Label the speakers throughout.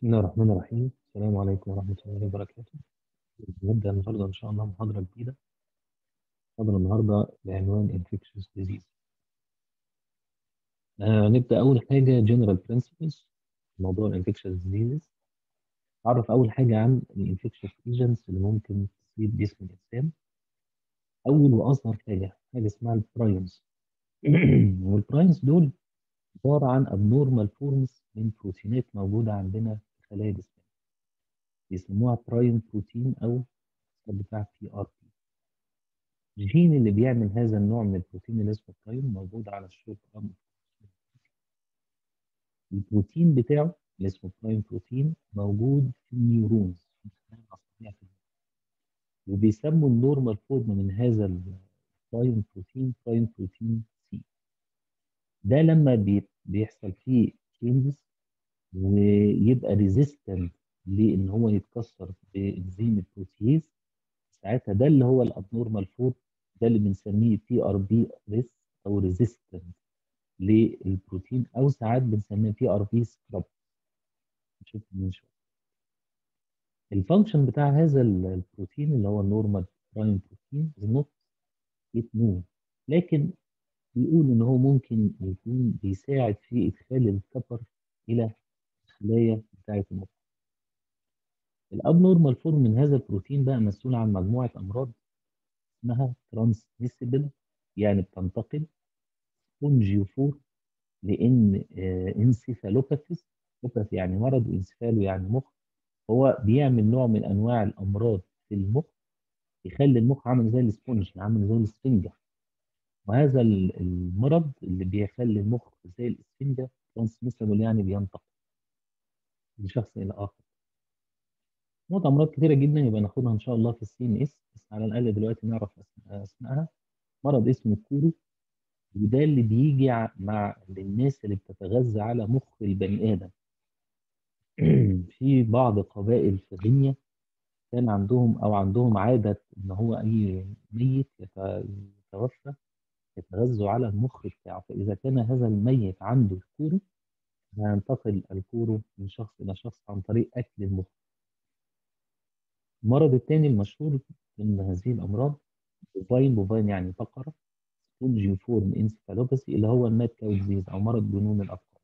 Speaker 1: بسم الله الرحمن الرحيم السلام عليكم ورحمة الله وبركاته نبدأ النهاردة إن شاء الله محاضرة جديدة محاضرة النهاردة بعنوان Infectious Disease آه نبدأ أول حاجة General Principles في موضوع ال Infectious Diseases أعرف أول حاجة عن ال Infectious Agents اللي ممكن تصيب جسم الإنسان أول وأصغر حاجة حاجة اسمها البرايمز والبرايمز دول عبارة عن abnormal forms من بروتينات موجودة عندنا في خلايا جسمنا بيسموها برايم بروتين أو بتاع بي ار بي الجين اللي بيعمل هذا النوع من البروتين اللي اسمه برايم موجود على الشورت ارم البروتين بتاعه اللي اسمه برايم بروتين موجود في النيورونز وبيسموا النورمال فورم من هذا البرايم بروتين برايم بروتين سي ده لما بي- بيحصل فيه تشينجز ويبقى ريزيستنت لان هو يتكسر بانزيم البروتيز ساعتها ده اللي هو الابنورمال فورم ده اللي بنسميه بي ار بي ريس او ريزيستنت للبروتين او ساعات بنسميه بي ار بي سكراب نشوف من شويه الفانكشن بتاع هذا ال- البروتين اللي هو النورمال برايم بروتين نوت ات نو لكن بيقول ان هو ممكن يكون بيساعد في ادخال الكبر الى الخلايا بتاعه المخ الابنورمال فورم من هذا البروتين بقى مسؤول عن مجموعه امراض اسمها ترانسميسيبل يعني بتنتقل سبونجيوفور لان انسيفالوباثيس اوباث يعني مرض وانسفالو يعني مخ هو بيعمل نوع من انواع الامراض في المخ يخلي المخ عامل زي الاسبونج عامل زي الاسفنجه وهذا ال- المرض اللي بيخلي المخ زي الاسفنجه ترانسميسيبل يعني بينتقل من شخص الى اخر نقطة أمراض كتيرة جدا يبقى ناخدها إن شاء الله في السي إن إس بس على الأقل دلوقتي نعرف أسم- أسمائها مرض اسمه كورو وده اللي بيجي ع- مع الناس اللي بتتغذى على مخ البني آدم في بعض قبائل في غينيا كان عندهم أو عندهم عادة إن هو أي ميت يت- يتوفى يتغذوا على المخ بتاعه فإذا كان هذا الميت عنده كورو هينتقل الكورو من شخص إلى شخص عن طريق أكل المخ المرض الثاني المشهور من هذه الأمراض بوفاين بوفاين يعني بقرة سبونجيوفورم انسفالوباثي اللي هو الماد كاو ديزيز أو مرض جنون الأبقار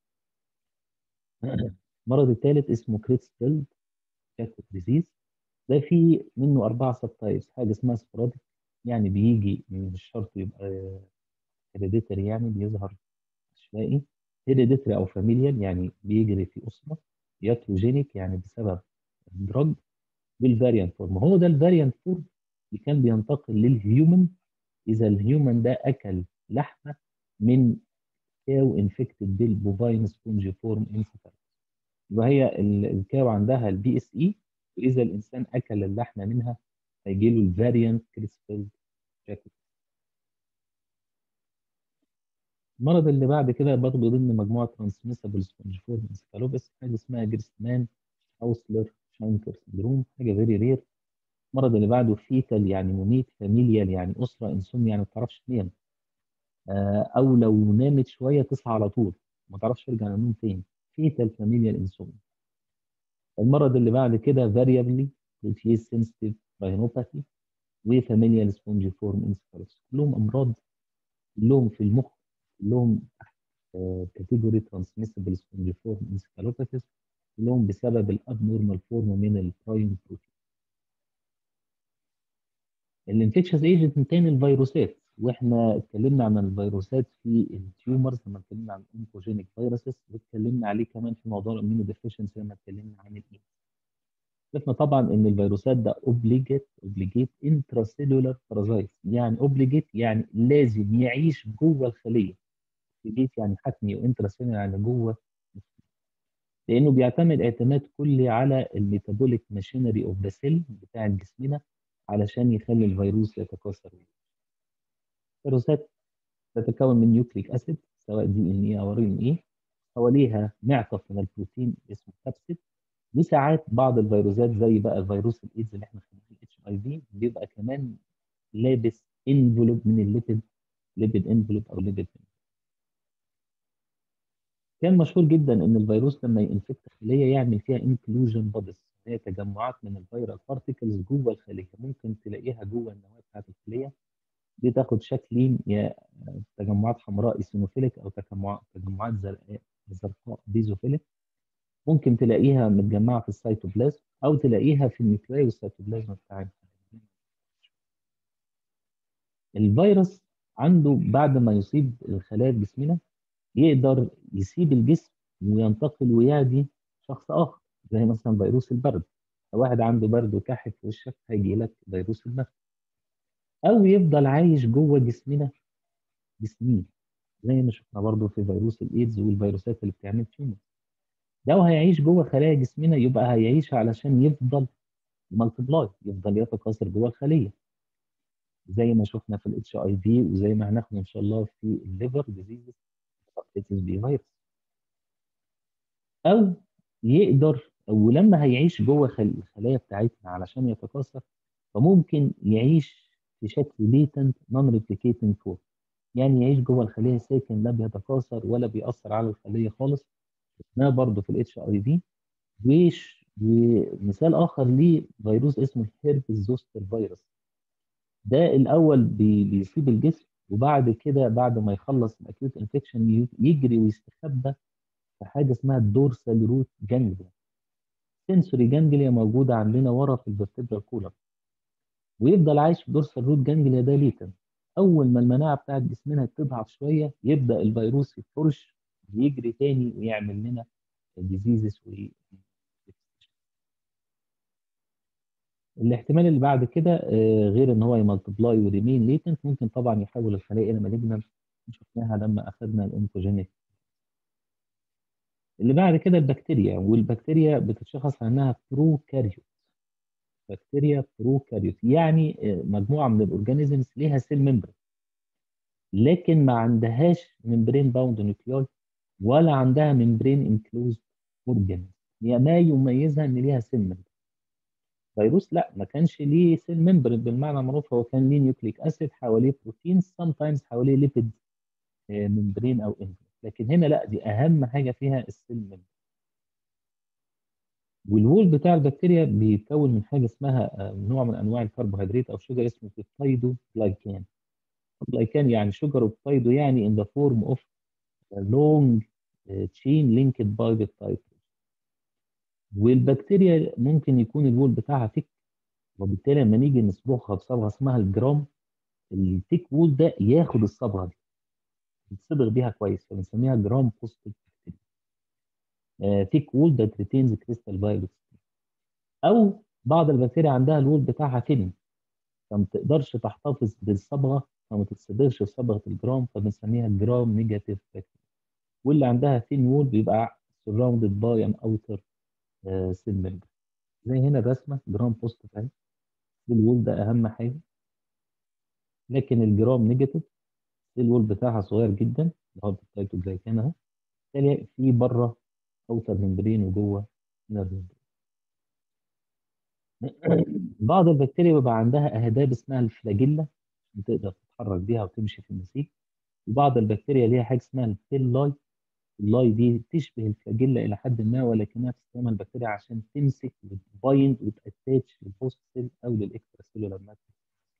Speaker 1: المرض الثالث اسمه كريتسفيلد جاكوت ديزيز ده في منه أربعة سب تايبس حاجة اسمها سبوراديك يعني بيجي مش شرط يبقى هيريديتري يعني بيظهر عشوائي هيريديتري أو فاميليال يعني بيجري في أسرة ياتروجينيك يعني بسبب الدرج بالفاريانت فورم هو ده الفاريانت فورم اللي كان بينتقل للهيومن اذا الهيومن ده اكل لحمه من كاو انفكتد بالبوفاين سبونجي فورم انسفالوس يبقى هي ال- الكاو عندها البي اس اي واذا الانسان اكل اللحمه منها هيجي له الفاريانت كريسفيلد جاكوت المرض اللي بعد كده برضه ضمن مجموعه ترانسميسبل سبونجي فورم انسفالوباث حاجه اسمها جريستمان هاوسلر شانكر سندروم حاجه فيري رير المرض اللي بعده فيتال يعني مميت فاميليال يعني اسره انسوم يعني ما بتعرفش تنام آه، او لو نامت شويه تصحى على طول ما تعرفش ترجع للنوم تاني فيتال فاميليال انسوم المرض اللي بعد كده فاريابلي بروتيز سنسيتيف راينوباثي وفاميليال سبونجي فورم انسفالوس كلهم امراض كلهم في المخ كلهم تحت كاتيجوري ترانسميسبل سبونجي فورم انسفالوباثيس كلهم بسبب الابنورمال فورم من البرايم بروتين الانفكشس ايجنت تاني الفيروسات واحنا اتكلمنا عن الفيروسات في التيومرز لما اتكلمنا عن الاونكوجينيك فيروسز واتكلمنا عليه كمان في موضوع الامينو ديفيشنسي لما اتكلمنا عن الايه شفنا طبعا ان الفيروسات ده اوبليجيت اوبليجيت انتراسيلولار بارازايت يعني اوبليجيت يعني لازم يعيش جوه الخليه اوبليجيت يعني حتمي وانتراسيلولار يعني جوه لانه بيعتمد اعتماد كلي على الميتابوليك ماشينري اوف ذا سيل بتاع جسمنا علشان يخلي الفيروس يتكاثر الفيروسات تتكون من نيوكليك اسيد سواء دي ان اي او ار ان اي حواليها معطف من البروتين اسمه كابسيد وساعات بعض الفيروسات زي بقى فيروس الايدز اللي احنا خدناه الاتش اي في بيبقى كمان لابس انفلوب من الليبيد ليبيد انفلوب او ليبيد كان مشهور جدا ان الفيروس لما ينفكت خليه يعمل فيها انكلوجن بوديز هي تجمعات من الفيرال بارتيكلز جوه الخليه ممكن تلاقيها جوه النواه بتاعت الخليه دي تاخد شكلين يا تجمعات حمراء ايسينوفيليك او تجمعات تجمعات زرقاء زرقاء بيزوفيليك ممكن تلاقيها متجمعه في السيتوبلازم او تلاقيها في النيوكلاي والسيتوبلازم بتاعتها الفيروس عنده بعد ما يصيب الخلايا في جسمنا يقدر يسيب الجسم وينتقل ويعدي شخص اخر زي مثلا فيروس البرد لو واحد عنده برد وكحف في وشك هيجي لك فيروس البرد او يفضل عايش جوه جسمنا بسنين زي ما شفنا برضو في فيروس الايدز والفيروسات اللي بتعمل تيومر لو هيعيش جوه خلايا جسمنا يبقى هيعيش علشان يفضل مالتبلاي يفضل يتكاثر جوه الخليه زي ما شفنا في الاتش اي في وزي ما هناخد ان شاء الله في الليفر ديزيز هيباتيتس بي فيروس او يقدر او لما هيعيش جوه الخلايا بتاعتنا علشان يتكاثر فممكن يعيش في شكل ليتنت نون ريبليكيتنج فور يعني يعيش جوه الخليه ساكن لا بيتكاثر ولا بيأثر على الخليه خالص شفناه برضه في الاتش اي في ويش ومثال اخر ليه فيروس اسمه الهيربس زوستر فيروس ده الاول بي بيصيب الجسم وبعد كده بعد ما يخلص الاكيوت انفكشن يجري ويستخبى في حاجه اسمها الدورسال روت جانجليا سنسوري جانجليا موجوده عندنا ورا في الفرتبرال كولر ويفضل عايش في دورسال روت جانجليا ده ليتن اول ما المناعه بتاعت جسمنا تضعف شويه يبدا الفيروس يفرش ويجري تاني ويعمل لنا ديزيزز و الاحتمال اللي بعد كده غير ان هو يمالتبلاي وريمين ليتنت ممكن طبعا يحول الخلايا الى مالجنال شفناها لما اخذنا الانكوجينيك اللي بعد كده البكتيريا والبكتيريا بتتشخص عنها بروكاريوت بكتيريا بروكاريوت يعني مجموعه من الاورجانيزمز ليها سيل ممبرين لكن ما عندهاش ممبرين باوند نيوكليوي ولا عندها ممبرين انكلوزد اورجانيزم ما يميزها ان ليها سيل ممبرين فيروس لا ما كانش ليه سيل ممبرين بالمعنى المعروف هو كان ليه نيوكليك اسيد حواليه بروتين سام تايمز حواليه ليبيد ممبرين او انفلوس لكن هنا لا دي اهم حاجه فيها السيل ممبرين والوول بتاع البكتيريا بيتكون من حاجه اسمها نوع من انواع الكربوهيدرات او شجر اسمه بيبتايدو جلايكان جلايكان يعني شجر وبيبتايدو يعني in the form of a long chain linked by peptide والبكتيريا ممكن يكون الوول بتاعها تك وبالتالي لما نيجي نصبغها بصبغه اسمها الجرام التيك وول ده ياخد الصبغه دي يتصبغ بيها كويس فبنسميها جرام بوزيتيف تيك وول ده ريتينز كريستال فايروس او بعض البكتيريا عندها الوول بتاعها تن فما تقدرش تحتفظ بالصبغه فما تتصبغش بصبغه الجرام فبنسميها جرام نيجاتيف بكتيريا واللي عندها ثين وول بيبقى surrounded by an outer سيل ممبر زي هنا الرسمه جرام بوزيتيف اهي سيل وول ده اهم حاجه لكن الجرام نيجاتيف سيل وول بتاعها صغير جدا اللي هو البيبتايدوجلايكان اهو بالتالي في بره اوتر ممبرين وجوه انر ممبرين بعض البكتيريا بيبقى عندها اهداب اسمها الفلاجيلا بتقدر تتحرك بيها وتمشي في النسيج وبعض البكتيريا ليها حاجه اسمها البيلاي اللاي دي تشبه الفلاجيلا الى حد ما ولكنها بتستخدمها البكتيريا عشان تمسك وتبايند وتاتاتش للبوست سيل او للاكسترا سيلولار ماتريكس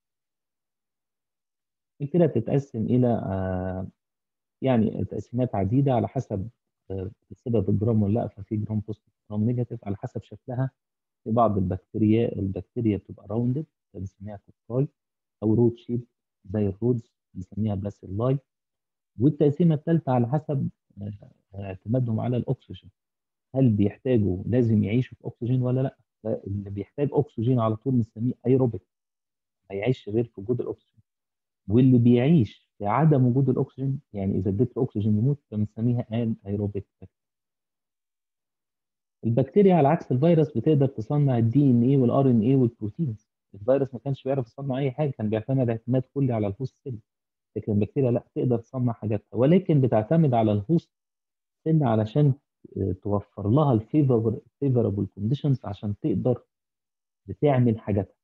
Speaker 1: البكتيريا بتتقسم الى آه يعني تقسيمات عديده على حسب بتسيبها بالجرام ولا لا ففي جرام بوزيتيف جرام نيجاتيف على حسب شكلها في بعض البكتيريا البكتيريا بتبقى راوندد بنسميها كوكاي او رود شيب زي الرودز بنسميها بلاسيلاي والتقسيمه الثالثه على حسب اعتمادهم على الاكسجين هل بيحتاجوا لازم يعيشوا في اكسجين ولا لا اللي بيحتاج اكسجين على طول بنسميه ايروبيك ما يعيش غير في وجود الاكسجين واللي بيعيش في عدم وجود الاكسجين يعني اذا اديت له اكسجين يموت فبنسميها ان ايروبيك البكتيريا على عكس الفيروس بتقدر تصنع الدي ان اي والار ان اي والبروتينز الفيروس ما كانش بيعرف يصنع اي حاجه كان بيعتمد اعتماد كلي على الهوست سيل لكن البكتيريا لا تقدر تصنع حاجاتها ولكن بتعتمد على الهوست سيل علشان توفر لها الفيفوربل كونديشنز عشان تقدر بتعمل حاجاتها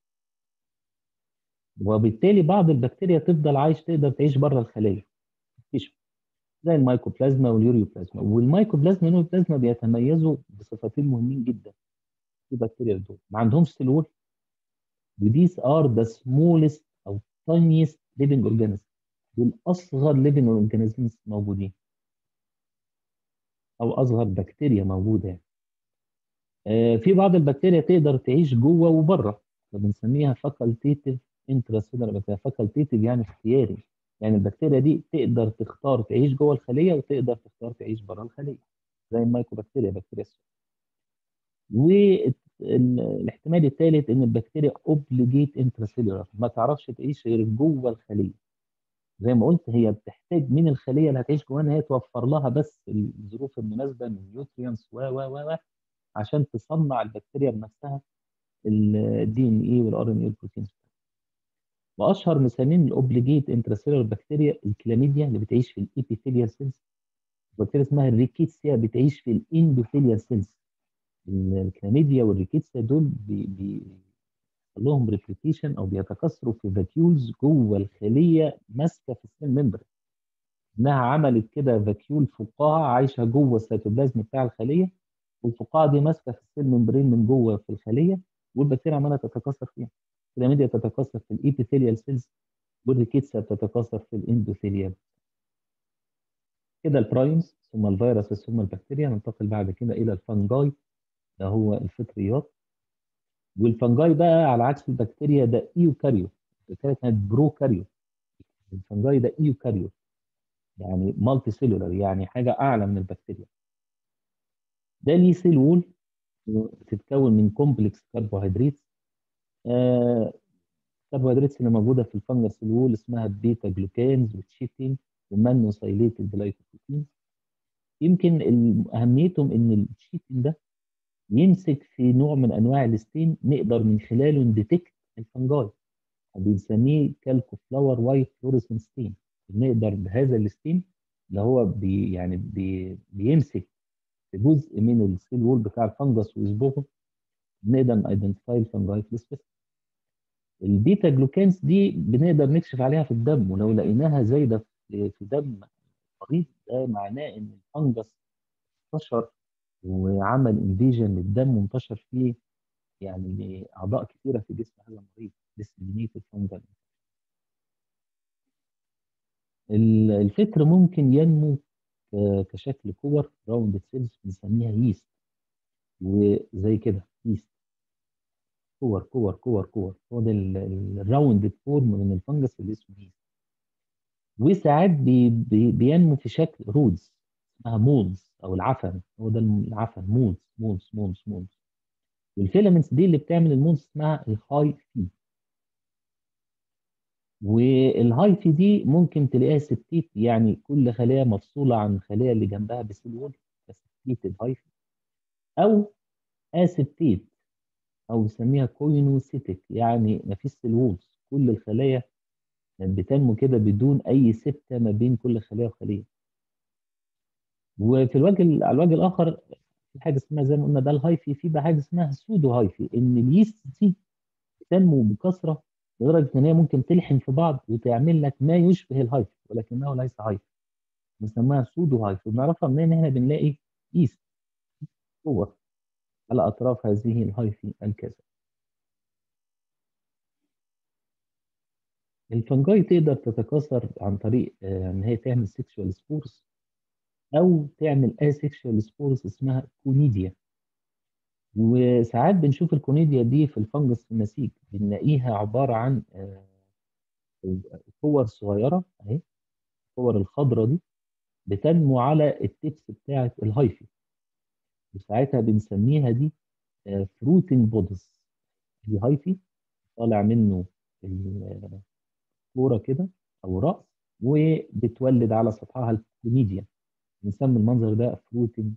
Speaker 1: وبالتالي بعض البكتيريا تفضل عايش تقدر تعيش بره الخليه تكتشف زي المايكوبلازما واليوريوبلازما والمايكوبلازما واليوريوبلازما بيتميزوا بصفتين مهمين جدا في بكتيريا دول ما عندهمش سلول وديس ار ذا سمولست او tiniest living organism دول اصغر living organisms موجودين او اصغر بكتيريا موجوده يعني. آه، في بعض البكتيريا تقدر تعيش جوه وبره فبنسميها فاكولتيتيف انتراسيلر بكتيريا فاكولتيتيف يعني اختياري يعني البكتيريا دي تقدر تختار تعيش جوه الخليه وتقدر تختار تعيش بره الخليه زي الميكروبكتيريا بكتيريا السل والاحتمال الثالث ان البكتيريا اوبليجيت انتراسيلولار ما تعرفش تعيش غير جوه الخليه زي ما قلت هي بتحتاج من الخليه اللي هتعيش جواها ان هي توفر لها بس الظروف المناسبه من نيوترينز و و و عشان تصنع البكتيريا بنفسها الدي ان اي والار ان اي والبروتينز واشهر مثالين الاوبليجيت انتراسيلولار بكتيريا الكلاميديا اللي بتعيش في الابيثيليال سيلز بكتيريا اسمها الريكيتسيا بتعيش في الاندوثيليال سيلز الكلاميديا والريكيتسيا دول بي بي لهم ريبليكيشن او بيتكاثروا في فاكيولز جوه الخليه ماسكه في السيل ممبرين انها عملت كده فاكيول فقاعه عايشه جوه السيتوبلازم بتاع الخليه والفقاعه دي ماسكه في السيل ممبرين من جوه في الخليه والبكتيريا عماله تتكاثر فيها الكلاميديا تتكاثر في الابيثيليال سيلز والريكيتسيا بتتكاثر في الاندوثيليال كده البرايمز ثم الفيروس ثم البكتيريا ننتقل بعد كده الى الفنجاي ده هو الفطريات والفنجاي بقى على عكس البكتيريا ده ايوكاريو البكتيريا كانت بروكاريو الفنجاي ده ايوكاريو يعني مالتي سيلولار يعني حاجه اعلى من البكتيريا ده ليه سيل وول بتتكون من كومبلكس كربوهيدرات آه الكربوهيدرات اللي موجوده في الفنجس سيل وول اسمها بيتا جلوكانز وتشيتين ومانوسايليتد جلايكوبروتين يمكن اهميتهم ان التشيتين ده يمسك في نوع من انواع الستين نقدر من خلاله نديتكت الفنجاي بنسميه كالكو فلاور وايت فلوريسنت ستين بنقدر بهذا الستين اللي هو بي يعني بي بيمسك في جزء من السيل وول بتاع الفنجس ويصبغه بنقدر نايدنتيفاي الفنجاي في السبيس البيتا جلوكانز دي بنقدر نكشف عليها في الدم ولو لقيناها زايده في دم مريض ده معناه ان الفنجس انتشر وعمل انفيجن للدم وانتشر فيه يعني اعضاء كثيره في جسم هذا المريض ديسمينيتد فانجل الفكر ممكن ينمو كشكل كور راوند سيلز بنسميها ييست وزي كده ييست كور كور كور كور هو ده الراوند فورم من الفنجس اللي اسمه ييست وساعات بي بي بينمو في شكل رودز اسمها مولز او العفن هو ده العفن مولز مولز مولز مولز والفيلامنتس دي اللي بتعمل المولز اسمها الهاي في والهاي في دي ممكن تلاقيها سبتيت يعني كل خليه مفصوله عن الخليه اللي جنبها بسيل وول سبتيت الهاي في او اسبتيت او بنسميها كوينوسيتك يعني مفيش سيل وولز كل الخلايا بتنمو كده بدون اي سبته ما بين كل خليه وخليه وفي الوجه على الوجه الاخر في حاجه اسمها زي ما قلنا ده الهايفي في بقى حاجه اسمها سودو هايفي ان اليست دي تنمو بكثره لدرجه ان هي ممكن تلحم في بعض وتعمل لك ما يشبه الهايفي ولكنه ليس هايفي بنسميها سودو هايفي وبنعرفها منين احنا بنلاقي يست صور على اطراف هذه الهايفي الكذا الفنجاي تقدر تتكاثر عن طريق ان هي تعمل سيكشوال سبورز او تعمل اسيكشوال سبورز اسمها كونيديا وساعات بنشوف الكونيديا دي في الفنجس في النسيج بنلاقيها عباره عن كور صغيره اهي الكور الخضراء دي بتنمو على التبس بتاعه الهايفي وساعتها بنسميها دي فروتنج بودز دي هايفي طالع منه الكوره كده او راس وبتولد على سطحها الكونيديا بنسمي المنظر ده فروتنج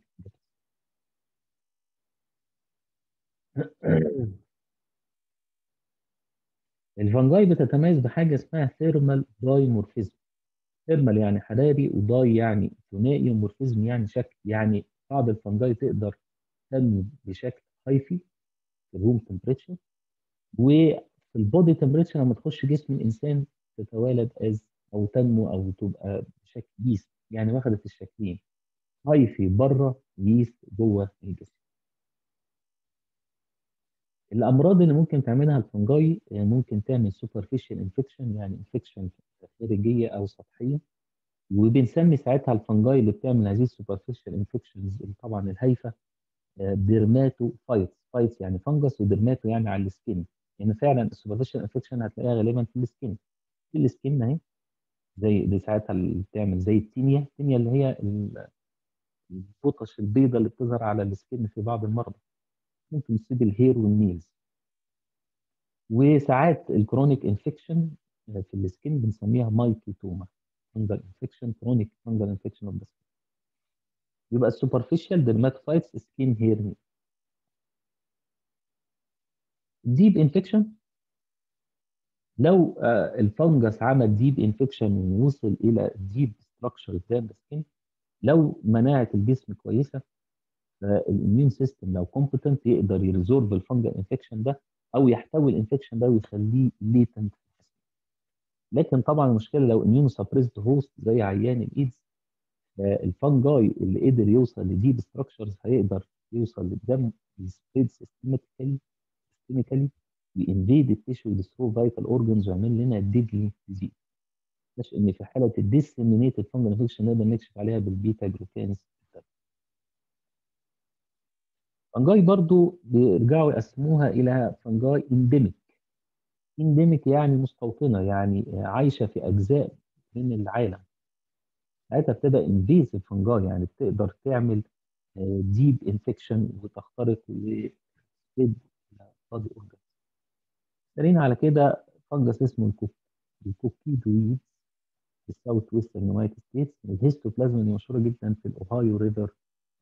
Speaker 1: الفنجاي بتتميز بحاجه اسمها ثيرمال دايمورفيزم ثيرمال يعني حراري وداي يعني ثنائي ومورفيزم يعني شكل يعني بعض الفنجاي تقدر تنمو بشكل هايفي في الروم تمبريتشر وفي البودي تمبريتشر لما تخش جسم الانسان تتوالد از او تنمو او تبقى بشكل ييست يعني واخدت الشكلين هايفي بره ييست جوه الجسم الامراض اللي ممكن تعملها الفنجاي آه، ممكن تعمل سوبرفيشال انفكشن يعني انفكشن خارجيه او سطحيه وبنسمي ساعتها الفنجاي اللي بتعمل هذه السوبرفيشال انفكشنز طبعا الهايفه ديرماتو فايتس فايتس يعني فنجس وديرماتو يعني على السكين يعني فعلا السوبرفيشال انفكشن هتلاقيها غالبا في السكين في السكين اهي زي دي ساعتها اللي بتعمل زي التينيا التينيا اللي هي ال- البطش البيضاء اللي بتظهر على السكين في بعض المرضى ممكن تصيب الهير والنيلز وساعات الكرونيك انفكشن في السكين بنسميها مايكوتوما فنجل انفكشن كرونيك فنجل انفكشن اوف ذا سكين يبقى السوبرفيشال ديرماتوفايتس سكين هير ديب انفكشن لو آه، الفنجس عمل ديب انفكشن ووصل الى ديب ستراكشر قدام السكين لو مناعه الجسم كويسه فالاميون سيستم لو كومبتنت يقدر يريزورب الفنجل انفكشن ده او يحتوي الانفكشن ده ويخليه ليتنت لكن طبعا المشكله لو اميون سبريسد هوست زي عيان الايدز آه، الفنجاي اللي قدر يوصل لديب ستراكشرز هيقدر يوصل للدم يسبريد سيستماتيكالي سيستميكالي ينفيد التيشو يدسترو فايتال اورجنز ويعمل لنا ديدلي ديزيز مش ان في حاله الديسيمينيتد فنجل انفكشن نقدر نكشف عليها بالبيتا جلوكانز فنجاي برضو بيرجعوا يقسموها الى فنجاي انديميك انديميك يعني مستوطنه يعني عايشه في اجزاء من العالم ساعتها ابتدى انفيسيف فنجاي يعني بتقدر تعمل ديب انفكشن وتخترق وتسبب بادي اورجان دارين على كده فنجس اسمه الكوك الكوكيدويد في الساوث ويسترن يونايتد ستيتس الهيستوبلازما اللي مشهوره جدا في الاوهايو ريفر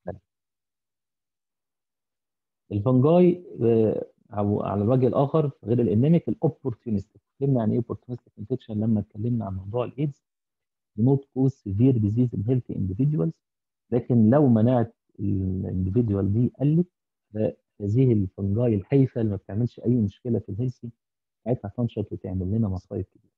Speaker 1: الفنجاي آه، او على الوجه الاخر غير الانيميك الاوبورتونستيك اتكلمنا عن ايه اوبورتونستيك انفكشن لما اتكلمنا عن موضوع الايدز نوت كوز سيفير ديزيز ان هيلثي اندفيدوالز لكن لو مناعه الاندفيدوال دي قلت فهذه الفنجاي الهايفه اللي ما بتعملش اي مشكله في الهيلثي ساعتها تنشط وتعمل لنا مصايب كبيره.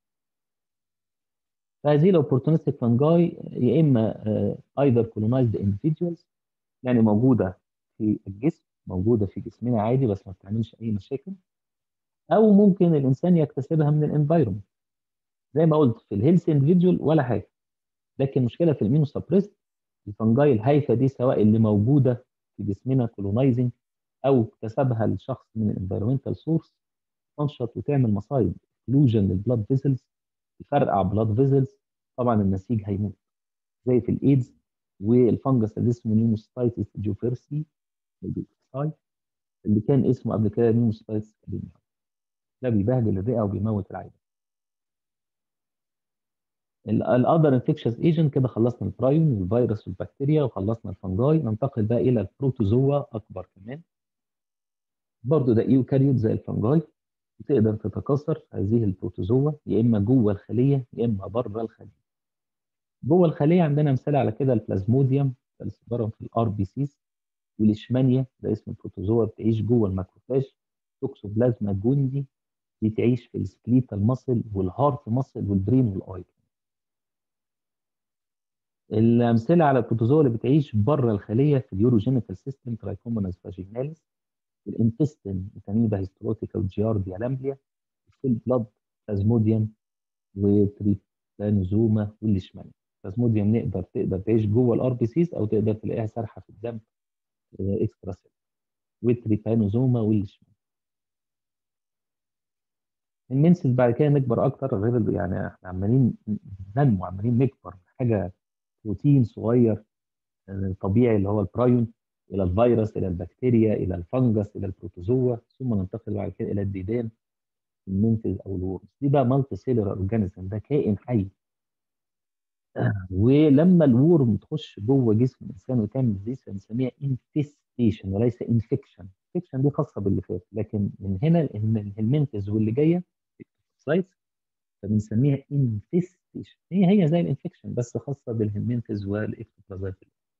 Speaker 1: فهذه الاوبورتونستيك فنجاي يا اما ايذر كولونايزد individuals يعني موجوده في الجسم موجوده في جسمنا عادي بس ما بتعملش اي مشاكل او ممكن الانسان يكتسبها من الانفايرمنت زي ما قلت في الهيلث individual ولا حاجه لكن المشكله في المينو سبريست الفنجاي الهايفه دي سواء اللي موجوده في جسمنا كولونايزنج او اكتسبها الشخص من الانفيرومنتال سورس تنشط وتعمل مصايب فلوجن للبلاد فيزلز تفرقع بلاد فيزلز طبعا النسيج هيموت زي في الايدز والفنجس اللي اسمه نيموستايتس جوفيرسي اللي كان اسمه قبل كده نيموستايتس كابينيا ده بيبهدل الرئه وبيموت العيان الاذر انفكشس ايجنت كده خلصنا البرايون والفيروس والبكتيريا وخلصنا الفنجاي ننتقل بقى الى البروتوزوا اكبر كمان برضه ده ايوكاريوت زي الفنجاي بتقدر تتكاثر هذه البروتوزوا يا اما جوه الخليه يا اما بره الخليه جوه الخليه عندنا مثال على كده البلازموديوم السيبرم في الار بي سيز والاشمانيا ده اسم البروتوزوا بتعيش جوه الماكروفاج توكسوبلازما جوندي بتعيش في السكليتال ماسل والهارت ماسل والبرين والاي الامثله على البروتوزوا اللي بتعيش بره الخليه في اليوروجينيتال سيستم ترايكوموناس فاجيناليس الانتستين ميتانيبا هيستروتيكا وجيارديا لامبليا في البلاد بلازموديوم وتريبانوزوما والليشمانيا بلازموديوم نقدر تقدر تعيش جوه الار بي سيز او تقدر تلاقيها سارحه في الدم اكسترا سيل والتريبانوزوما والليشمانيا المنسس بعد كده نكبر اكتر غير يعني احنا عمالين ننمو عمالين نكبر حاجه بروتين صغير طبيعي اللي هو البرايون الى الفيروس الى البكتيريا الى الفنجس الى البروتوزوا ثم ننتقل بعد كده الى الديدان المنتج او الورمز دي بقى مالتي سيلر اورجانيزم ده كائن حي ولما الورم تخش جوه جسم الانسان وتعمل ديزيز بنسميها انفستيشن وليس انفكشن انفكشن دي خاصه باللي فات لكن من هنا الهلمنتز واللي جايه سايتس فبنسميها انفستيشن هي هي زي الانفكشن بس خاصه بالهلمنتز والاكتوبلازمات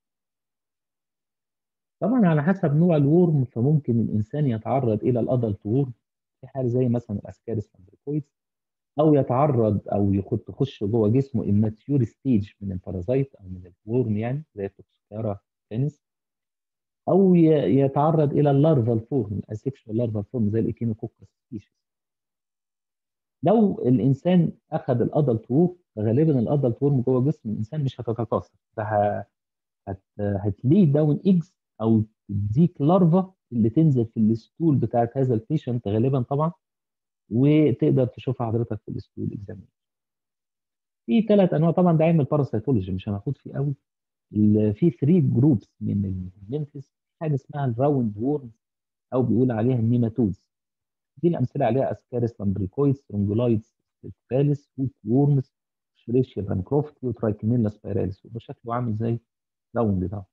Speaker 1: طبعا على حسب نوع الورم فممكن الانسان يتعرض الى الادلت وورم في حال زي مثلا الاسكاريس لاندريكويدز او يتعرض او يخد تخش جوه جسمه immature ستيج من البارازايت او من الورم يعني زي التوكسيكارا كانس او ي- يتعرض الى اللارفال فورم الاسكشوال لارفال فورم زي الايكينوكوكس سبيشيز لو الانسان اخذ الادلت وورم غالبا الادلت وورم جوه جسم الانسان مش هتتكاثر ده ه- هت هتلي داون ايجز او تديك لارفا اللي تنزل في الستول بتاعت هذا البيشنت غالبا طبعا وتقدر تشوفها حضرتك في الستول اكزامين في ثلاث انواع طبعا ده علم الباراسيتولوجي مش هناخد فيه قوي ال- في 3 جروبس من المنتس حاجه اسمها الراوند وورم او بيقول عليها النيماتودز دي الامثله عليها اسكاريس لامبريكويد سترونجولايدز سبيكتاليس هوك وورمز شريشيا بانكروفتي وترايكينيلا سبايراليس وده شكله عامل زي راوند ده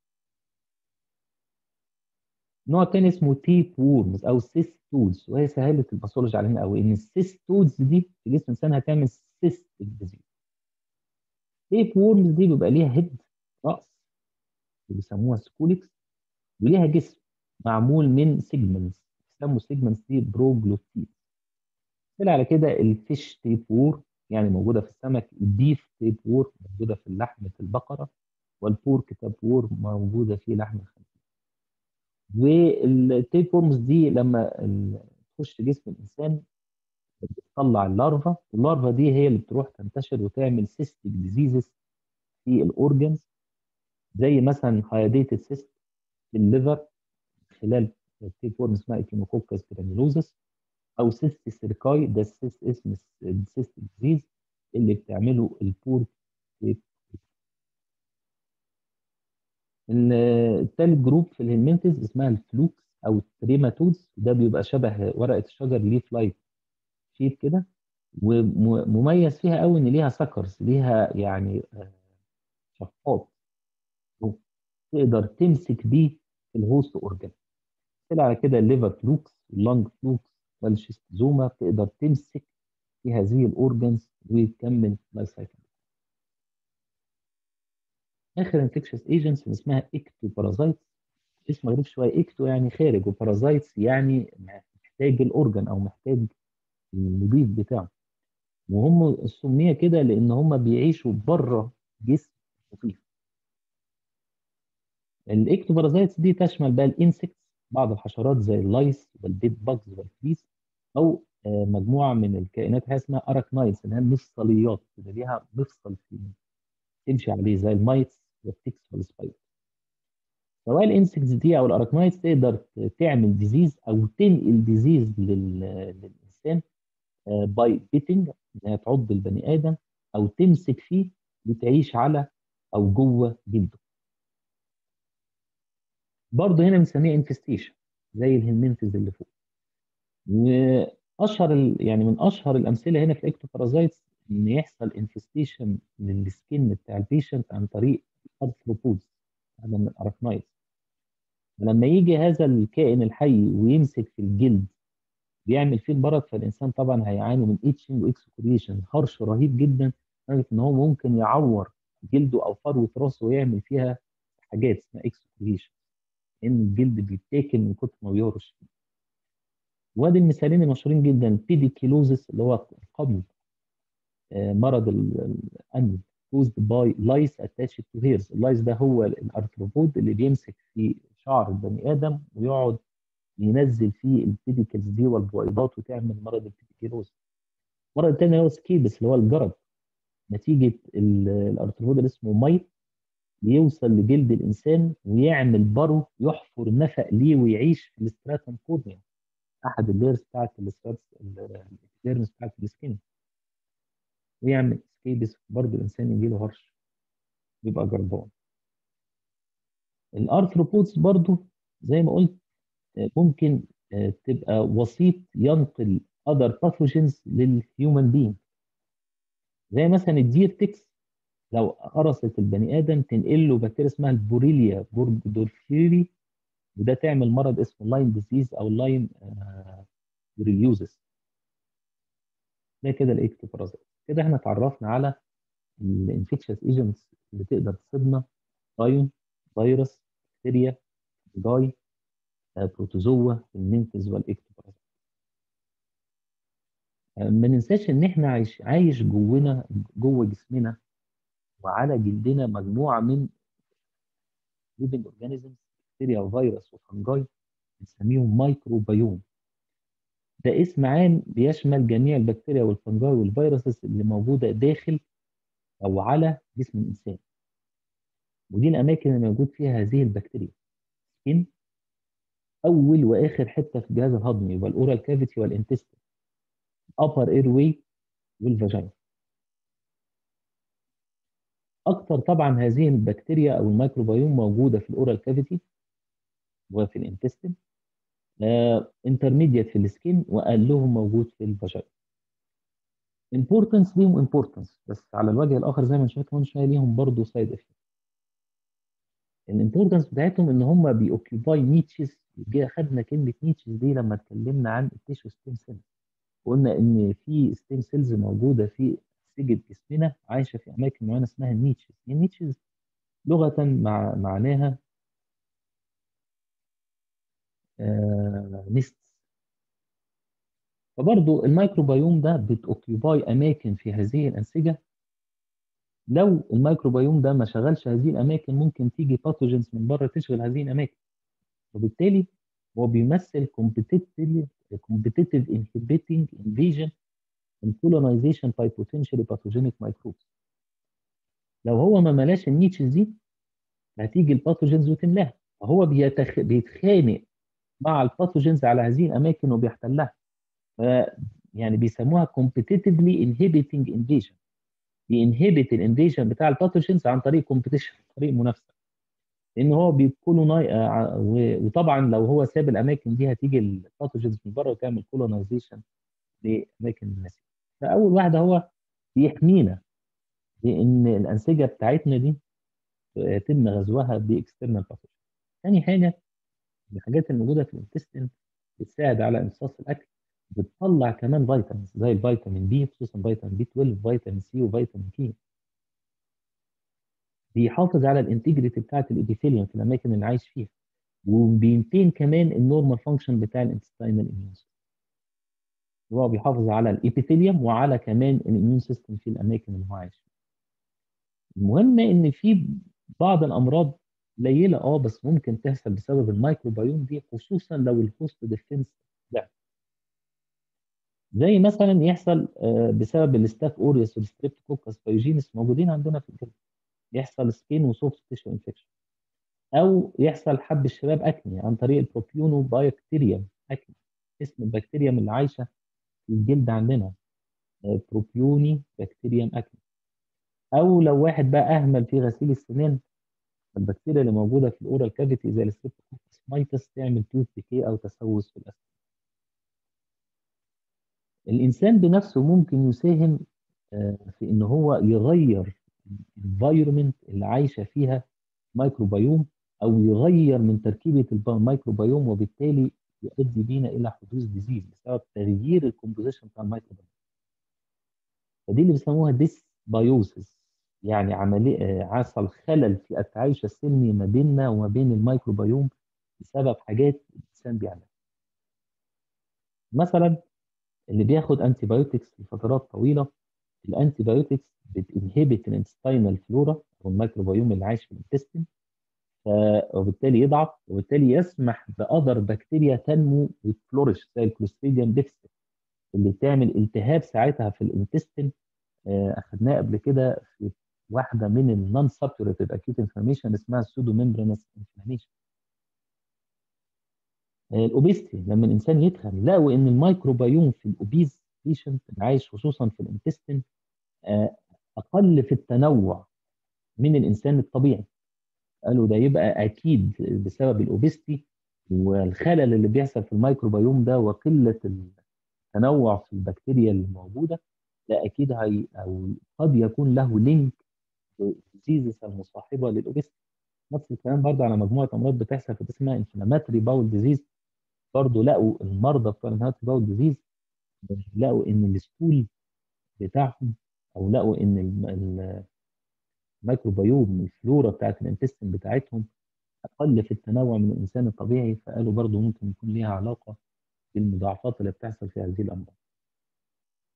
Speaker 1: نوع تاني اسمه تيب وورمز او سيستودز وهي سهله الباثولوجي علينا قوي ان السيستودز دي في جسم الانسان هتعمل سيستيك ديزيز تيب وورمز دي بيبقى ليها هيد راس اللي بيسموها سكوليكس وليها جسم معمول من سيجمنتس بيسموا السيجمنتس دي بروجلوتيد مثال على كده الفيش تيب وور يعني موجوده في السمك البيف تيب وور موجوده في لحمه البقره والبورك تيب وور موجوده في لحم الخنزير والتيب وورمز دي لما ال- تخش جسم الانسان بتطلع اللارفا اللارفا دي هي اللي بتروح تنتشر وتعمل سيستيك ديزيزز في الاورجنز زي مثلا هايديتد سيست في الليفر خلال التيب وورم اسمها ايكينوكوكس جرانيولوزس او سيست سيركاي ده السيست اسم السيست ديزيز اللي بتعمله البور تيب الثالث جروب في الهيلمنتز اسمها الفلوكس او التريماتودز ده بيبقى شبه ورقه الشجر ليف لايك شيب كده ومميز فيها قوي ان ليها سكرز ليها يعني آه، شفاط تقدر تمسك بيه في الهوست اورجان مثال على كده الليفر فلوكس اللانج فلوكس والشيستوزوما تقدر تمسك في هذه الاورجنز وتكمل لايف سايكل اخر انفكشس ايجنتس اسمها اكتو بارازايتس اسم غريب شويه اكتو يعني خارج وبارازايتس يعني محتاج الاورجن او محتاج المضيف بتاعه وهم سميه كده لان هم بيعيشوا بره جسم المضيف الاكتوبارازايتس دي تشمل بقى الانسكتس بعض الحشرات زي اللايس والبيت باجز والفليس او آه، مجموعه من الكائنات حاجه اسمها اراكنايدز اللي هي المفصليات اللي ليها مفصل في تمشي عليه زي المايتس والتكس والسبايدر سواء الانسكتس دي او الاراكنايدز تقدر تعمل ديزيز او تنقل ديزيز للانسان باي بيتنج انها تعض البني ادم او تمسك فيه وتعيش على او جوه جلده برضه هنا بنسميها انفستيشن زي الهلمنتز اللي فوق واشهر ال... يعني من اشهر الامثله هنا في الاكتوبارازايتس ان يحصل انفستيشن للسكين بتاع البيشنت عن طريق الارثروبودز هذا من الاراكنايدز لما يجي هذا الكائن الحي ويمسك في الجلد بيعمل فيه المرض فالانسان طبعا هيعاني من اتشنج واكسكوريشن هرش رهيب جدا لدرجه ان هو ممكن يعور جلده او فروه راسه ويعمل فيها حاجات اسمها اكسكوريشن ان الجلد بيتاكل من كتر ما بيهرش فيه وادي المثالين المشهورين جدا البيديكيلوزس اللي هو القبض آه، مرض ال- الانف caused by lice attached to hairs اللايس ده هو الارثروبود اللي بيمسك في شعر البني ادم ويقعد ينزل فيه البيديكلز دي والبويضات وتعمل مرض البيديكيلوز المرض الثاني هو سكيبس اللي هو الجرب نتيجه ال- الارثروبود اللي اسمه مايت يوصل لجلد الانسان ويعمل برو يحفر نفق ليه ويعيش في الاستراتم كورنيا احد الليرز بتاعت الديرمز بتاعت السكين ويعمل سكيبس برضه الانسان يجي له هرش بيبقى جربان الارثروبودز برضه زي ما قلت آه، ممكن آه، تبقى وسيط ينقل other pathogens للهيومن بين زي مثلا الدير تكس لو قرصت البني ادم تنقل له بكتيريا اسمها البوريليا بوردورفيري وده تعمل مرض اسمه لاين ديزيز او لاين بوريليوزس ده كده الاكتوبرازيت كده احنا اتعرفنا على الانفكشس ايجنتس اللي تقدر تصيبنا بايون فيروس بكتيريا جاي بروتوزوا المنتز والاكتوبرازيت ما ننساش ان احنا عايش عايش جونا جوه جسمنا وعلى جلدنا مجموعه من living organisms بكتيريا وفيروس وفنجاي بنسميهم مايكروبيوم ده اسم عام بيشمل جميع البكتيريا والفنجاي والفيروسز اللي موجوده داخل او على جسم الانسان ودي الاماكن اللي موجود فيها هذه البكتيريا سكين اول واخر حته في الجهاز الهضمي يبقى الاورال كافيتي والانتستين upper airway والفاجينا اكتر طبعا هذه البكتيريا او الميكروبيوم موجوده في الاورال كافيتي وفي الانتستين انترميديت في السكين واقلهم موجود في الفاجينا امبورتنس ليهم امبورتنس بس على الوجه الاخر زي ما شفنا كمان شويه ليهم برضه سايد افكت الامبورتنس بتاعتهم ان هم بيوكيباي نيتشز خدنا كلمه نيتشز دي لما اتكلمنا عن التيشو ستيم سيلز قلنا ان في ستيم سيلز موجوده في انسجه جسمنا عايشه في اماكن معينه اسمها النيتشز النيتشز لغه مع معناها آه نست فبرضه الميكروبيوم ده بتوكيباي اماكن في هذه الانسجه لو الميكروبيوم ده ما شغلش هذه الاماكن ممكن تيجي باثوجينز من بره تشغل هذه الاماكن وبالتالي هو بيمثل competitive competitive inhibiting invasion and colonization by potentially pathogenic microbes لو هو ما ملاش النيتشز دي هتيجي الباثوجينز وتملاها فهو بيتخ... بيتخانق مع الباثوجينز على هذه الاماكن وبيحتلها ف... يعني بيسموها competitively inhibiting invasion بينهبت الانفيجن بتاع الباثوجينز عن طريق كومبيتيشن عن طريق منافسه لان هو بيكولوناي وطبعا لو هو ساب الاماكن دي هتيجي الباثوجينز من بره وتعمل كولونايزيشن لاماكن الناس فاول واحده هو بيحمينا لان الانسجه بتاعتنا دي يتم غزوها باكسترنال باثوجين ثاني حاجه الحاجات الموجوده في الانتستين بتساعد على امتصاص الاكل بتطلع كمان فيتامينز زي الفيتامين بي خصوصا فيتامين بي 12 فيتامين سي وفيتامين كي بيحافظ على الانتجريتي بتاعت الابيثيليوم في الاماكن اللي عايش فيها وبينتين كمان النورمال فانكشن بتاع الانتستينال اميون هو بيحافظ على الابيثيليوم وعلى كمان الاميون سيستم في الاماكن اللي هو عايش فيها المهم ان في بعض الامراض قليله اه بس ممكن تحصل بسبب الميكروبيوم دي خصوصا لو الهوست ديفنس ضعف زي مثلا يحصل بسبب الستاف اوريوس والستريبتوكوكس بايوجينس موجودين عندنا في الجلد يحصل سكين وسوفت تيشو انفكشن او يحصل حب الشباب اكني عن طريق البروبيونو بايكتيريوم اكني اسم البكتيريا اللي عايشه في الجلد عندنا بروبيوني بكتيريوم اكني او لو واحد بقى اهمل في غسيل السنان البكتيريا اللي موجوده في الاورال كافيتي زي الستريبتوكوكس مايتس تعمل توث ديكي او تسوس في الاسنان الانسان بنفسه ممكن يساهم في ان هو يغير الانفايرمنت اللي عايشه فيها ميكروبيوم او يغير من تركيبه الميكروبيوم وبالتالي يؤدي بينا الى حدوث ديزيز بسبب تغيير الكومبوزيشن بتاع الميكروبيوم فدي اللي بيسموها ديسبايوسيس يعني عمليه حصل خلل في التعايش السلمي ما بيننا وما بين الميكروبيوم بسبب حاجات الانسان بيعملها مثلا اللي بياخد انتي بايوتكس لفترات طويله الانتي بايوتكس بتنهبت الانتستينال فلورا او الميكروبيوم اللي عايش في الانتستين وبالتالي يضعف وبالتالي يسمح باذر بكتيريا تنمو وتفلورش زي الكلوستريديوم ديفست اللي تعمل التهاب ساعتها في الانتستين اخدناه قبل كده في واحده من النون سابيوريتيف اكيوت انفلاميشن اسمها السودو ميمبرانس انفلاميشن الاوبيستي لما الانسان يتخن لقوا ان الميكروبيوم في الاوبيز بيشنت اللي عايش خصوصا في الانتستين اقل في التنوع من الانسان الطبيعي قالوا ده يبقى اكيد بسبب الاوبيستي والخلل اللي بيحصل في الميكروبيوم ده وقله التنوع في البكتيريا اللي موجوده ده اكيد هي او قد يكون له لينك بالديزيز المصاحبه للاوبيستي نفس الكلام برضه على مجموعه امراض بتحصل في اسمها انفلاماتري باول ديزيز برضه لقوا المرضى بتوع الانفلاماتري باول ديزيز لقوا ان الستول بتاعهم او لقوا ان الميكروبيوم الفلورا بتاعت الانتستين بتاعتهم اقل في التنوع من الانسان الطبيعي فقالوا برضه ممكن يكون ليها علاقه بالمضاعفات اللي بتحصل في هذه الامراض.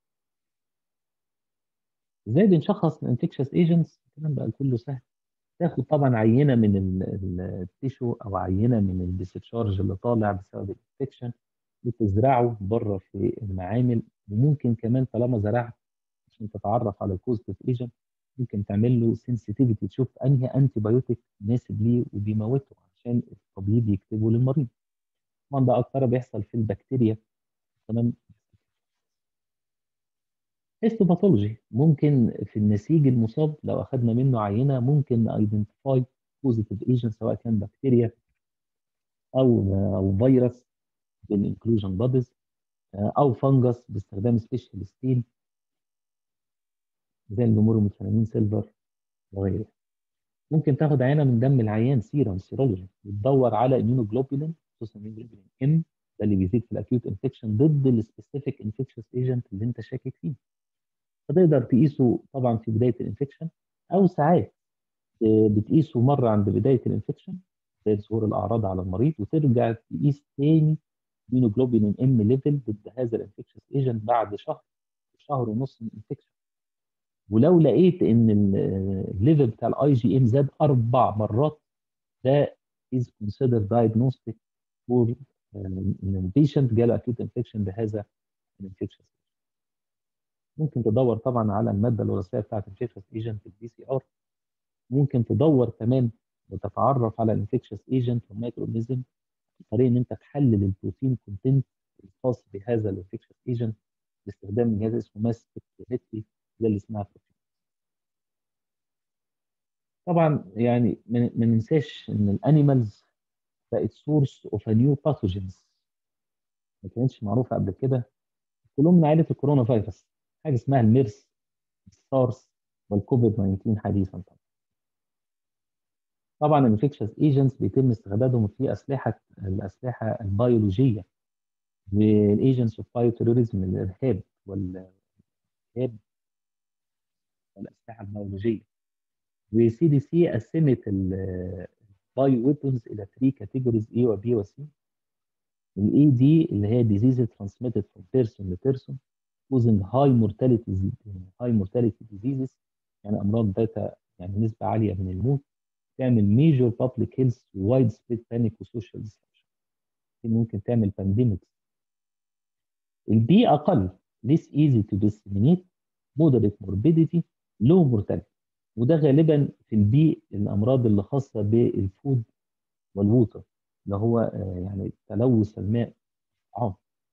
Speaker 1: ازاي بنشخص الانفكشس ايجنتس الكلام بقى كله سهل تاخد طبعا عينه من التيشو او عينه من الديسشارج اللي طالع بسبب الانفكشن بتزرعه بره في المعامل وممكن كمان طالما زرعت عشان تتعرف على البوزيتيف ايجنت ممكن تعمل له سنسيتيفيتي تشوف انهي انتي بايوتيك مناسب ليه وبيموته عشان الطبيب يكتبه للمريض طبعا ده اكتر بيحصل في البكتيريا تمام هيستوباثولوجي ممكن في النسيج المصاب لو اخذنا منه عينه ممكن ايدنتيفاي بوزيتيف ايجنت سواء كان بكتيريا او او فيروس بالانكلوجن بادز او فنجس باستخدام سبيشال ستيل زي الجمهور سيلفر وغيره ممكن تاخد عينه من دم العيان سيرم سيرولوجي وتدور على اميونوجلوبولين خصوصا اميونوجلوبولين ام ده اللي بيزيد في الاكيوت انفكشن ضد السبيسيفيك انفكشن ايجنت اللي انت شاكك فيه فتقدر تقيسه طبعا في بدايه الانفكشن او ساعات بتقيسه مره عند بدايه الانفكشن زي ظهور الاعراض على المريض وترجع تقيس تاني ميونوجلوبولين ام ليفل ضد هذا الانفكشن ايجنت بعد شهر شهر ونص من الانفكشن ولو لقيت ان الليفل بتاع الاي جي ام زاد اربع مرات ده is considered diagnostic for ان البيشنت جاله اكيوت انفكشن بهذا الانفكشن ممكن تدور طبعا على الماده الوراثيه بتاعت الانفكشن ايجنت البي سي ار ممكن تدور كمان وتتعرف على الانفكشس ايجنت والمايكرو اورجانيزم بطريقه ان انت تحلل البروتين كونتنت الخاص بهذا الانفكشس ايجنت باستخدام جهاز اسمه ماس سبكترومتري ده اللي اسمها بروتين. طبعا يعني ما ننساش ان الانيمالز بقت سورس اوف نيو باثوجينز ما كانتش معروفه قبل كده كلهم من عائله الكورونا فيروس حاجه اسمها الميرس السارس والكوفيد 19 حديثا طبعا طبعا الانفكشس ايجنتس بيتم استخدامهم في اسلحه الاسلحه البيولوجيه والايجنتس اوف بايو تيروريزم الارهاب والارهاب والاسلحه البيولوجيه وسي دي سي قسمت البايو ويبونز الى 3 كاتيجوريز اي وبي وسي الاي دي اللي هي disease transmitted from person to person causing high mortality high mortality diseases يعني امراض ذات يعني نسبه عاليه من الموت تعمل major public health wide spread panic وسوشيال disruption ممكن تعمل pandemics البي اقل less easy to disseminate moderate morbidity low mortality وده غالبا في البي الامراض اللي خاصه بالفود والووتر اللي هو يعني تلوث الماء الطعام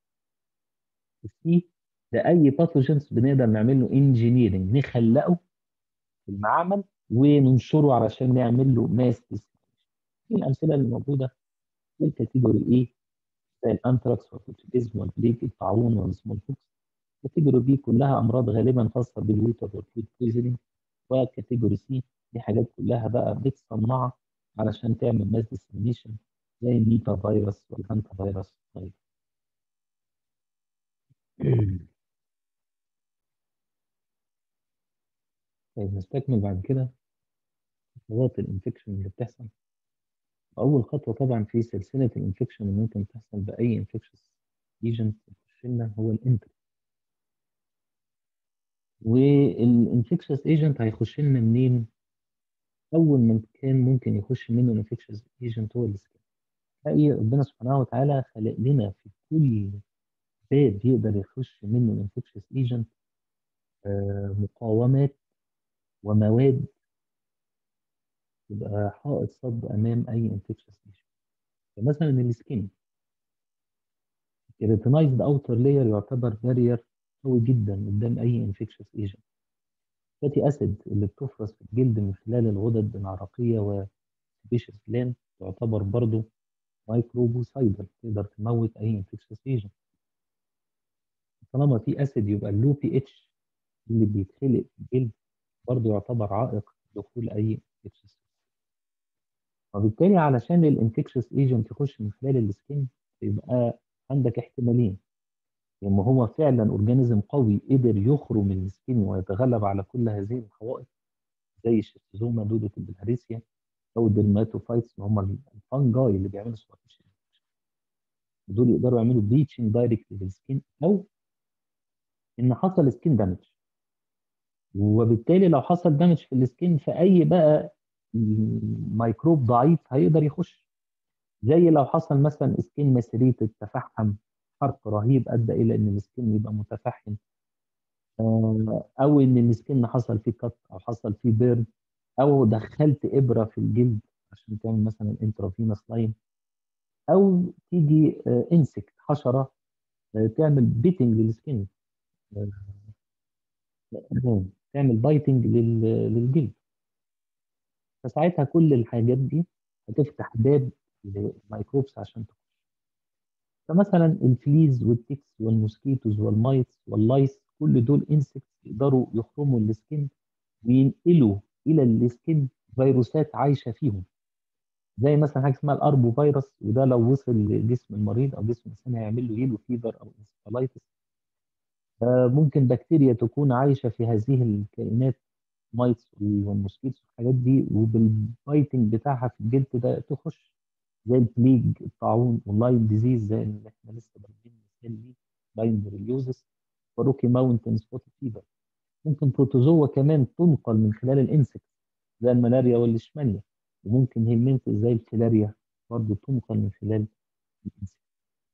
Speaker 1: السي ده اي باثوجنز بنقدر نعمل له انجينيرنج نخلقه في المعمل وننشره علشان نعمل له ماس في الامثله اللي موجوده في الكاتيجوري ايه زي الانتراكس والبوتيزم والبليك الطاعون والسمول بوكس كاتيجوري بي كلها امراض غالبا خاصه بالووتر والفود بويزنينج وكاتيجوري سي دي حاجات كلها بقى بتصنعها علشان تعمل ماس ديسمينيشن زي النيتا فيروس والهانتا فيروس طيب طيب نستكمل بعد كده خطوات الانفكشن اللي بتحصل اول خطوه طبعا في سلسله الانفكشن اللي ممكن تحصل باي انفكشس ايجنت يخش لنا هو الانتري والانفكشس ايجنت هيخش لنا منين اول مكان ممكن يخش منه الانفكشس ايجنت هو السكين تلاقي ربنا سبحانه وتعالى خلق لنا في كل باب يقدر يخش منه الانفكشس ايجنت مقاومات ومواد تبقى حائط صد امام اي انفكشس ايجنت فمثلا السكين الكيراتينايزد اوتر لاير يعتبر بارير قوي جدا قدام اي انفكشس ايجنت فاتي اسيد اللي بتفرز في الجلد من خلال الغدد العرقيه وسبيشس جلاند تعتبر برضو مايكروبوسايدر تقدر تموت اي انفكشس ايجنت طالما في اسيد يبقى اللو بي اتش اللي بيتخلق في الجلد برضو يعتبر عائق دخول اي انفكشس وبالتالي علشان الانفكشس ايجنت يخش من خلال السكين يبقى عندك احتمالين لما هو فعلا اورجانيزم قوي قدر يخرج من السكين ويتغلب على كل هذه الحوائط زي الشيستوزوما دودة البلهارسيا او الدرماتوفايتس اللي هم الفانجاي اللي بيعملوا سبارتيشن دول يقدروا يعملوا بليتشنج دايركت للسكين او ان حصل سكين دامج وبالتالي لو حصل دامج في السكين في اي بقى ميكروب ضعيف هيقدر يخش زي لو حصل مثلا سكين مسيريت تفحم حرق رهيب ادى الى ان السكين يبقى متفحم آه، او ان السكين حصل فيه كت او حصل فيه بيرن او دخلت ابره في الجلد عشان تعمل مثلا انترافينوس لاين او تيجي انسكت حشره آه، تعمل بيتنج للسكين تعمل بايتنج للجلد فساعتها كل الحاجات دي هتفتح باب للميكروبس عشان تخش فمثلا الفليز والتكس والموسكيتوز والمايتس واللايس كل دول انسكتس يقدروا يخرموا السكين وينقلوا الى السكين فيروسات عايشه فيهم زي مثلا حاجه اسمها الاربو فيروس وده لو وصل لجسم المريض او جسم الانسان هيعمل له يلو فيبر او انسفالايتس ممكن بكتيريا تكون عايشه في هذه الكائنات مايتس والموسكيتوس والحاجات دي وبالبايتنج بتاعها في الجلد ده تخش زي البليج الطاعون واللاين ديزيز زي اللي احنا لسه ضاربين مثال ليه لاين بوريليوزس وروكي ماونتن سبوت فيبر ممكن بروتوزوا كمان تنقل من خلال الانسكت زي الملاريا والليشمانيا وممكن هيلمنت زي الفيلاريا برضه تنقل من خلال الانسكت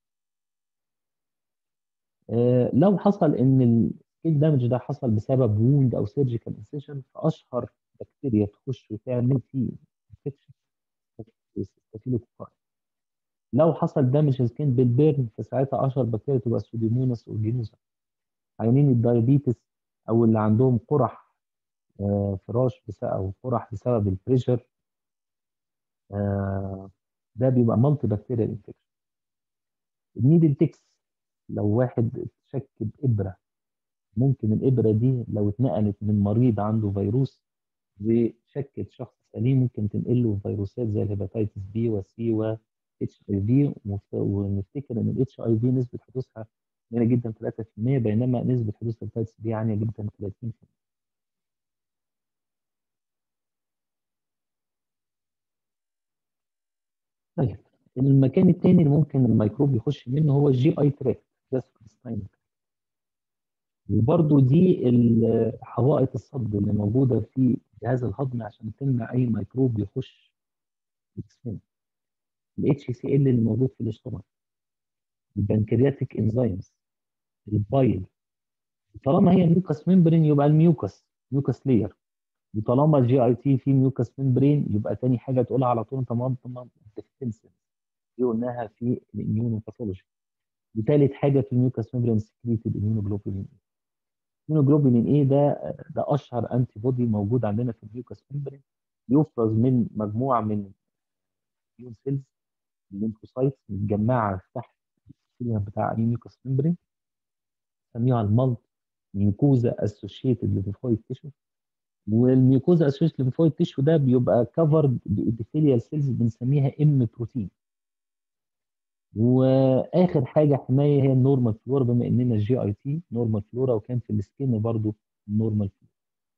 Speaker 1: آه لو حصل ان السكين دامج ده حصل بسبب ووند او سيرجيكال انسيشن فاشهر بكتيريا تخش وتعمل فيه انفكشن ستافيلوكوكاي لو حصل دامج سكين بالبيرن فساعتها اشهر بكتيريا تبقى سوديموناس اورجينوزا عيانين الدايابيتس او اللي عندهم قرح آه فراش بسبب او قرح بسبب البريشر آه ده بيبقى مالتي بكتيريال انفكشن النيدل تكس لو واحد شك بابره ممكن الابره دي لو اتنقلت من مريض عنده فيروس وشكت شخص سليم ممكن تنقل له فيروسات زي الهيباتيتس بي وسي و اتش اي في ونفتكر ان الاتش اي في نسبه حدوثها قليله جدا 3% بينما نسبه حدوث الهيباتيتس بي عاليه جدا 30% طيب المكان الثاني اللي ممكن الميكروب يخش منه هو الجي اي تراك وبرضه دي حوائط الصد اللي موجوده في جهاز الهضم عشان تمنع اي ميكروب يخش جسمنا الاتش سي ال اللي موجود في الاستومك البنكرياتيك انزيمز البايل طالما هي ميوكس ممبرين يبقى الميوكس ميوكس لير وطالما الجي اي تي في ميوكس ممبرين يبقى تاني حاجه تقولها على طول تمام تمام ديفنسيف دي قلناها في الاميونوباثولوجي وثالث حاجه في الميوكس ممبرين سكريتد اميونوجلوبولين الميونوجلوبولين ايه ده ده اشهر انتي بودي موجود عندنا في الميوكس ممبرين يفرز من مجموعه من اليون سيلز الليمفوسايتس متجمعه تحت السيليا بتاع الميوكس ممبرين نسميها المالت ميوكوزا اسوشيتد ليمفويد تيشو والميوكوزا اسوشيتد ليمفويد تيشو ده بيبقى كفرد بإبيثيليال سيلز بنسميها ام بروتين واخر حاجه حمايه هي النورمال فلورا بما اننا جي اي تي نورمال فلورا وكان في السكين برضو نورمال فلورا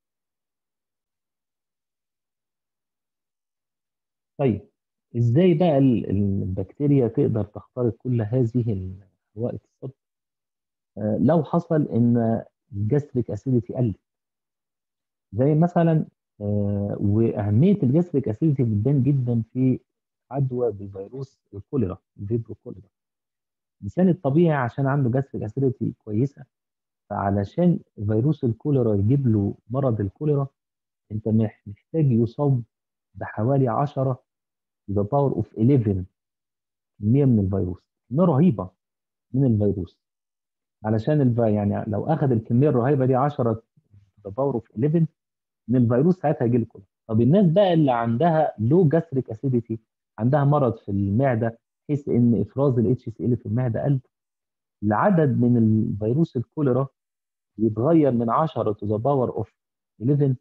Speaker 1: طيب ازاي بقى البكتيريا تقدر تخترق كل هذه حوائط الصد آه لو حصل ان الجاستريك اسيديتي قلت زي مثلا آه واهميه الجاستريك اسيديتي بتبان جدا في عدوى بفيروس الكوليرا الفيبرو كوليرا الانسان الطبيعي عشان عنده جاستريك اسيديتي كويسه فعلشان فيروس الكوليرا يجيب له مرض الكوليرا انت محتاج يصاب بحوالي 10 ذا باور اوف 11 كميه من الفيروس كميه رهيبه من الفيروس علشان الف... يعني لو اخذ الكميه الرهيبه دي 10 ذا باور اوف 11 من الفيروس ساعتها يجي له كوليرا طب الناس بقى اللي عندها لو جاستريك اسيديتي عندها مرض في المعده بحيث ان افراز الاتش سي ال في المعده قل العدد من الفيروس الكوليرا يتغير من 10 تو ذا باور اوف 11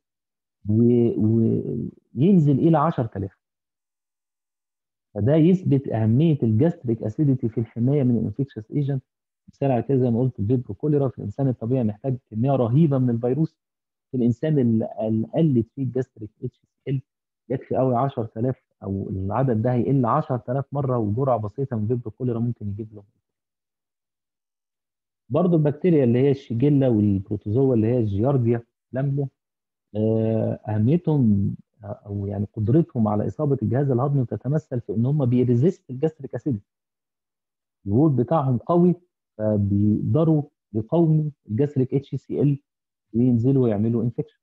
Speaker 1: وينزل الى 10000 فده يثبت اهميه الجاستريك اسيديتي في الحمايه من الانفكشس ايجنت مثال على كده زي ما قلت الفيبرو كوليرا في الانسان الطبيعي محتاج كميه رهيبه من الفيروس في الانسان اللي قلت فيه الجاستريك اتش سي ال يكفي قوي 10000 او العدد ده هيقل 10000 مره وجرعه بسيطه من فيبرو كوليرا ممكن يجيب له برضه البكتيريا اللي هي الشيجيلا والبروتوزوا اللي هي الجيارديا لامبليا آه، اهميتهم او يعني قدرتهم على اصابه الجهاز الهضمي تتمثل في ان هم بيريزيست الجاستريك اسيد الوول بتاعهم قوي فبيقدروا يقاوموا الجاستريك اتش سي ال وينزلوا يعملوا انفكشن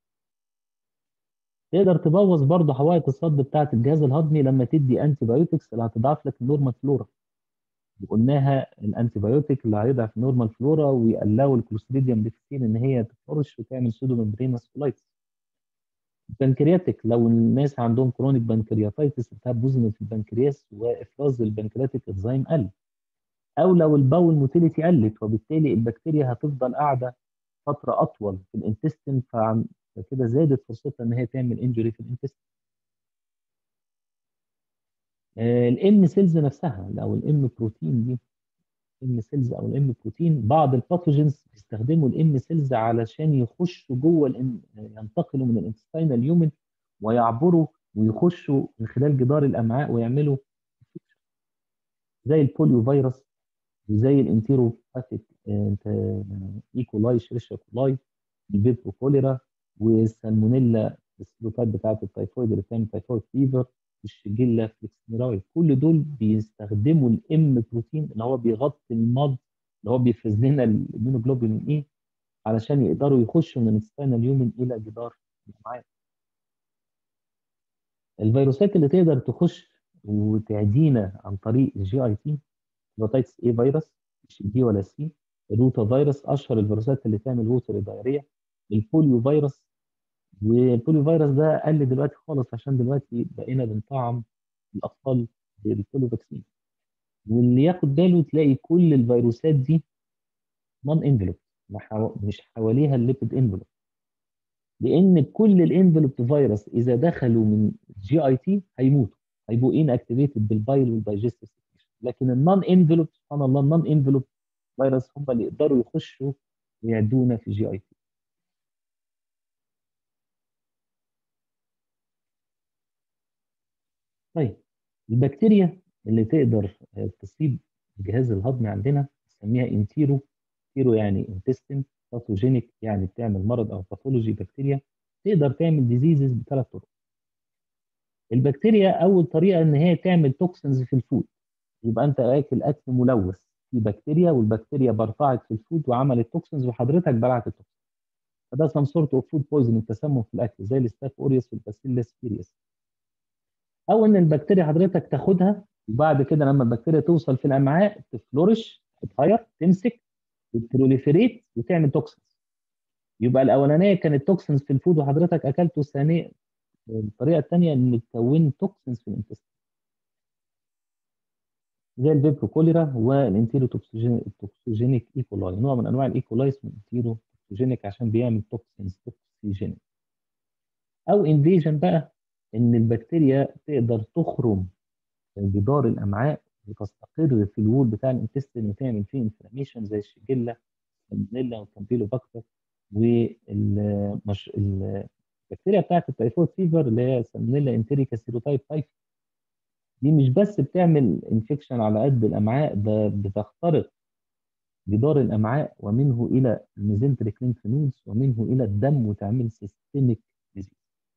Speaker 1: تقدر تبوظ برضه حوائط الصد بتاعه الجهاز الهضمي لما تدي انتي بايوتكس اللي هتضعف لك النورمال فلورا وقلناها الانتي بايوتيك اللي هيضعف النورمال فلورا ويقلقوا الكلوستريديوم ديفيسين ان هي تفرش وتعمل سودو ممبرينس كولايتس البنكرياتيك لو الناس عندهم كرونيك بنكرياتيتس التهاب بوزن في البنكرياس وافراز البنكرياتيك انزيم قل او لو البول موتيليتي قلت وبالتالي البكتيريا هتفضل قاعده فتره اطول في الانتستين فكده زادت فرصتها ان هي تعمل انجري في الانتستين الام سيلز نفسها او الام بروتين دي ام سيلز او الام بروتين بعض الباثوجينز بيستخدموا الام سيلز علشان يخشوا جوه الان ينتقلوا من الانتستينال اليومن ويعبروا ويخشوا من خلال جدار الامعاء ويعملوا زي البوليو فيروس وزي الانتيروباثيك ايكولاي شريشيا كولاي البيبرو كوليرا والسالمونيلا السلوتات بتاعت التيفويد اللي بتعمل تيفويد فيفر الشجله فليكسميراي كل دول بيستخدموا الام بروتين اللي هو بيغطي المض اللي هو بيفرز لنا الاميونوجلوبولين اي علشان يقدروا يخشوا من الانستينال اليومن الى جدار الامعاء الفيروسات اللي تقدر تخش وتعدينا عن طريق الجي اي تي هيباتيتس اي فيروس مش دي ولا سي الروتا فيروس اشهر الفيروسات اللي تعمل ووتر دايريا البوليو فيروس والبوليو فيروس ده قل دلوقتي خالص عشان دلوقتي بقينا بنطعم الاطفال بالبوليو فاكسين واللي ياخد باله تلاقي كل الفيروسات دي نون انفلوب مش حواليها الليبيد انفلوب لان كل الانفلوب فيروس اذا دخلوا من جي اي تي هيموتوا هيبقوا ان اكتيفيتد بالبايل والدايجستيف لكن النون انفلوب سبحان الله النون انفلوب فيروس هم اللي يقدروا يخشوا ويعدونا في جي اي تي طيب البكتيريا اللي تقدر تصيب الجهاز الهضمي عندنا نسميها انتيرو انتيرو يعني انتستين باثوجينيك يعني بتعمل مرض او باثولوجي بكتيريا تقدر تعمل ديزيزز بثلاث طرق البكتيريا اول طريقه ان هي تعمل توكسنز في الفود يبقى انت اكل اكل ملوث في بكتيريا والبكتيريا برطعت في الفود وعملت توكسنز وحضرتك بلعت التوكسين فده سم سورت اوف فود بويزنج تسمم في الاكل زي الستاف اوريوس والباسيلس سيريس او ان البكتيريا حضرتك تاخدها وبعد كده لما البكتيريا توصل في الامعاء تفلورش تتغير تمسك وتروليفريت وتعمل توكسنز يبقى الاولانيه كانت توكسنز في الفود وحضرتك اكلته الثانيه الطريقه الثانيه ان تكون توكسنز في الانتستين زي البيبرو كوليرا والانتيرو توكسوجينيك ايكولاي نوع من انواع الايكولاي اسمه انتيرو توكسوجينيك عشان بيعمل توكسينز توكسيجينيك او انفيجن بقى ان البكتيريا تقدر تخرم جدار الامعاء وتستقر في الوول بتاع الانتستين وتعمل فيه انفلاميشن زي الشجله السالمونيلا والكامبيلوباكتر والمش البكتيريا بتاعت التايفويد فيفر اللي هي سالمونيلا انتريكا سيروتايب 5 دي مش بس بتعمل انفكشن على قد الامعاء ده بتخترق جدار الامعاء ومنه الى الميزنتريك لينف نودز ومنه الى الدم وتعمل سيستميك ديزيز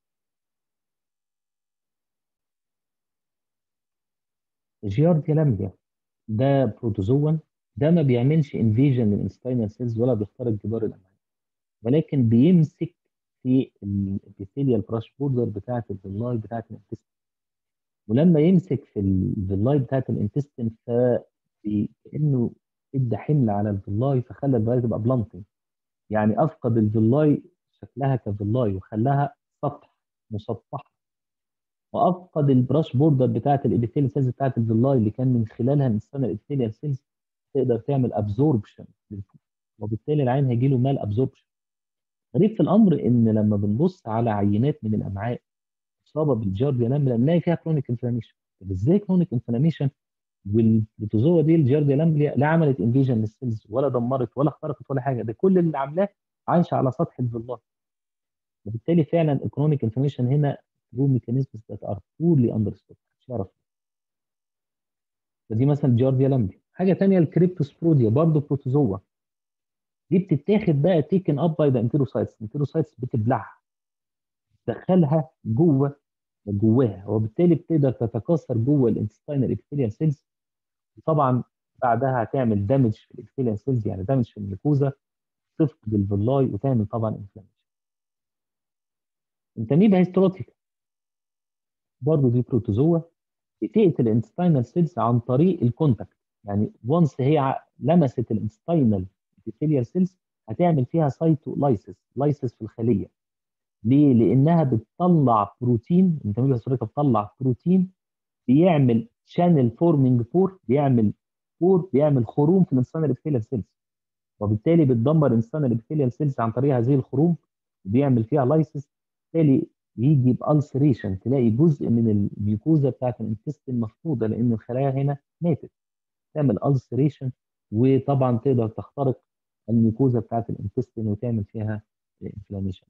Speaker 1: جيارديا لامبيا ده بروتوزوا ده ما بيعملش انفيجن للانستينال سيلز ولا بيخترق جدار الامعاء ولكن بيمسك في الابيثيليال براش بوردر بتاعه الفيلاي بتاعه الانتستين ولما يمسك في الفيلاي بتاعه الانتستين فكانه ادى حمل على الفيلاي فخلى الفيلاي تبقى بلانتنج يعني افقد الفيلاي شكلها كفيلاي وخلاها سطح مسطحه وافقد البراش بوردر بتاعه الابيثيليال سيلز بتاعه الفيلاي اللي كان من خلالها الانسان الابيثيليال سيلز تقدر تعمل ابزوربشن وبالتالي العين هيجي له مال ابزوربشن غريب في الامر ان لما بنبص على عينات من الامعاء اصابه بالجارديا لامبلا بنلاقي فيها كرونيك انفلاميشن طب ازاي كرونيك انفلاميشن والبروتوزوا دي الجارديا لامبليا لا عملت انفيجن للسيلز ولا دمرت ولا اخترقت ولا حاجه ده كل اللي عاملاه عايشه على سطح الفيلاي وبالتالي فعلا الكرونيك انفلاميشن هنا ثرو ميكانيزمز ذات ار بورلي اندرستود مش يعرف فدي مثلا جارديا لامبليا حاجه ثانيه الكريبتوسبروديا برضه بروتوزوا دي بتتاخد بقى تيكن اب باي ذا انتيروسايتس الانتيروسايتس بتبلعها تدخلها جوه جواها وبالتالي بتقدر تتكاثر جوه الانتستينال ابيثيليال سيلز وطبعا بعدها هتعمل دامج في الابيثيليال سيلز يعني دامج في الميكوزا تفقد الفيلاي وتعمل طبعا انفلاميشن انتاميبا هيستروتيكا برضه دي بروتوزوا بتقتل الانتستينال سيلز عن طريق الكونتاكت يعني وانس هي لمست الانتستينال ابيثيليال سيلز هتعمل فيها سايتولايسيس لايسيس في الخليه ليه؟ لانها بتطلع بروتين الانتاميبا هيستروتيكا بتطلع بروتين بيعمل شانل فورمينج بور بيعمل بور بيعمل خروم في الانتستينال ابيثيليال سيلز وبالتالي بتدمر الانسان الابيثيليال سيلز عن طريق هذه الخروم وبيعمل فيها لايسيس بالتالي يجي بالسريشن تلاقي جزء من الميوكوزا بتاعت الانتستين مفقوده لان الخلايا هنا ماتت تعمل السريشن وطبعا تقدر تخترق الميوكوزا بتاعت الانتستين وتعمل فيها انفلاميشن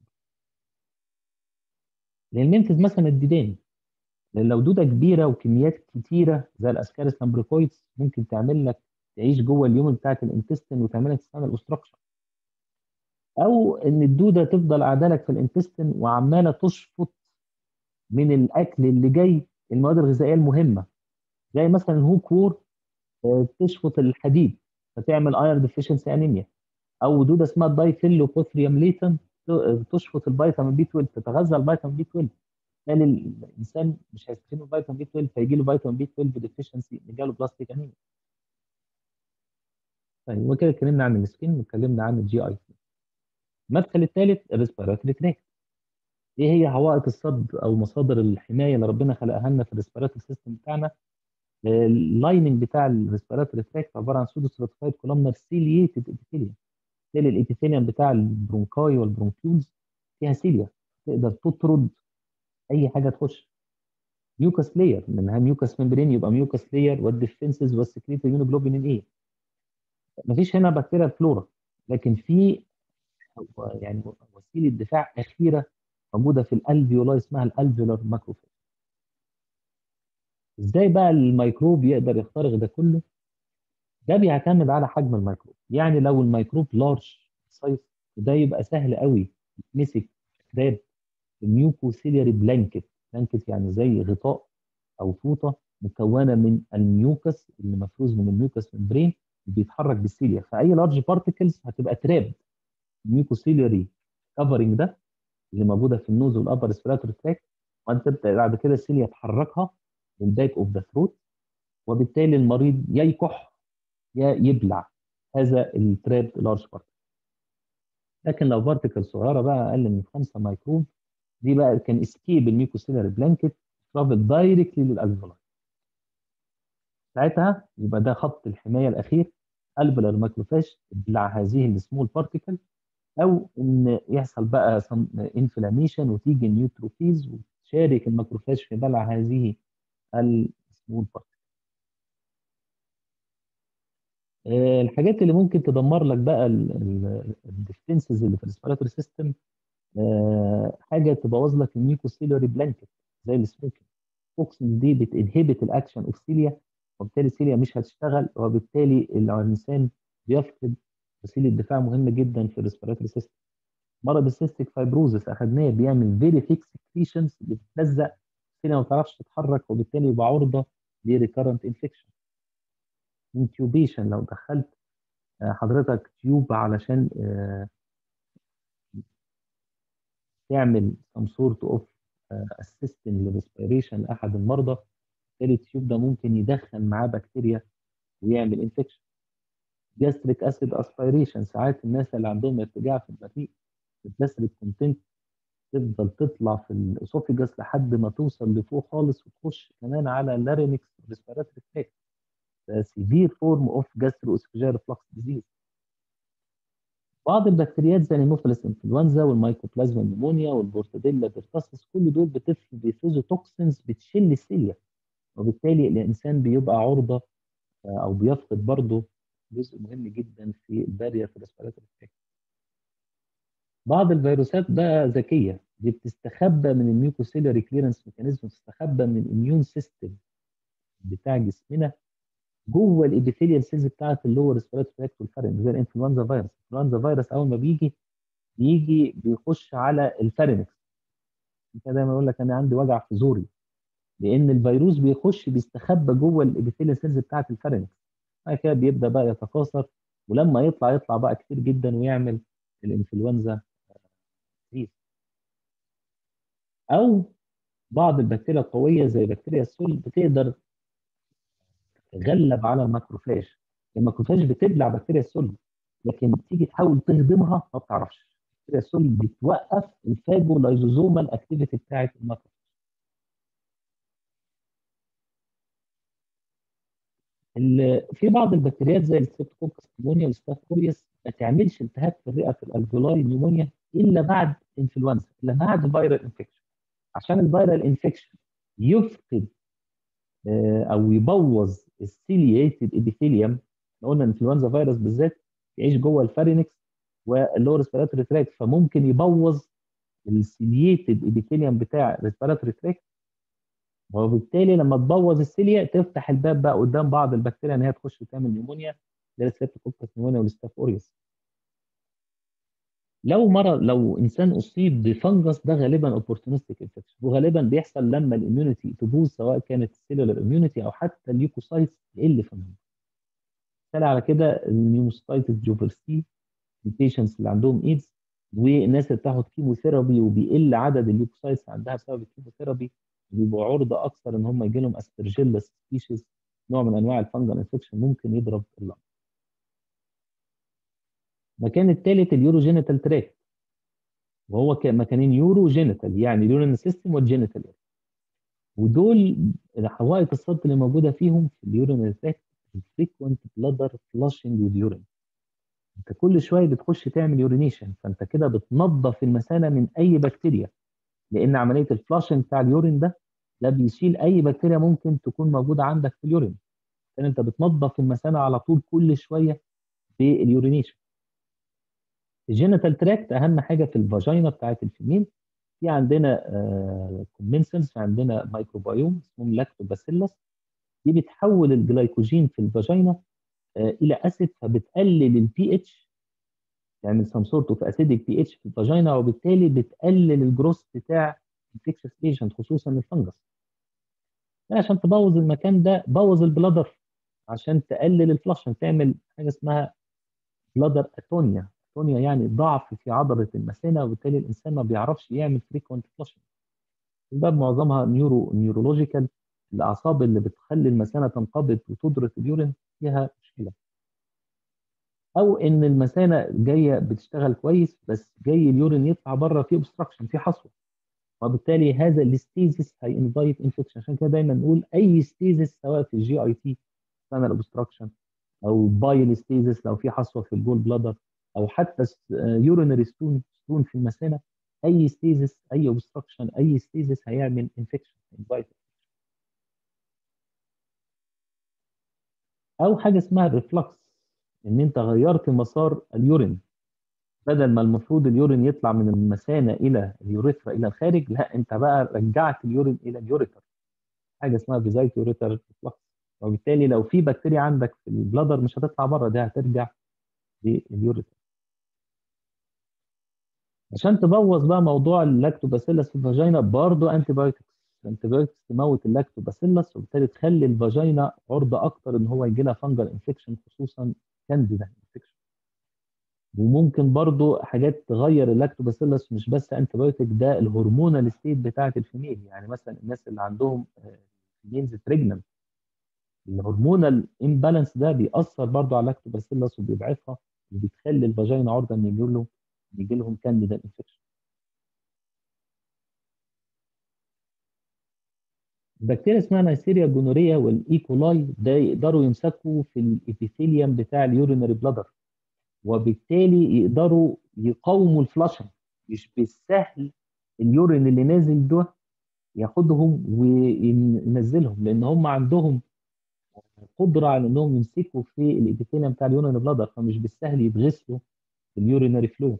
Speaker 1: للمنفذ مثلا الديدان لان لو دوده كبيره وكميات كتيره زي الاسكاريس لامبريكويدز ممكن تعمل لك تعيش جوه اليوم بتاعت الانتستين وتعمل لك ستانال اوستراكشن او ان الدوده تفضل قاعده لك في الانتستين وعماله تشفط من الاكل اللي جاي المواد الغذائيه المهمه زي مثلا الهوك وور تشفط الحديد فتعمل ايرون ديفيشنسي انيميا او دوده اسمها الدايفيلوبوثريوم ليتم تشفط الفيتامين بي 12 تتغذى الفيتامين بي 12 بالتالي الانسان مش هيستفيد من فيتامين بي 12 فيجي له فيتامين بي 12 ديفيشنسي جاله بلاستيك انيميا طيب وكده اتكلمنا عن السكين واتكلمنا عن الجي اي المدخل الثالث الريسبيراتوري تراكت ايه هي عوائق الصد او مصادر الحمايه اللي ربنا خلقها لنا في الريسبيراتوري سيستم بتاعنا اللايننج بتاع الريسبيراتوري تراكت عباره عن سودو ستراتيفايد كولومنر سيلييتد ابيثيليوم بالتالي الابيثيليوم بتاع البرونكاي والبرونكيولز فيها سيليا تقدر تطرد اي حاجه تخش ميوكاس لاير منها ميوكاس ممبرين يبقى ميوكاس لاير والديفنسز والسكريت يونوجلوبولين ايه مفيش هنا بكتيريا فلورا لكن في يعني وسيله دفاع اخيره موجوده في الالفيولاي اسمها الالفيولار ماكروفاج ازاي بقى الميكروب يقدر يخترق ده كله ده بيعتمد على حجم الميكروب يعني لو الميكروب لارج سايز ده يبقى سهل قوي يتمسك كتاب الميوكوسيلياري بلانكت بلانكت يعني زي غطاء او فوطه مكونه من الميوكس اللي مفروز من الميوكس ممبرين بيتحرك بالسيليا فاي لارج بارتكلز هتبقى تراب الميوكوسيلياري كفرنج ده اللي موجوده في النوز والابر ريسبيراتوري تراك وانت تبدا بعد كده السيليا تحركها للباك اوف ذا ثروت وبالتالي المريض يا يكح يا يبلع هذا التراب لارج بارتكل لكن لو بارتكل صغيره بقى اقل من 5 مايكرون دي بقى كان اسكيب الميوكوسيلاري بلانكت ترافل دايركتلي للالفيولاي ساعتها يبقى ده خط الحمايه الاخير الفيولار ماكروفاج تبلع هذه السمول بارتكل او ان يحصل بقى انفلاميشن وتيجي النيوتروفيز وتشارك الماكروفاج في بلع هذه السمول بارتكل الحاجات اللي ممكن تدمر لك بقى الديفنسز اللي في الريسبيراتوري سيستم حاجه تبوظ لك الميوكوسيلوري بلانكت زي السموكينج توكسين دي بتنهبت الاكشن اوف سيليا وبالتالي سيليا مش هتشتغل وبالتالي الانسان بيفقد وسيله دفاع مهمه جدا في الريسبيراتوري سيستم مرض السيستيك فايبروزس اخذناه بيعمل فيري ثيك سكريشنز بتلزق السيليا ما بتعرفش تتحرك وبالتالي يبقى عرضه لريكارنت انفكشن انتيوبيشن لو دخلت حضرتك تيوب علشان تعمل some sort of assisting للريسبيريشن لاحد المرضى بالتالي التيوب ده ممكن يدخل معاه بكتيريا ويعمل انفكشن جاستريك اسيد اسبيريشن ساعات الناس اللي عندهم ارتجاع في المريء الجاستريك كونتنت تفضل تطلع في الاسوفيجاس لحد ما توصل لفوق خالص وتخش كمان على اللارينكس ريسبيراتوري تراك ده سيفير فورم اوف جاسترو اسوفيجال فلكس ديزيز بعض البكتيريات زي الهيموفيلس انفلونزا والمايكوبلازما نيمونيا والبورتاديلا بيرتاسس كل دول بيفرزوا توكسينز بتشل السيليا وبالتالي الانسان بيبقى عرضه او بيفقد برضه جزء مهم جدا في البارير في الريسبيراتوري تراك بعض الفيروسات بقى ذكيه دي بتستخبى من الميوكوسيلري كليرنس ميكانيزم بتستخبى من الاميون سيستم بتاع جسمنا جوه الابيثيليال سيلز بتاعت اللور ريسبيراتوري تراكت والفارنج زي الانفلونزا فيروس الانفلونزا فيروس اول ما بيجي بيجي بيخش على الفارنكس كده دايما يقول لك انا عندي وجع في زوري لان الفيروس بيخش بيستخبى جوه الابيثيليال سيلز بتاعت الفارنكس بعد كده بيبدا بقى يتكاثر ولما يطلع يطلع بقى كتير جدا ويعمل الانفلونزا فيروس او بعض البكتيريا القويه زي بكتيريا السل بتقدر تغلب على الماكروفاج الماكروفاج بتبلع بكتيريا السل لكن تيجي تحاول تهضمها ما بتعرفش بكتيريا السل بتوقف الفاجو لايزوزومال اكتيفيتي بتاعت الماكروفاج في بعض البكتيريات زي الستريبتوكوكس نيمونيا والستاف اوريوس ما تعملش التهاب في الرئه في الالفيولاي نيمونيا الا بعد انفلونزا الا بعد فيرال انفكشن عشان الفيرال انفكشن يفقد او يبوظ السيلييتد ابيثيليوم قلنا الانفلونزا فيروس بالذات يعيش جوه الفارينكس واللور ريسبيراتوري تراكت فممكن يبوظ السيلييتد ابيثيليوم بتاع الريسبيراتوري تراكت وبالتالي لما تبوظ السيليا تفتح الباب بقى قدام بعض البكتيريا ان هي تخش وتعمل نيمونيا زي الستريبتوكوكس نيمونيا والستاف اوريوس لو مرض لو انسان اصيب بفنجس ده غالبا اوبورتونستيك انفكشن وغالبا بيحصل لما الاميونيتي تبوظ سواء كانت السيلولر اميونيتي او حتى الليوكوسايتس تقل في النوم مثال على كده النيوموستايتس جوفرسي البيشنتس اللي عندهم ايدز والناس اللي بتاخد كيموثيرابي وبيقل عدد الليوكوسايتس عندها بسبب الكيموثيرابي بيبقوا عرضه اكثر ان هم يجي لهم استرجيلس سبيشيز نوع من انواع الفنجل انفكشن ممكن يضرب اللنج المكان الثالث اليوروجينيتال تراكت وهو مكانين يورو جينيتال يعني اليورين سيستم والجينيتال ودول حوائط الصد اللي موجوده فيهم في اليورين تراكت الفريكونت بلادر فلاشنج وذ يورين انت كل شويه بتخش تعمل يورينيشن فانت كده بتنظف المثانه من اي بكتيريا لان عمليه الفلاشنج بتاع اليورين ده ده بيشيل اي بكتيريا ممكن تكون موجوده عندك في اليورين لان انت بتنظف المثانه على طول كل شويه باليورينيشن الجينيتال تراكت اهم حاجه في الفاجينا بتاعت الفيميل في عندنا كومنسنس في عندنا مايكروبايوم اسمهم لاكتوباسيلس دي بتحول الجلايكوجين في الفاجينا الى اسيد فبتقلل البي اتش تعمل سم سورت اوف اسيدك بي اتش في الفاجينا وبالتالي بتقلل الجروس بتاع انفكشس ايجنت خصوصا الفنجس عشان تبوظ المكان ده بوظ البلادر عشان تقلل الفلاشن تعمل حاجه اسمها بلادر اتونيا اتونيا يعني ضعف في عضله المثانه وبالتالي الانسان ما بيعرفش يعمل فريكونت فلاشن الباب معظمها نيورو نيورولوجيكال الاعصاب اللي بتخلي المثانه تنقبض وتدرك اليورين فيها مشكله او ان المثانه جايه بتشتغل كويس بس جاي اليورين يطلع بره في اوبستراكشن في حصوه وبالتالي هذا الاستيزس هينفايت انفكشن عشان كده دايما نقول اي ستيزس سواء في الجي اي تي سنال اوبستراكشن او بايل ستيزس لو في حصوه في الجول بلادر او حتى يورينري ستون ستون في المثانه اي ستيزس اي اوبستراكشن اي ستيزس هيعمل انفكشن انفايت او حاجه اسمها الريفلكس ان انت غيرت مسار اليورين بدل ما المفروض اليورين يطلع من المثانه الى اليوريثرا الى الخارج لا انت بقى رجعت اليورين الى اليوريتر حاجه اسمها فيزايت يوريتر ريفلكس وبالتالي لو في بكتيريا عندك في البلادر مش هتطلع بره دي هترجع لليوريتر عشان تبوظ بقى موضوع اللاكتوباسيلس في الفاجينا برضه انتي بايوتكس انتي بايوتكس تموت اللاكتوباسيلس وبالتالي تخلي الفاجينا عرضه اكتر ان هو يجي لها فانجل انفكشن خصوصا كانديدا انفكشن وممكن برضو حاجات تغير اللاكتوباسيلس مش بس انتي بايوتيك ده الهرمونال ستيت بتاعه الفيميل يعني مثلا الناس اللي عندهم فيميلز بريجننت الهرمونال امبالانس ده بيأثر برضو على اللاكتوباسيلس وبيضعفها وبيخلي الفاجينا عرضه ان يجي لهم يجي لهم كانديدا انفكشن بكتيريا اسمها نيسيريا جونوريا والايكولاي ده يقدروا يمسكوا في الابيثيليوم بتاع اليورينري بلادر وبالتالي يقدروا يقاوموا الفلاشنج مش بالسهل اليورين اللي نازل ده ياخدهم وينزلهم لان هم عندهم قدره على انهم يمسكوا في الابيثيليوم بتاع اليورينري بلادر فمش بالسهل يتغسلوا في اليورينري فلو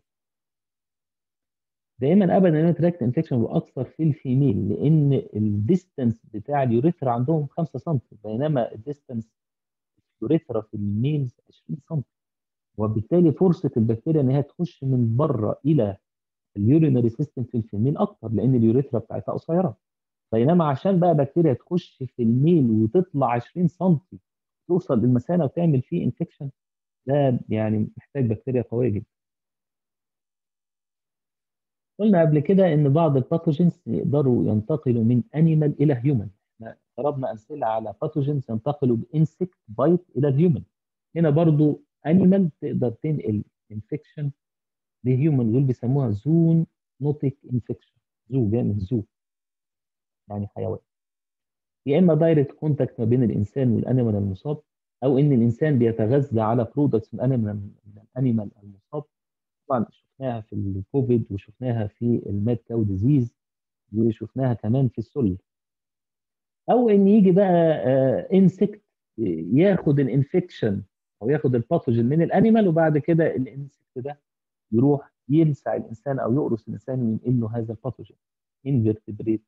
Speaker 1: دائما ابدا تراكت انفكشن واكثر في الفيميل لان الديستنس بتاع اليوريثرا عندهم 5 سم بينما الديستنس يوريثرا في الميلز 20 سم وبالتالي فرصه البكتيريا ان هي تخش من بره الى اليورينري سيستم في الفيميل اكتر لان اليوريثرا بتاعتها قصيره بينما عشان بقى بكتيريا تخش في الميل وتطلع 20 سم توصل للمثانه وتعمل فيه انفكشن ده يعني محتاج بكتيريا قويه جدا قلنا قبل كده ان بعض الباثوجينز يقدروا ينتقلوا من انيمال الى هيومن احنا ضربنا امثله على باثوجينز ينتقلوا بانسكت بايت الى الهيومن هنا برضو انيمال تقدر تنقل انفكشن لهيومن دول بيسموها زون نوتيك انفكشن زو جاي من زو يعني حيوان يا اما دايركت كونتاكت ما بين الانسان والانيمال المصاب او ان الانسان بيتغذى على برودكتس من الانيمال من الانيمال المصاب طبعا شفناها في الكوفيد وشفناها في الماد كاو ديزيز وشفناها كمان في السل او ان يجي بقى انسكت ياخد الانفكشن او ياخد الباثوجين من الانيمال وبعد كده الانسكت ده يروح يلسع الانسان او يقرص الانسان وينقل له هذا الباثوجين انفرتبريت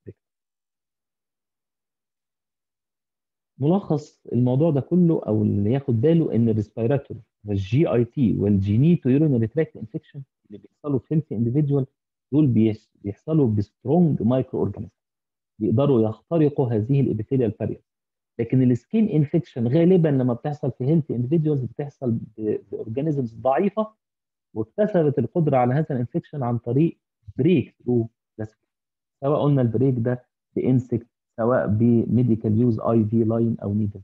Speaker 1: ملخص الموضوع ده كله او اللي ياخد باله ان الريسبيراتوري والجي اي تي والجينيتو يورينري تراكت انفكشن اللي بيحصلوا في هيلثي انديفيدوال دول بيحصلوا بسترونج مايكرو اورجانيزم بيقدروا يخترقوا هذه الابيثيليال بارير لكن السكين انفكشن غالبا لما بتحصل في هيلثي انديفيدوالز بتحصل باورجانيزمز ضعيفه واكتسبت القدره على هذا الانفكشن عن طريق بريك ثرو سواء قلنا البريك ده بانسكت سواء بميديكال يوز اي في لاين او نيدل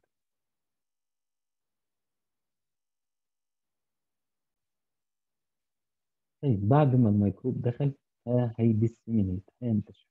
Speaker 1: طيب بعد ما الميكروب دخل هيديسيمينيت هينتشر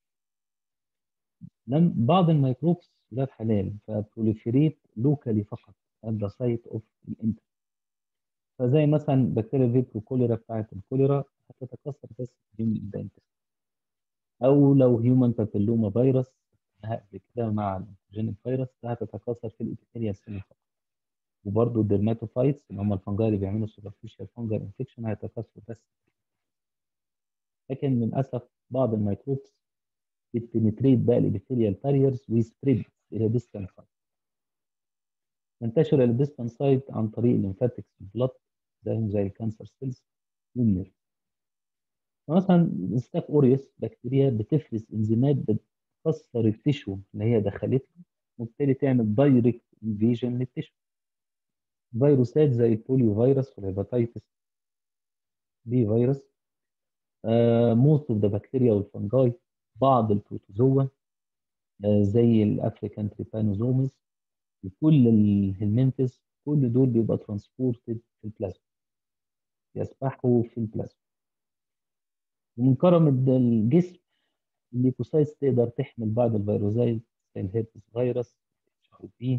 Speaker 1: لم بعض الميكروبس ولاد حلال فبروليفريت لوكالي فقط at the site of الانتر فزي مثلا بكتيريا فيبرو كوليرا بتاعت الكوليرا هتتكاثر بس في الانتر او لو هيومن بابيلوما فيروس قبل كده مع الانتروجينيك فيروس ده هتتكاثر في الابيثيليال سيل فقط وبرده الدرماتوفايتس اللي هم الفنجاي اللي بيعملوا سوبرفيشال فنجر انفكشن هيتكاثروا بس لكن للاسف بعض الميكروبس بتبنتريت بقى الابيثيليال باريرز ويسبريد الى ديستانت سايت تنتشر الديستانت سايت عن طريق الليمفاتكس البلط زيهم زي الكانسر سيلز والنيرف مثلا ستاف اوريوس بكتيريا بتفرز انزيمات بتكسر التشو اللي هي دخلتها وبالتالي تعمل دايركت انفيجن للتشو فيروسات زي البوليو فيروس والهيباتيتس بي فيروس موست اوف ذا بكتيريا والفنجاي بعض البروتوزوا آه زي الافريكان تريبانوزومز وكل الهلمنتس كل دول بيبقى ترانسبورتد في البلازما يسبحوا في البلازما ومن كرم الجسم الليكوسايتس تقدر تحمل بعض الفيروسات زي الهيربس فيروس اتش اي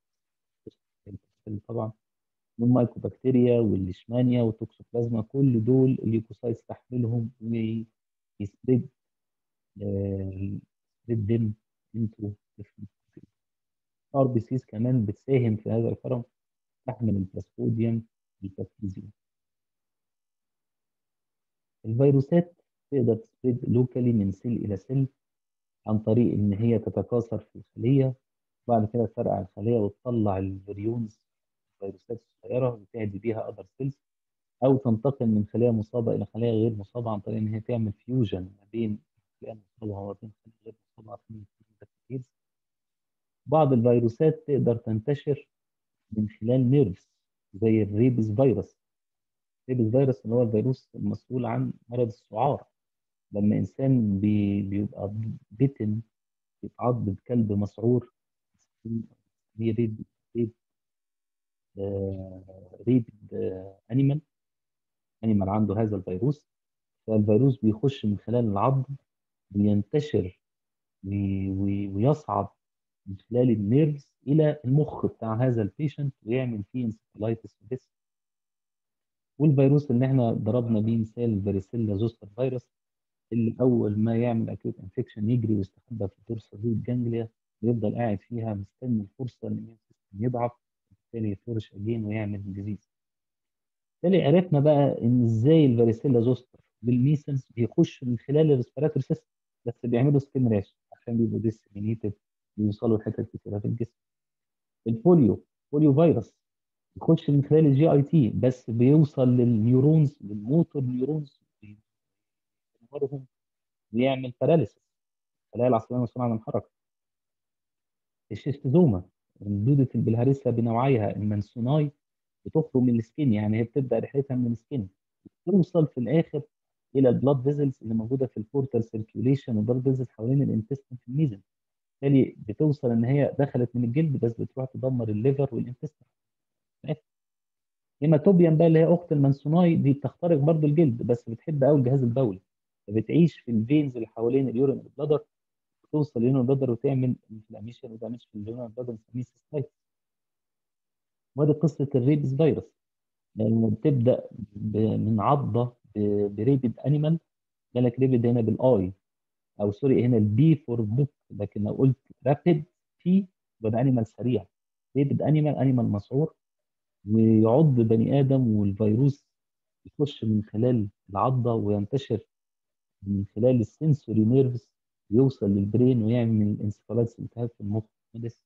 Speaker 1: بي طبعا والمايكوبكتيريا والليشمانيا والتوكسوبلازما كل دول الليكوسايتس تحملهم ويسبريد سبريد دم انتو ار بي سيز كمان بتساهم في هذا الكرم تحمل البلاسبوديوم والبكتيريا الفيروسات تقدر تسبريد لوكالي من سيل الى سيل عن طريق ان هي تتكاثر في الخليه وبعد كده تفرقع الخليه وتطلع الفيريونز الفيروسات الصغيره وتهدي بيها اذر سيلز او تنتقل من خليه مصابه الى خليه غير مصابه عن طريق ان هي تعمل فيوجن ما بين الخليه المصابه وما بين خليه غير مصابه عشان البكتيريا بعض الفيروسات تقدر تنتشر من خلال نيرفز زي الريبس فيروس الريبس فيروس اللي هو الفيروس المسؤول عن مرض السعار لما انسان بي بيبقى بيتن يتعض بكلب مسعور ريد ريد ريد انيمال انيمال عنده هذا الفيروس فالفيروس بيخش من خلال العظم وينتشر ويصعد من خلال النيرفز الى المخ بتاع هذا البيشنت ويعمل فيه انسفالايتس في الجسم والفيروس اللي احنا ضربنا بيه مثال الفاريسيلا زوستر فيروس اللي اول ما يعمل اكيوت انفكشن يجري ويستخبى في الدورسال روت جانجليا ويفضل قاعد فيها مستني الفرصه ان السيستم يضعف وبالتالي يفرش اجين ويعمل ديزيز بالتالي عرفنا بقى ان ازاي الفاريسيلا زوستر بالميسنس بيخش من خلال الريسبيراتوري سيستم بس بيعملوا سكين راش عشان بيبقوا ديسمينيتد ويوصلوا لحتت كتيره في الجسم البوليو بوليو فيروس يخش من خلال الجي اي تي بس بيوصل للنيورونز للموتور نيورونز بيدمرهم ويعمل باراليسيس الخلايا العصبيه المسؤوله عن الحركه الشيستوزوما دودة البلهارسيا بنوعيها المنسوناي بتخرج من السكين يعني هي بتبدا رحلتها من السكين توصل في الاخر الى البلاد فيزلز اللي موجوده في البورتال سيركيوليشن البلاد فيزلز حوالين الانتستين في الميزن بالتالي بتوصل ان هي دخلت من الجلد بس بتروح تدمر الليفر والانتستين هيماتوبيان بقى اللي هي اخت المنسوناي دي بتخترق برضو الجلد بس بتحب قوي الجهاز البولي فبتعيش في الفينز اللي حوالين اليورين بلادر توصل لليورين بلادر وتعمل انفلاميشن ودامج في اليورين بلادر بنسميه سيستايتس وادي قصه الريبس فيروس لان بتبدا من عضه بريبد انيمال بالك ريبد هنا بالاي او سوري هنا البي فور بوك لكن لو قلت رابيد بي يبقى انيمال سريع ريبد انيمال انيمال مسعور ويعض بني ادم والفيروس يخش من خلال العضه وينتشر من خلال السنسوري نيرفز يوصل للبرين ويعمل انسفالات التهاب في المخ بس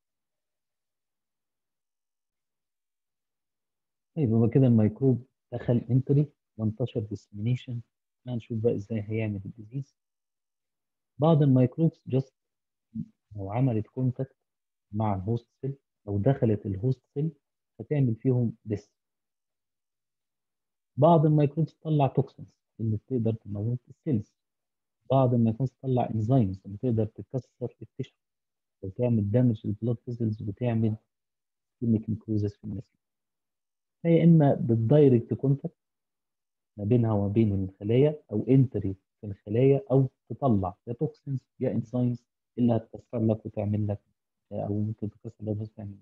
Speaker 1: طيب يبقى كده الميكروب دخل انتري وانتشر ديسمينيشن هنشوف بقى ازاي هيعمل الديزيز بعض الميكروبس جاست لو عملت كونتاكت مع الهوست سيل او دخلت الهوست سيل هتعمل فيهم ديس بعض الميكروبس تطلع توكسينز اللي بتقدر تموت السيلز بعض الميكروبس تطلع انزيمز اللي تقدر تكسر التشو وتعمل دامج للبلاد فيزلز وتعمل كيميك نكروزس في الناس هي اما بالدايركت كونتاكت ما بينها وما بين الخلايا او انتري في الخلايا او تطلع يا توكسينز يا انزيمز اللي هتكسر لك وتعمل لك او ممكن تكسر لك تعمل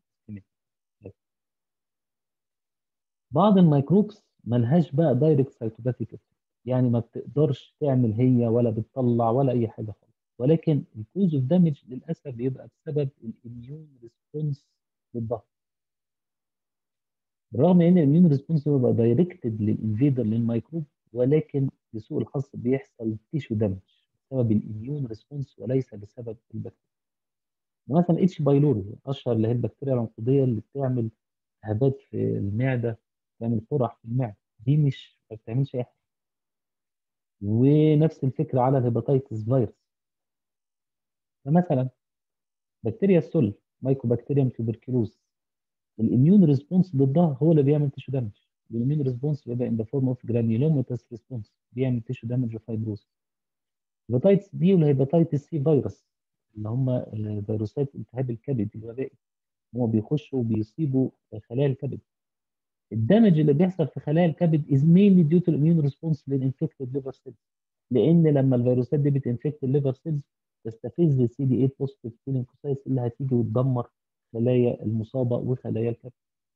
Speaker 1: بعض الميكروبس ملهاش بقى دايركت سايتوباثيك يعني ما بتقدرش تعمل هي ولا بتطلع ولا اي حاجه خالص ولكن الكوز اوف دامج للاسف بيبقى بسبب الاميون ريسبونس ضدها بالرغم ان الاميون ريسبونس بيبقى دايركتد للانفيدر للميكروب ولكن لسوء الحظ بيحصل تيشو دامج بسبب الاميون ريسبونس وليس بسبب البكتيريا مثلا اتش بايلوري اشهر اللي هي البكتيريا العنقوديه اللي بتعمل التهابات في المعده بتعمل قرح في المعده دي مش ما بتعملش اي حاجه ونفس الفكره على الهيباتيتس فيروس فمثلا بكتيريا السل مايكوبكتيريوم تيوبركلوز الاميون ريسبونس ضدها هو اللي بيعمل تيشو دامج الاميون ريسبونس بيبقى ان ذا فورم اوف جرانيولوماتس ريسبونس بيعمل تيشو دامج وفايبروز الهيباتيتس بي والهيباتيتس سي فيروس اللي هم فيروسات التهاب الكبد الوبائي هم بيخشوا وبيصيبوا خلايا الكبد الدمج اللي بيحصل في خلايا الكبد از مينلي ديو تو الاميون ريسبونس للانفكتد ليفر سيلز لان لما الفيروسات دي بتنفكت الليفر سيلز تستفز السي دي 8 بوزيتيف لينكوسايتس اللي هتيجي وتدمر خلايا المصابه وخلايا الكبد.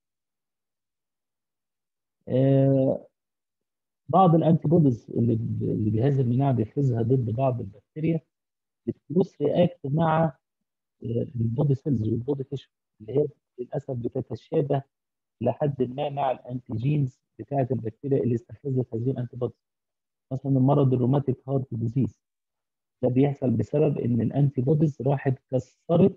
Speaker 1: آه بعض الانتي بوديز اللي اللي جهاز المناعه بيفرزها ضد بعض البكتيريا بتكروس رياكت مع البودي سيلز والبودي تيشو اللي هي للاسف بتتشابه لحد ما مع الانتيجينز بتاعه البكتيريا اللي استفزت هذه الانتي بوديز مثلا المرض الروماتيك هارت ديزيز ده بيحصل بسبب ان الانتي بوديز راحت كسرت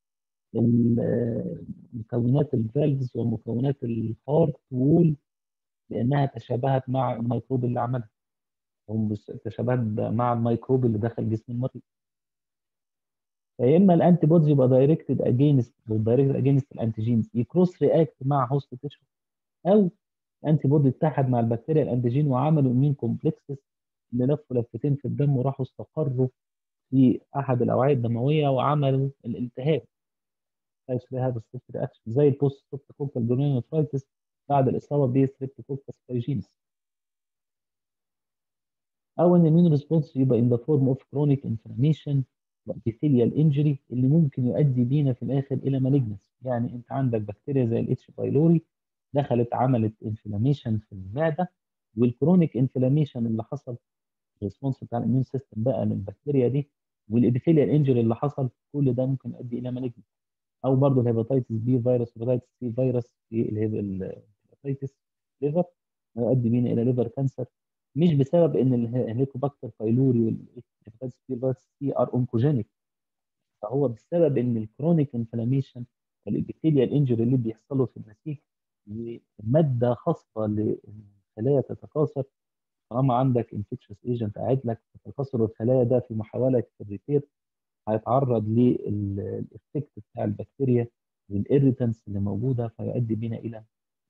Speaker 1: مكونات الفالفز ومكونات الهارت وول لانها تشابهت مع الميكروب اللي عملها هم تشابهت مع الميكروب اللي دخل جسم المريض فيا اما الانتي بودز يبقى دايركتد اجينست او دايركتد اجينست الانتيجينز يكروس رياكت مع هوست تيشو او الانتي بودي اتحد مع البكتيريا الانتيجين وعملوا امين كومبلكسز اللي لفوا لفتين في الدم وراحوا استقروا في احد الاوعيه الدمويه وعملوا الالتهاب هذا السيفت رياكشن زي البوست ستريبتوكوكال جونينوفرايتس بعد الاصابه بستريبتوكوكال سبايجينس او ان المين ريسبونس يبقى ان ذا فورم اوف كرونيك انفلاميشن وابيثيليال انجري اللي ممكن يؤدي بينا في الاخر الى مالجنس يعني انت عندك بكتيريا زي الاتش بايلوري دخلت عملت انفلاميشن في المعده والكرونيك انفلاميشن اللي حصل الريسبونس بتاع الاميون سيستم بقى من البكتيريا دي والابيثيليال انجري اللي حصل كل ده ممكن يؤدي الى مالجنس او برضه الهيباتيتس بي فيروس هيباتيتس سي فيروس في الهيباتيتس ليفر يؤدي بينا الى ليفر كانسر مش بسبب ان الهيليكوباكتر بايلوري والهيباتيتس بي فيروس سي ار اونكوجينيك فهو بسبب ان الكرونيك انفلاميشن والابيثيليال انجري اللي بيحصلوا في النسيج وماده خاصه للخلايا تتكاثر طالما عندك انفكشوس ايجنت قاعد لك في تكاثر الخلايا ده في محاوله الريبير هيتعرض للافكت بتاع البكتيريا والإيريتنس اللي موجوده فيؤدي بنا الى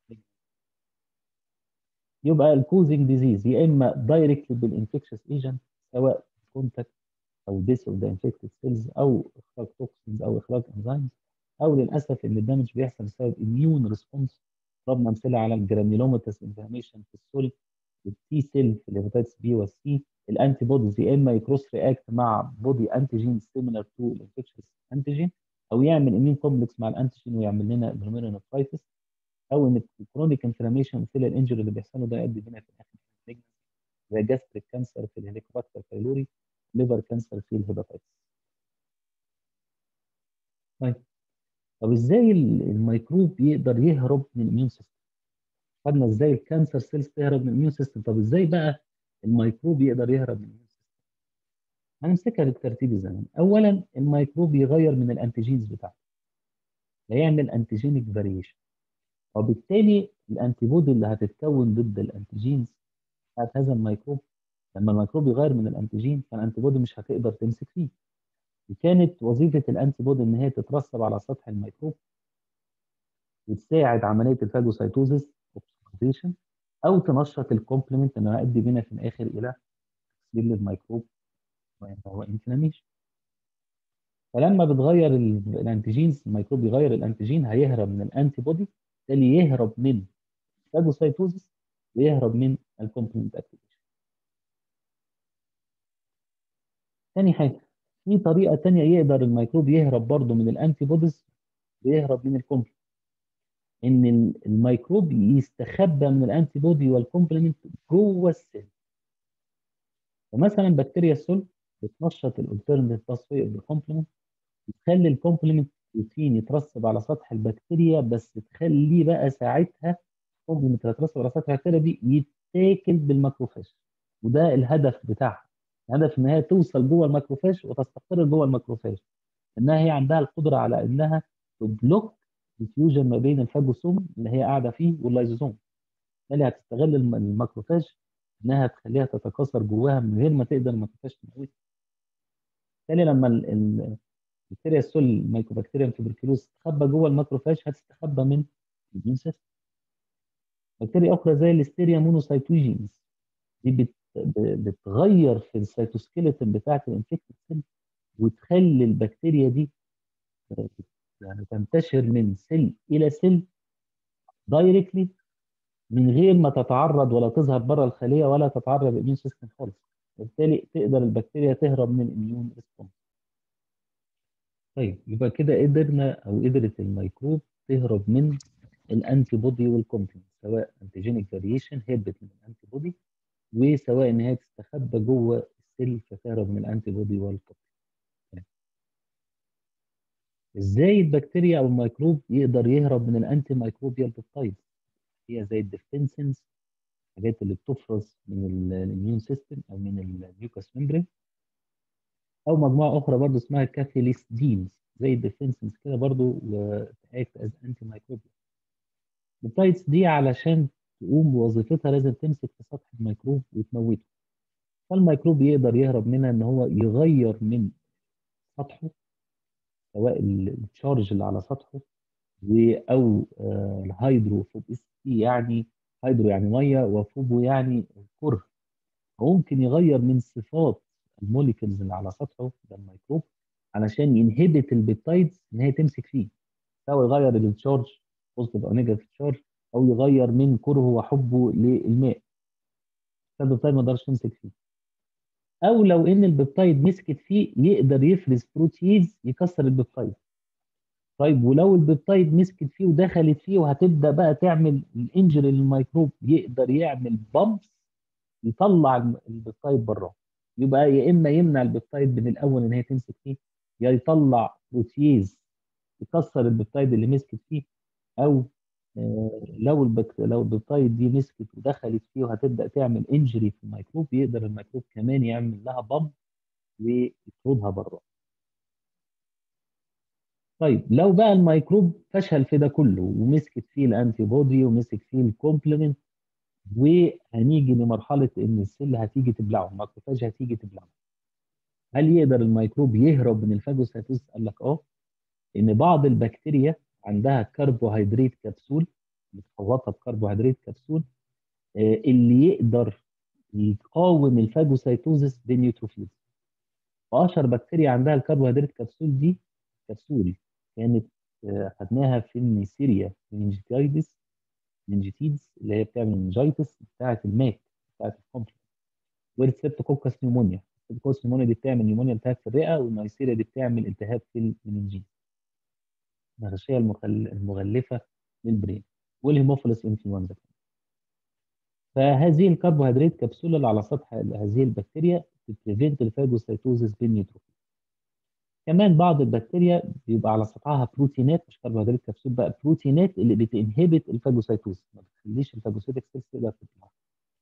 Speaker 1: يبقى الكوزنج ديزيز يا اما دايركتلي بالانفكشوس ايجنت سواء كونتاكت او ديس اوف ذا انفكتد سيلز او اخراج توكسينز او اخراج انزيمز او للاسف ان الدمج بيحصل بسبب اميون ريسبونس ضربنا امثله على الجرانيولوماتس انفلاميشن في السول التي سيل في الهيباتيتس بي والسي الانتي بوديز يا اما يكروس رياكت مع بودي انتيجين سيميلر تو الانفكشن انتيجين او يعمل امين كومبلكس مع الانتيجين ويعمل لنا جلوميرونيفرايتس او ان الكرونيك انفلاميشن في الانجري اللي بيحصل له ده يؤدي بنا في الاخر زي جاستريك كانسر في الهيليكوباكتر بايلوري ليفر كانسر في الهيباتيتس طيب طب ازاي الميكروب يقدر يهرب من الاميون سيستم خدنا ازاي الكانسر سيلز تهرب من الاميون سيستم طب ازاي بقى الميكروب يقدر يهرب من الاميون سيستم هنمسكها بالترتيب الزمني اولا الميكروب يغير من الانتيجينز بتاعته هيعمل انتيجينيك فاريشن وبالتالي الانتي بودي اللي هتتكون ضد الانتيجينز بتاعت هذا الميكروب لما الميكروب يغير من الانتيجين فالانتي بودي مش هتقدر تمسك فيه وكانت وظيفه الانتي بودي ان هي تترسب على سطح الميكروب وتساعد عمليه الفاجوسايتوزيس اوبسيديشن او تنشط الكومبلمنت انه يؤدي بنا في الاخر الى تكسير للميكروب وهو انفلاميشن فلما بتغير الانتيجينز الميكروب يغير الانتيجين هيهرب من الانتي بودي بالتالي يهرب من فاجوسايتوزيس ويهرب من الكومبلمنت اكتيفيشن تاني حاجه في طريقه تانية يقدر الميكروب يهرب برضه من الانتي بوديز ويهرب من الكومبلمنت ان الميكروب يستخبى من الانتي بودي والكومبلمنت جوه السيل فمثلا بكتيريا السل بتنشط الالترناتيف باسوي اوف الكومبلمنت بتخلي الكومبلمنت بروتين يترسب على سطح البكتيريا بس تخليه بقى ساعتها الكومبلمنت اللي هيترسب على سطح البكتيريا دي يتاكل بالماكروفاج وده الهدف بتاعها الهدف ان هي توصل جوه الماكروفاج وتستقر جوه الماكروفاج انها هي عندها القدره على انها تبلوك الفيوجن ما بين الفاجوسوم اللي هي قاعده فيه واللايزوزوم بالتالي هتستغل الماكروفاج انها تخليها تتكاثر جواها من غير ما تقدر الماكروفاج تموتها بالتالي لما البكتيريا السول مايكوبكتيريا تبركلوز تستخبى جوه الماكروفاج هتستخبى من الجين سيستم بكتيريا اخرى زي الاستيريا مونوسايتوجينز دي بت بتغير في السيتوسكيلتون بتاعه الانفكتد سيل وتخلي البكتيريا دي يعني تنتشر من سيل الى سيل دايركتلي من غير ما تتعرض ولا تظهر بره الخليه ولا تتعرض للاميون سيستم خالص وبالتالي تقدر البكتيريا تهرب من الاميون ريسبونس طيب يبقى كده قدرنا او قدرت الميكروب تهرب من الانتي بودي والكومبلمنت سواء انتيجينيك فاريشن هربت من الانتي بودي وسواء ان هي تستخبى جوه السيل فتهرب من الانتي بودي والكوبلمنت ازاي البكتيريا او الميكروب يقدر يهرب من الانتي ميكروبيال بيبتايد هي زي الديفنسنز الحاجات اللي بتفرز من الاميون سيستم او من الميوكاس ميمبرين او مجموعه اخرى برضو اسمها كافيليستينز زي الديفنسنز كده برضو وتاكت از انتي ميكروبيال البيبتايدز دي علشان تقوم بوظيفتها لازم تمسك في سطح الميكروب وتموته فالميكروب يقدر يهرب منها ان هو يغير من سطحه سواء التشارج اللي على سطحه او الهيدروفوبيستي يعني هيدرو يعني ميه وفوبو يعني كره ممكن يغير من صفات الموليكولز اللي على سطحه ده الميكروب علشان ينهبت البيبتايدز ان هي تمسك فيه سواء يغير التشارج بوزيتيف او نيجاتيف تشارج او يغير من كرهه وحبه للماء فالبيبتايد ما يقدرش يمسك فيه او لو ان البيبتايد مسكت فيه يقدر يفرز بروتيز يكسر البيبتايد طيب ولو البيبتايد مسكت فيه ودخلت فيه وهتبدا بقى تعمل الانجري للميكروب يقدر يعمل بامبس يطلع البيبتايد بره يبقى يا اما يمنع البيبتايد من الاول ان هي تمسك فيه يا يطلع بروتيز يكسر البيبتايد اللي مسكت فيه او لو البكت... لو البيبتايد دي مسكت ودخلت فيه وهتبدا تعمل انجري في الميكروب يقدر الميكروب كمان يعمل لها بامب ويطردها بره طيب لو بقى الميكروب فشل في ده كله ومسكت فيه الانتي بودي ومسك فيه الكومبلمنت وهنيجي لمرحله ان السيل هتيجي تبلعه الماكروفاج هتيجي تبلعه هل يقدر الميكروب يهرب من الفاجوسايتوز قال لك اه ان بعض البكتيريا عندها كربوهيدرات كبسول متحوطه بكربوهيدرات كبسول آه، اللي يقدر يقاوم الفاجوسايتوزس بالنيوتروفيلز واشهر بكتيريا عندها الكربوهيدرات كبسول دي كبسول كانت آه، خدناها في النيسيريا منجيتايدس منجيتيدز اللي هي بتعمل منجيتس بتاعه الماك بتاعه الكومبلكس والسبتوكوكس نيومونيا السبتوكوكس نيومونيا دي بتعمل نيومونيا التهاب في الرئه والنيسيريا دي بتعمل التهاب في المننجيز الغشيه المخل- المغلفه للبرين والهيموفيلس انفلونزا فهذه الكربوهيدرات كبسوله اللي على سطح هذه البكتيريا بتبريفنت الفاجوسايتوزس بالنيوتروفيل كمان بعض البكتيريا بيبقى على سطحها بروتينات مش كربوهيدرات كبسول بقى بروتينات اللي بتنهبت الفاجوسايتوز ما بتخليش الفاجوسيتك سيلز تقدر تطلع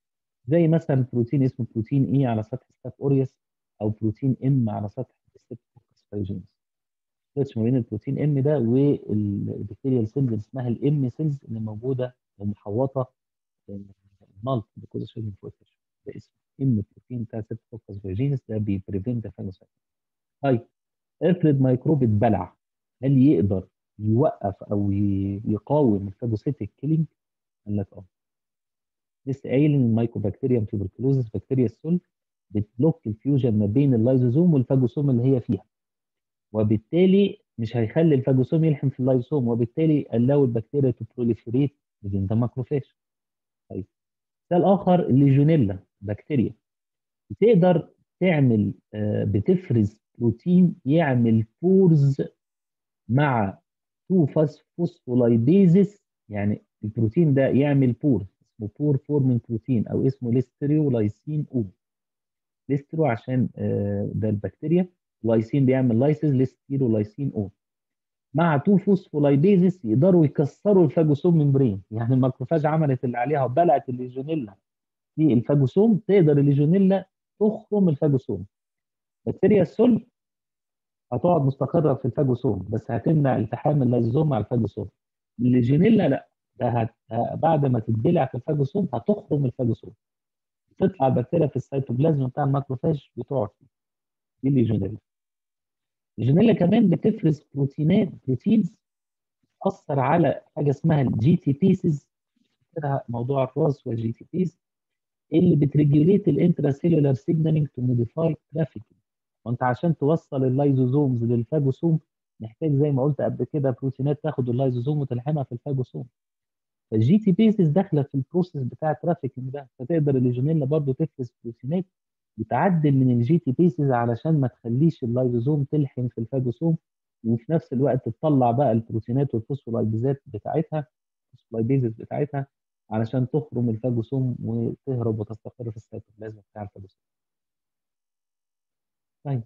Speaker 1: زي مثلا بروتين اسمه بروتين اي على سطح ستاف اوريوس او بروتين ام على سطح ستيبتوكس فايجينس سيرش ما بين البروتين ام ده والبكتيريال سيلز اللي اسمها الام سيلز اللي موجوده ومحوطه المالت ديكوزيشن فوتش ده اسمه ام بروتين بتاع ستيبتوكس فايجينس ده بيبريفنت الفاجوسايتوز طيب افرض ميكروب اتبلع هل يقدر يوقف او ي- يقاوم الفاجوسيتك كيلينج؟ قال لك اه لسه قايل ان المايكوبكتيريم تيوبركلوزس بكتيريا السل بتبلوك الفيوجن ما بين اللايزوزوم والفاجوسوم اللي هي فيها وبالتالي مش هيخلي الفاجوسوم يلحم في اللايزوم وبالتالي allow البكتيريا تو بروليفريت within the macrophage طيب مثال اخر الليجونيلا بكتيريا بتقدر تعمل آه، بتفرز بروتين يعمل بورز مع 2 فوسفولايبيزس يعني البروتين ده يعمل بور اسمه بور فورمين بروتين او اسمه ليستريولايسين او ليسترو عشان آه، ده البكتيريا لايسين بيعمل لايسيز ليستيرولايسين او مع 2 فوسفولايبيزس يقدروا يكسروا الفاجوسوم ممبرين يعني الماكروفاج عملت اللي عليها وبلعت الليجونيلا في الفاجوسوم تقدر الليجونيلا تخرم الفاجوسوم بكتيريا السل هتقعد مستقره في الفاجوسوم بس هتمنع التحام اللايزوم مع الفاجوسوم الليجونيلا لا ده هت... بعد ما تتبلع في الفاجوسوم هتخرم الفاجوسوم تطلع البكتيريا في السيتوبلازم بتاع الماكروفاج وتقعد فيه دي الليجونيلا الليجونيلا كمان بتفرز بروتينات بروتينز تاثر على حاجه اسمها الجي تي بيسز موضوع الراس والجي تي بيز اللي بتريجوليت الانتراسيلولار سيجنالينج تو موديفاي ترافيكينج وانت عشان توصل اللايزوزومز للفاجوسوم محتاج زي ما قلت قبل كده بروتينات تاخد اللايزوزوم وتلحمها في الفاجوسوم فالجي تي بيسز داخله في البروسيس بتاع الترافيكينج ده فتقدر الليجونيلا برضو تفرز بروتينات بتعدل من الجي تي بيسز علشان ما تخليش اللايزوزوم تلحم في الفاجوسوم وفي نفس الوقت تطلع بقى البروتينات والفوسفولايبيزات بتاعتها الفوسفولايبيزز بتاعتها علشان تخرم الفاجوسوم وتهرب وتستقر في السيتوبلازم بتاع الفاجوسوم. طيب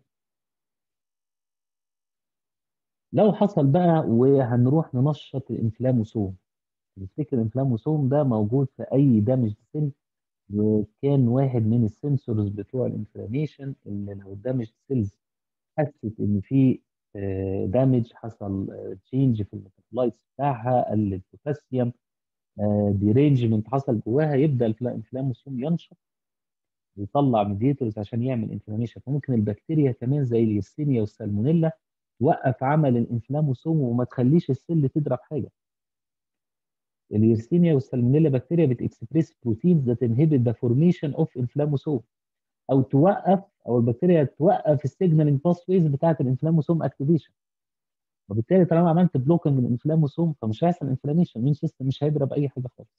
Speaker 1: لو حصل بقى وهنروح ننشط الانفلاموسوم تفتكر الانفلاموسوم ده موجود في اي دامج سيل وكان واحد من السنسورز بتوع الانفلاميشن اللي لو الدامج سيلز حست ان في دامج حصل تشينج في الميتابولايتس بتاعها قل البوتاسيوم ديرينجمنت حصل جواها يبدا الانفلاموسوم ينشط ويطلع ميديتورز عشان يعمل انفلاميشن فممكن البكتيريا كمان زي اليستينيا والسالمونيلا توقف عمل الانفلاموسوم وما تخليش السل تضرب حاجه اليرسينيا والسالمونيلا بكتيريا بتكسبريس بروتينز ذات انهبت ذا فورميشن اوف انفلاموسوم او توقف او البكتيريا توقف السيجنالينج باس ويز بتاعه الانفلاموسوم اكتيفيشن وبالتالي طالما عملت بلوكنج من الانفلاموسوم فمش هيحصل انفلاميشن المين سيستم مش هيضرب اي حاجه خالص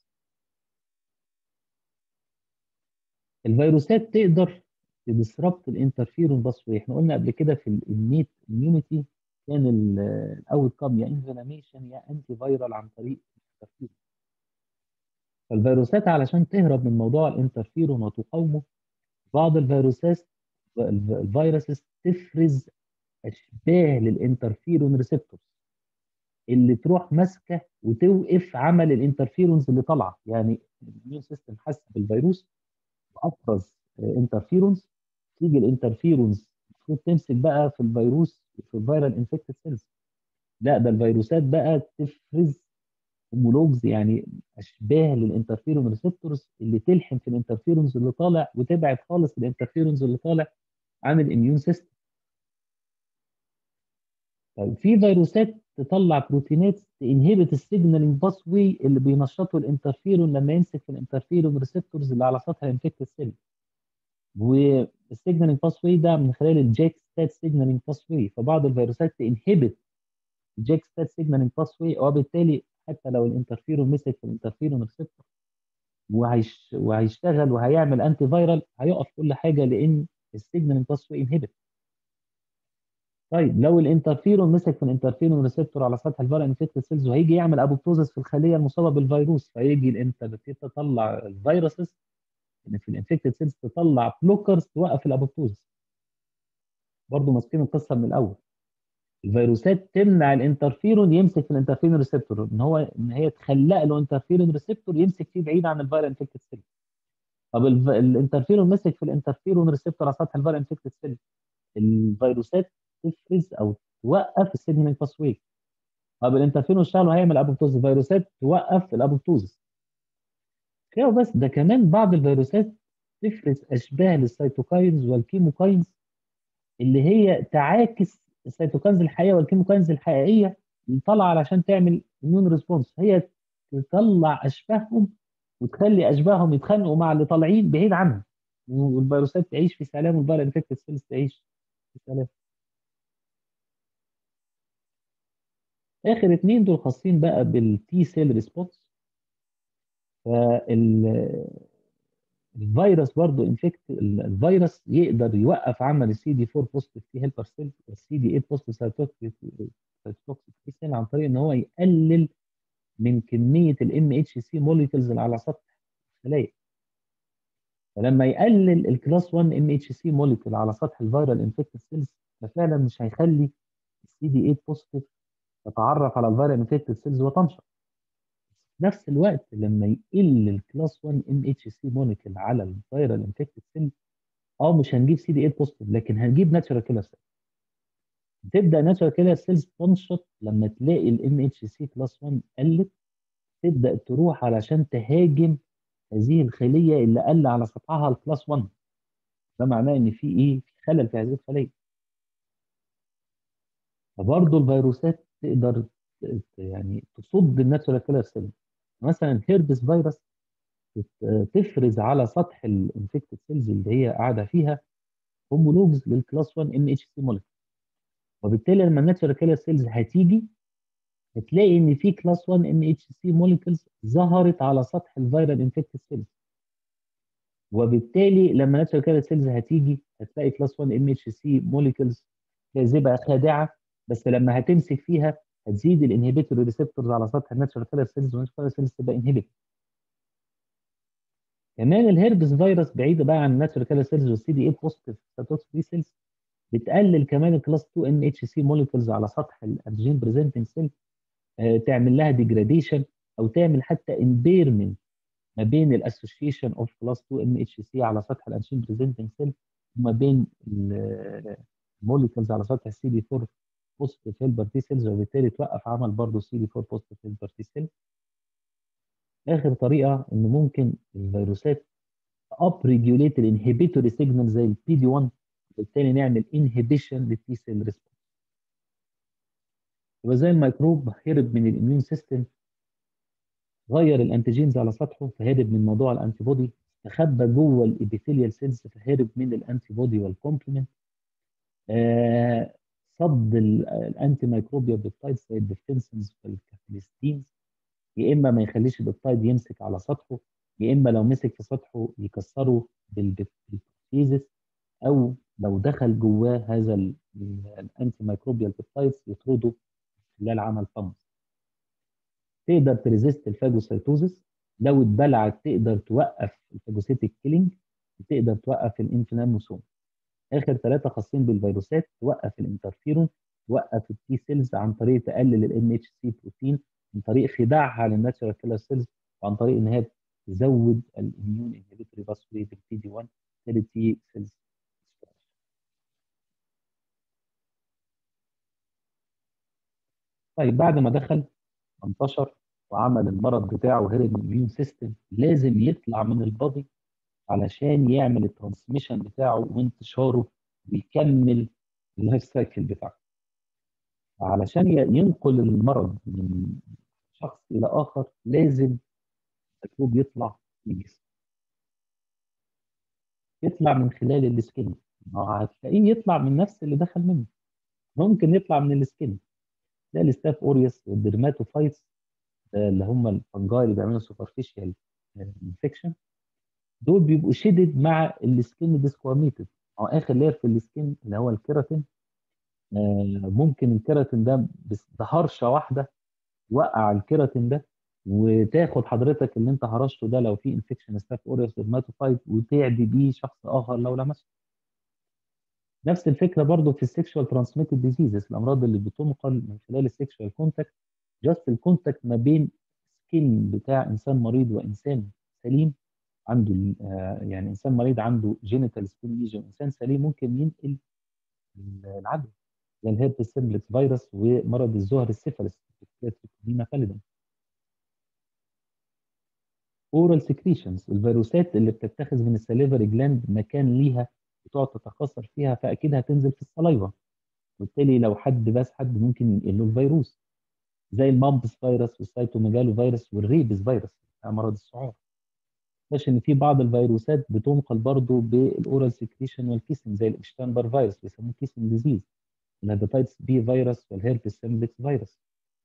Speaker 1: الفيروسات تقدر تديسربت الانترفيرون باس واي احنا قلنا قبل كده في النيت اميونيتي كان الاوت كام يا انفلاميشن يا انتي فيرال عن طريق الانترفيرون فالفيروسات علشان تهرب من موضوع الانترفيرون وتقاومه بعض الفيروسات الفيروسز تفرز اشباه للانترفيرون ريسبتورز اللي تروح ماسكه وتوقف عمل الانترفيرونز اللي طالعه يعني الاميون سيستم حس بالفيروس وافرز انترفيرونز تيجي الانترفيرونز المفروض تمسك بقى في الفيروس في الفيرال انفكتد سيلز لا ده الفيروسات بقى تفرز هومولوجز يعني اشباه للانترفيرون ريسبتورز اللي تلحم في الانترفيرونز اللي طالع وتبعد خالص الانترفيرونز اللي طالع عن الاميون سيستم طيب في فيروسات تطلع بروتينات تنهبت السيجنالينج باس واي اللي بينشطوا الانترفيرون لما يمسك في الانترفيرون ريسبتورز اللي على سطح الانفكتد سيل والسيجنالينج باس واي ده من خلال الجاك ستات سيجنالينج باس واي فبعض الفيروسات تنهبت الجاك ستات سيجنالينج باس واي وبالتالي حتى لو الانترفيرون مسك في الانترفيرون ريسبتور وهيش وهيشتغل وهيعمل انتي فايرال هيقف كل حاجه لان السيجنالينج باس واي انهبت طيب لو الانترفيرون مسك في الانترفيرون ريسبتور على سطح الفيرال انفكتد سيلز وهيجي يعمل ابوبتوزس في الخليه المصابه بالفيروس فيجي الانترفير تطلع الفيروسز ان في الانفكتد سيلز تطلع بلوكرز توقف الابوبتوزس برضه ماسكين القصه من الاول الفيروسات تمنع الانترفيرون يمسك في الانترفيرون ريسبتور ان هو ان هي تخلق له انترفيرون ريسبتور يمسك فيه بعيد عن الفيرال انفكتد سيل طب الانترفيرون مسك في الانترفيرون ريسبتور على سطح الفيرال انفكتد سيل الفيروسات تفرز او توقف السيجنال باس واي طب الانترفيرون اشتغل وهيعمل ابوبتوز فيروسات توقف الابوبتوزس كده بس ده كمان بعض الفيروسات تفرز اشباه للسيتوكاينز والكيموكاينز اللي هي تعاكس السيتوكاينز الحقيقيه والكيموكاينز الحقيقيه اللي طالعه علشان تعمل اميون ريسبونس هي تطلع اشباههم وتخلي اشباههم يتخانقوا مع اللي طالعين بعيد عنهم والفيروسات تعيش في سلام والفيرال انفكتد سيلز تعيش في سلام اخر اتنين دول خاصين بقى بالتي سيل ريسبونس فال الفيروس برضه انفكت الفيروس يقدر يوقف عمل السي دي 4 بوزيتيف تي هيلبر سيل والسي دي 8 بوزيتيف سيتوكسيك تي سيل عن طريق ان هو يقلل من كميه الام اتش سي موليكولز اللي على سطح الخلايا فلما يقلل الكلاس 1 ام اتش سي موليكول على سطح الفيرال انفكتد سيلز ففعلا مش هيخلي السي دي 8 بوزيتيف تتعرف على الفيرال انفكتد سيلز وتنشط في نفس الوقت لما يقل الكلاس 1 ام اتش سي موليكول على الفيرال انفكتد سيل اه مش هنجيب سي دي 8 بوزيتيف لكن هنجيب ناتشورال كيلر سيل تبدا ناتشورال كيلر سيلز تنشط لما تلاقي الام اتش سي كلاس 1 قلت تبدا تروح علشان تهاجم هذه الخليه اللي قل على سطحها الكلاس 1 ده معناه ان في ايه في خلل في هذه الخليه فبرضه الفيروسات تقدر يعني تصد الناتشورال كيلر سيل مثلا الهيربس فيروس تفرز على سطح الانفكتد سيلز اللي هي قاعده فيها هومولوجز للكلاس 1 ام اتش سي مولكيول وبالتالي لما الناتشورال كيلر سيلز هتيجي هتلاقي ان في كلاس 1 ام اتش سي مولكيولز ظهرت على سطح الفيرال انفكتد سيلز وبالتالي لما الناتشورال كيلر سيلز هتيجي هتلاقي كلاس 1 ام اتش سي مولكيولز كاذبه خادعه بس لما هتمسك فيها هتزيد الانهبيتور ريسبتورز على سطح الناتشورال كيلر سيلز والناتشورال كيلر سيلز تبقى انهبيت كمان الهيربس فيروس بعيده بقى عن الناتشورال كيلر سيلز والسي دي 8 بوزيتيف ساتوكس بي سيلز بتقلل كمان الكلاس 2 ام اتش سي موليكولز على سطح الانجين بريزنتنج سيل تعمل لها ديجراديشن او تعمل حتى امبيرمنت ما بين الاسوشيشن اوف كلاس 2 ام اتش سي على سطح الانجين بريزنتنج سيل وما بين الموليكولز على سطح السي دي 4 بوزيتيف هيلبر تي سيلز وبالتالي توقف عمل برضه سي دي 4 بوزيتيف هيلبر تي سيل اخر طريقه ان ممكن الفيروسات اب ريجوليت الانهبيتوري سيجنال زي البي دي 1 وبالتالي نعمل انهبيشن للتي سيل ريسبونس يبقى زي الميكروب هرب من الاميون سيستم غير الانتيجينز على سطحه فهرب من موضوع الانتي بودي تخبى جوه الابيثيليال سيلز فهرب من الانتي بودي والكومبلمنت آه صد الانتي ميكروبيال بيبتايدز زي الديفتنسنز والكافيلستينز يا اما ما يخليش البيبتايد يمسك على سطحه يا اما لو مسك في سطحه يكسره بالبروتيزس او لو دخل جواه هذا الانتي ميكروبيال بيبتايدز يطرده خلال عمل فمس تقدر تريزيست الفاجوسيتوزس لو اتبلعت تقدر توقف الفاجوسيتيك كيلينج وتقدر توقف الانفلاموسوم اخر ثلاثه خاصين بالفيروسات توقف الانترفيرون توقف التي سيلز عن طريق تقلل الام اتش سي بروتين عن طريق خداعها للناتشورال كيلر سيلز وعن طريق ان هي تزود الاميون انهبيتوري باسوري بالبي دي 1 تي سيلز طيب بعد ما دخل انتشر وعمل المرض بتاعه وهرب من الاميون سيستم لازم يطلع من البادي علشان يعمل الترانسميشن بتاعه وانتشاره ويكمل اللايف سايكل بتاعه علشان ينقل المرض من شخص الى اخر لازم الميكروب يطلع في الجسم يطلع من خلال السكين هتلاقيه يطلع من نفس اللي دخل منه ممكن يطلع من السكين زي الستاف اوريوس والدرماتوفايتس اللي هم الفنجاي اللي بيعملوا سوبرفيشال انفكشن دول بيبقوا شدد مع السكين ديسكواميتد او اخر لير في السكين اللي هو الكيراتين ممكن الكيراتين ده بهرشه واحده توقع الكيراتين ده وتاخد حضرتك اللي انت هرشته ده لو في انفكشن ستاف اوريوس ديرماتوفايت وتعدي بيه شخص اخر لو لمسه نفس الفكره برضو في السكشوال ترانسميتد ديزيزز الامراض اللي بتنقل من خلال السكشوال كونتاكت جاست الكونتاكت ما بين سكين بتاع انسان مريض وانسان سليم عنده يعني انسان مريض عنده جينيتال سكين ليجن انسان سليم ممكن ينقل العدوى زي الهيربس سيمبلكس فيروس ومرض الزهر السيفلس باليدم اورال سكريشنز الفيروسات اللي بتتخذ من السليفري جلاند مكان ليها بتقعد تتكاثر فيها فاكيد هتنزل في الصلايفه وبالتالي لو حد بس حد ممكن ينقل له الفيروس زي المامبس فيروس والسيتوميجالو فيروس والريبس فيروس بتاع مرض السعار بس ان في بعض الفيروسات بتنقل برضه بالاورال سكريشن والكيسنج زي الاشتانبر فيروس بيسموه كيسنج ديزيز الهيباتيتس بي فيروس والهيربس سيمبلكس فيروس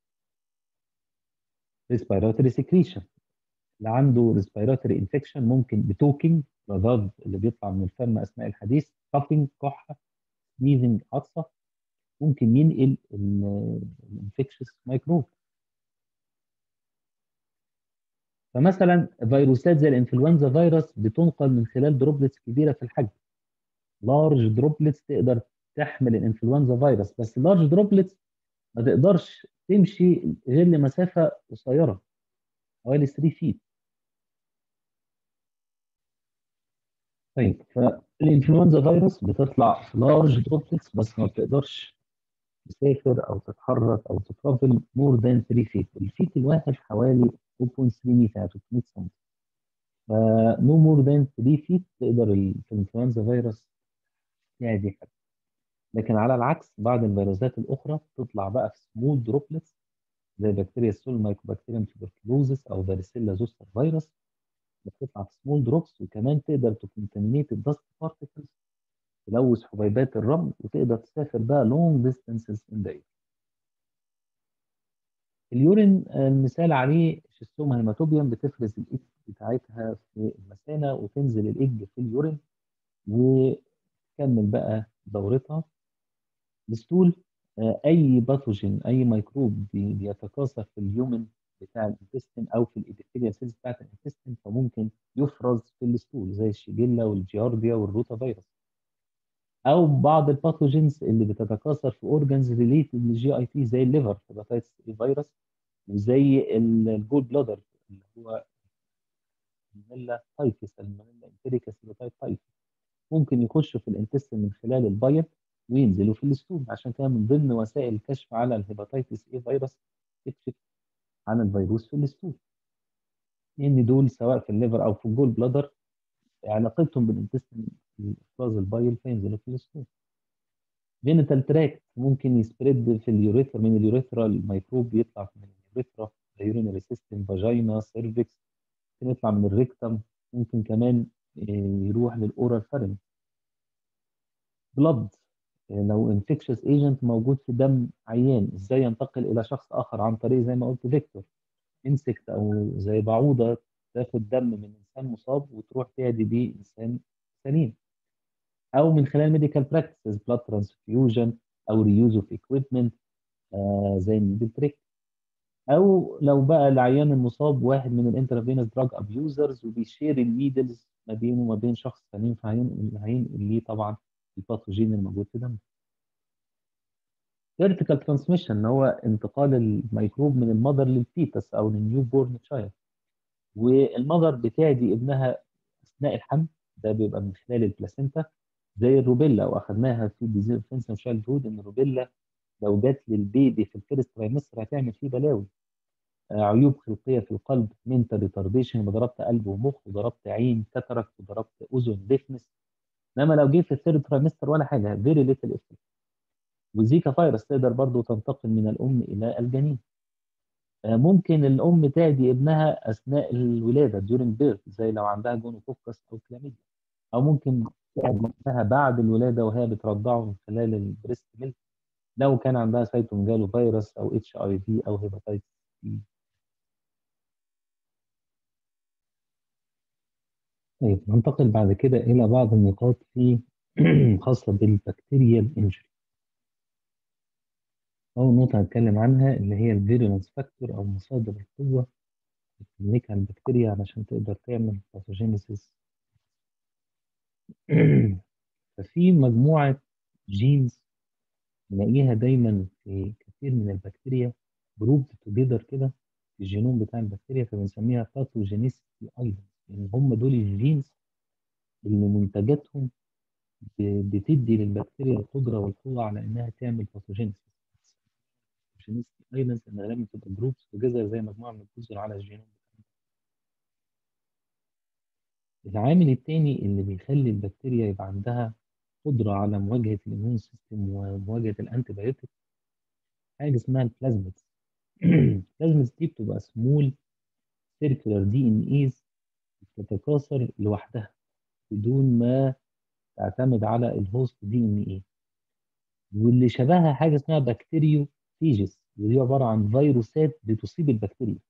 Speaker 1: ريسبيراتوري سكريشن اللي عنده ريسبيراتوري انفكشن ممكن بتوكينج رذاذ اللي بيطلع من الفم اثناء الحديث كافينج كحه سنيزنج عطسه ممكن ينقل الانفكشس ميكروب فمثلا فيروسات زي الانفلونزا فيروس بتنقل من خلال دروبلتس كبيره في الحجم لارج دروبلتس تقدر تحمل الانفلونزا فيروس بس اللارج دروبلتس ما تقدرش تمشي غير لمسافه قصيره حوالي 3 فيت طيب فالانفلونزا فيروس بتطلع في لارج دروبلتس بس ما بتقدرش تسافر او تتحرك او تترافل مور ذان 3 فيت الفيت الواحد حوالي 2.3 متر 300 سم فنو مور ذان 3 فيت تقدر الانفلونزا فيروس تعدي حد لكن على العكس بعض الفيروسات الاخرى تطلع بقى في سمول دروبلتس زي بكتيريا السول مايكوبكتيريم تبركلوزس او فاريسيلا زوستر فيروس بتطلع في سمول دروبس وكمان تقدر تكونتامينيت الدست بارتكلز تلوث حبيبات الرمل وتقدر تسافر بقى لونج ديستانسز ان ذا اليورين المثال عليه شيستوما هيماتوبيوم بتفرز الايج بتاعتها في المثانه وتنزل الايج في اليورين وتكمل بقى دورتها الستول اي باثوجين اي ميكروب بيتكاثر في اليومن بتاع الانتستين او في الابيثيليال سيلز بتاعت الانتستين فممكن يفرز في الستول زي الشيجيلا والجيارديا والروتا فيروس او بعض الباثوجينز اللي بتتكاثر في اورجانز ريليتد للجي اي تي زي الليفر هيباتيتس اي فيروس وزي الجول بلادر اللي هو الميلا تايفس الميلا انتريكس هيباتيت تايفس ممكن يخشوا في الانتستين من خلال البايب وينزلوا في الستول عشان كده من ضمن وسائل الكشف على الهيباتيتس اي فيروس تكشف عن الفيروس في الستول لان دول سواء في الليفر او في الجول بلادر علاقتهم بالانتستين افراز البايل فينزلوا في الستول جينيتال تراكت ممكن يسبريد في اليوريثرا من اليوريثرا الميكروب يطلع من اليوريثرا اليورينري سيستم فاجينا سيرفكس ممكن يطلع من الريكتم ممكن كمان يروح للاورال فارنج بلد لو انفكشس ايجنت موجود في دم عيان ازاي ينتقل الى شخص اخر عن طريق زي ما قلت فيكتور انسكت او زي بعوضه تاخد دم من انسان مصاب وتروح تعدي بيه انسان سليم او من خلال ميديكال براكتسز بلاد ترانسفيوجن او ريوز اوف ايكويبمنت زي النيدل تريك او لو بقى العيان المصاب واحد من الانترافينوس دراج ابيوزرز وبيشير النيدلز ما بينه وما بين شخص سليم فهينقل ليه طبعا الباثوجين الموجود في دمه. فيرتيكال ترانسميشن اللي هو انتقال الميكروب من المذر للفيتس او للنيو بورن تشايلد والمذر بتعدي ابنها اثناء الحمل ده بيبقى من خلال البلاسينتا زي الروبيلا واخدناها في ديزيز اوف تشايلد هود ان الروبيلا لو جت للبيبي في الفيرست ترايمستر هتعمل فيه بلاوي آه، عيوب خلقيه في القلب منتال ريتارديشن ضربت قلب ومخ وضربت عين كاتراكت وضربت اذن ديفنس انما لو جه في الثيرد ترايمستر ولا حاجه فيري ليتل افكت وزيكا فيروس تقدر برضو تنتقل من الام الى الجنين آه، ممكن الام تعدي ابنها اثناء الولاده during birth زي لو عندها جونوكوكس او كلاميديا او ممكن تعدي ابنها بعد الولاده وهي بترضعه من خلال البريست ميلك لو كان عندها سيتوميجالو فيروس او اتش اي في او هيباتيتس سي طيب ننتقل بعد كده الى بعض النقاط في خاصه بالبكتيريال انجري اول نقطه هنتكلم عنها اللي هي الفيرولنس فاكتور او مصادر القوه اللي بتملكها البكتيريا علشان تقدر تعمل باثوجينيسيس ففي مجموعه جينز نلاقيها دايما في كثير من البكتيريا جروب توجذر كده في الجينوم بتاع البكتيريا فبنسميها باثوجينيستي ايلاند لان هم دول الجينز اللي منتجاتهم ب- بتدي للبكتيريا القدره والقوه على انها تعمل باثوجينيسيس باثوجينيستي ايلاند ان غالبا بتبقى جروبس توجذر زي مجموعه من الجزر على الجينوم العامل الثاني اللي بيخلي البكتيريا يبقى عندها قدره على مواجهه الاميون سيستم ومواجهه الانتي بايوتيك حاجه اسمها البلازميدز البلازميدز دي بتبقى سمول سيركولار دي ان ايز بتتكاثر لوحدها بدون ما تعتمد على الهوست دي ان اي واللي شبهها حاجه اسمها بكتيريو فيجس ودي عباره عن فيروسات بتصيب البكتيريا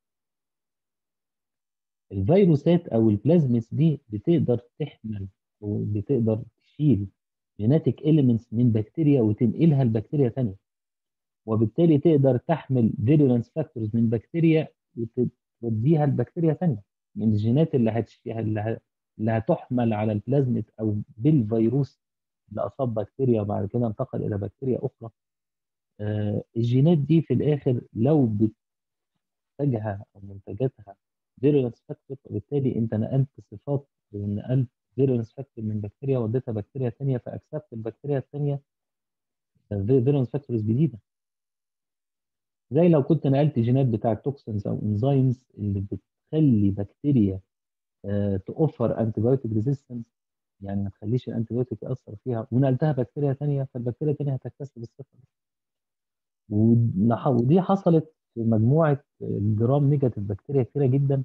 Speaker 1: الفيروسات او البلازميدز دي بتقدر تحمل وبتقدر تشيل جيناتيك اليمنتس من بكتيريا وتنقلها لبكتيريا ثانيه وبالتالي تقدر تحمل فيرولنس فاكتورز من بكتيريا وتوديها لبكتيريا ثانيه من الجينات اللي هتشتيها اللي, ه... اللي هتحمل على البلازميد او بالفيروس اللي اصاب بكتيريا وبعد كده انتقل الى بكتيريا اخرى آه الجينات دي في الاخر لو بتنتجها او منتجاتها فيرولنس فاكتور وبالتالي انت نقلت صفات ونقلت فيرولنس فاكتور من بكتيريا وديتها بكتيريا ثانيه فاكسبت البكتيريا الثانيه فيرولنس فاكتورز جديده زي لو كنت نقلت جينات بتاع توكسنز او انزيمز اللي بتخلي بكتيريا تأوفر انتي بايوتيك ريزيستنس يعني ما تخليش الانتي بايوتيك ياثر فيها ونقلتها بكتيريا ثانيه فالبكتيريا الثانيه هتكتسب الصفه دي ونح- ودي حصلت في مجموعه الجرام نيجاتيف بكتيريا كتيره جدا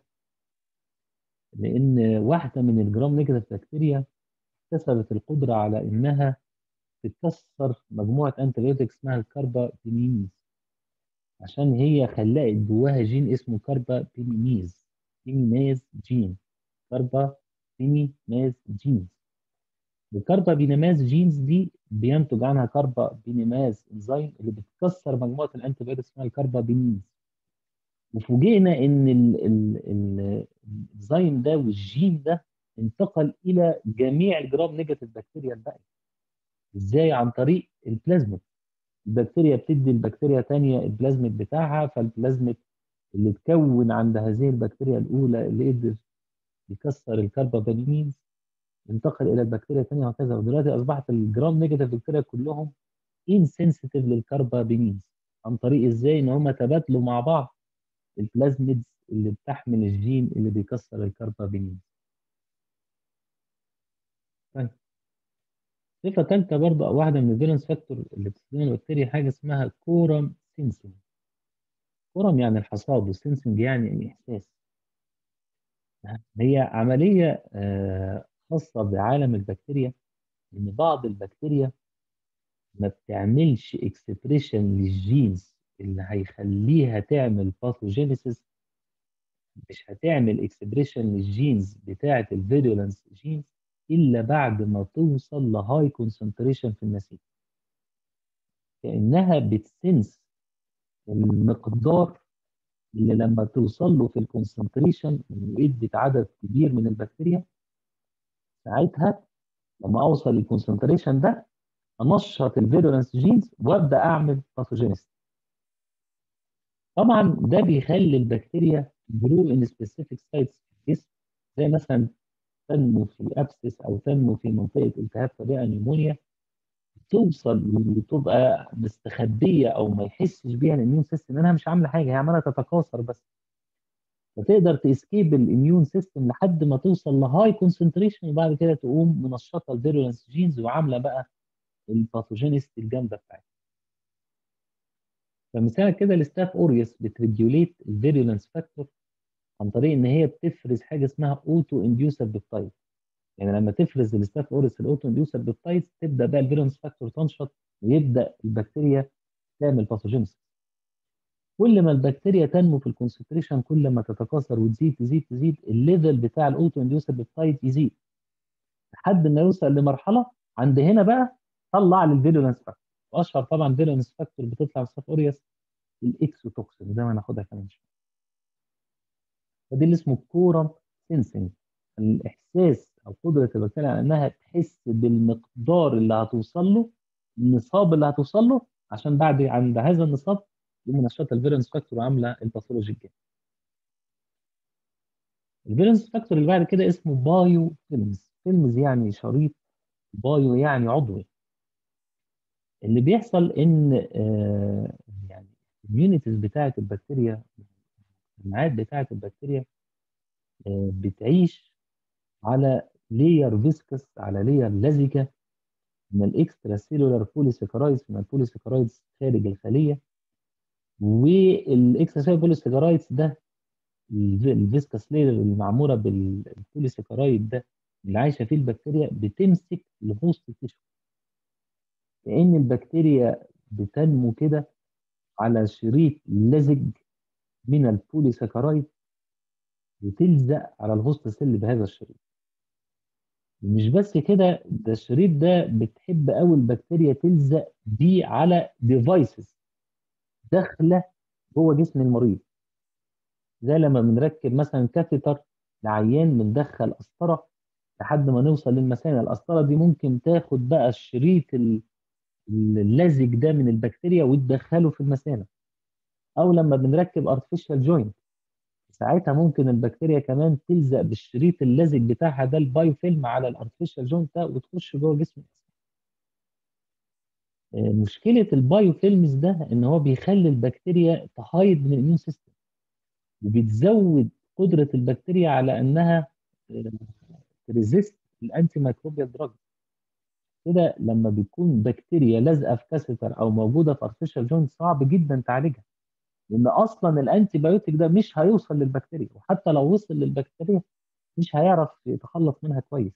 Speaker 1: لان واحده من الجرام نيجاتيف بكتيريا اكتسبت القدره على انها تكسر مجموعه انتي بايوتيك اسمها الكاربابينيميز عشان هي خلقت جواها جين اسمه كاربا بينيميز بينيماز جين كاربا بينيماز جينز الكاربا بينيماز جينز دي بينتج عنها كاربا بينيماز انزيم اللي بتكسر مجموعه الانتي بايوتكس اسمها الكاربا بينيز وفوجئنا ان ال- ال- ال- الانزيم ده والجين ده انتقل الى جميع الجرام نيجاتيف بكتيريا الباقيه ازاي عن طريق البلازميد البكتيريا بتدي البكتيريا تانية البلازميد بتاعها فالبلازميد اللي اتكون عند هذه البكتيريا الأولى اللي قدر يكسر الكربابينيمينز انتقل إلى البكتيريا الثانية وهكذا ودلوقتي أصبحت الجرام نيجاتيف بكتيريا كلهم انسنسيتيف للكربابينينز عن طريق ازاي ان هم تبادلوا مع بعض البلازميدز اللي بتحمل الجين اللي بيكسر الكربابينينز طيب صفة ثالثة برضه أو واحدة من الفيرنس فاكتور اللي بتستخدمها البكتيريا حاجة اسمها كورم سينسنج كورم يعني الحصاد والسينسنج يعني الإحساس هي عملية آه، خاصة بعالم البكتيريا إن بعض البكتيريا ما بتعملش اكسبريشن للجينز اللي هيخليها تعمل باثوجينيسيس مش هتعمل اكسبريشن للجينز بتاعة الفيرولنس جينز إلا بعد ما توصل لهاي كونسنتريشن في النسيج كأنها بتسنس المقدار اللي لما توصل له في الكونسنتريشن وادت عدد كبير من البكتيريا ساعتها لما اوصل للكونسنتريشن ده انشط الفيرولنس جينز وابدا اعمل باثوجينيس طبعا ده بيخلي البكتيريا جرو ان سبيسيفيك سايتس في الجسم زي مثلا تنمو في ابسس او تنمو في منطقه التهاب طبيعي نيمونيا توصل وتبقى مستخبيه او ما يحسش بيها الاميون سيستم انها مش عامله حاجه هي عماله تتكاثر بس فتقدر تسكيب الاميون سيستم لحد ما توصل لهاي كونسنتريشن وبعد كده تقوم منشطه الفيرولنس جينز وعامله بقى الباثوجينيستي الجامده بتاعتها فمثال كده الستاف اوريوس بتريجوليت الفيرولنس فاكتور عن طريق ان هي بتفرز حاجه اسمها اوتو انديوسر بيبتايد يعني لما تفرز الستاف اوريوس الاوتو انديوسر بيبتايد تبدا بقى الفيرولنس فاكتور تنشط ويبدا البكتيريا تعمل باثوجينيسيس كل ما البكتيريا تنمو في الكونسنتريشن كل ما تتكاثر وتزيد تزيد تزيد الليفل بتاع الاوتو انديوسر بيبتايد يزيد لحد ما يوصل لمرحله عند هنا بقى طلع للفيرولنس فاكتور واشهر طبعا فيرولنس فاكتور بتطلع من ستاف اوريوس الاكسوتوكسين زي ما هناخدها كمان شويه فدي اللي اسمه كورم سينسنج الاحساس او قدره البكتيريا على انها تحس بالمقدار اللي هتوصل له النصاب اللي هتوصل له عشان بعد عند هذا النصاب يقوم منشطه الفيرنس فاكتور وعامله الباثولوجي الجاي. الفيرنس فاكتور اللي بعد كده اسمه بايو فيلمز، فيلمز يعني شريط بايو يعني عضوي. اللي بيحصل ان آه يعني الاميونيتيز بتاعه البكتيريا المجتمعات بتاعه البكتيريا آه بتعيش على لير فيسكس على لير لزجه من الاكسترا سيلولار بوليسيكرايدز من البوليسيكرايدز خارج الخليه والاكسترا سيلولار بوليسيكرايدز ده الفيسكس لير المعموره بالبوليسيكرايد ده اللي عايشه فيه البكتيريا بتمسك الهوست تيشو كأن البكتيريا بتنمو كده على شريط لزج من البوليساكرايد وتلزق على الهوست سيل بهذا الشريط مش بس كده ده الشريط ده بتحب قوي البكتيريا تلزق بيه على ديفايسز داخله جوه جسم المريض زي لما بنركب مثلا كاثيتر لعيان بندخل قسطره لحد ما نوصل للمثانه القسطره دي ممكن تاخد بقى الشريط اللزج ده من البكتيريا وتدخله في المثانه او لما بنركب ارتفيشال جوينت ساعتها ممكن البكتيريا كمان تلزق بالشريط اللزج بتاعها ده البايو فيلم على الارتفيشال جوينت ده وتخش جوه جسم الانسان مشكله البايو فيلمز ده ان هو بيخلي البكتيريا تهايد من الاميون سيستم وبتزود قدره البكتيريا على انها تريزيست الانتي ميكروبيال دراج كده لما بيكون بكتيريا لازقه في كاثيتر او موجوده في ارتفيشال جوينت صعب جدا تعالجها لان اصلا الانتي بايوتيك ده مش هيوصل للبكتيريا وحتى لو وصل للبكتيريا مش هيعرف يتخلص منها كويس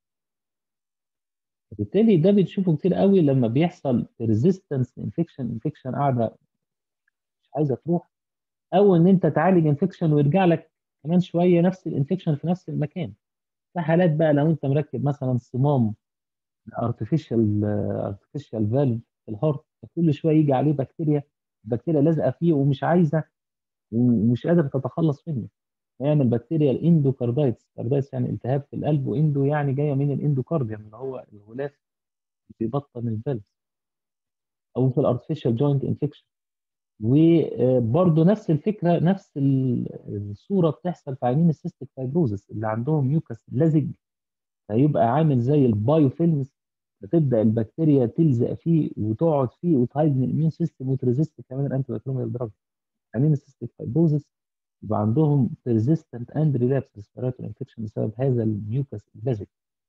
Speaker 1: وبالتالي ده بنشوفه كتير قوي لما بيحصل ريزيستنس انفكشن انفكشن قاعده مش عايزه تروح او ان انت تعالج انفكشن ويرجع لك كمان شويه نفس الانفكشن في نفس المكان في حالات بقى لو انت مركب مثلا صمام ارتفيشال ارتفيشال فالف في الهارت كل شويه يجي عليه بكتيريا البكتيريا لازقه فيه ومش عايزه ومش قادره تتخلص منه يعمل بكتيريا الاندوكاردايتس كاردايتس يعني التهاب في القلب واندو يعني جايه من الاندوكارديوم اللي هو الغلاف بيبطن الفالف او في الارتفيشال جوينت انفكشن وبرضه نفس الفكره نفس الصوره بتحصل في عيانين السيستيك فايبروزس اللي عندهم ميوكس لزج هيبقى عامل زي البايو فيلمز فتبدا البكتيريا تلزق فيه وتقعد فيه وتهايد من الاميون سيستم وتريزيست كمان الانتي بكتيريال دراج عيانين السيستيك فايبروزس يبقى عندهم persistent and relapse respiratory infection بسبب هذا الميوكس اللزج.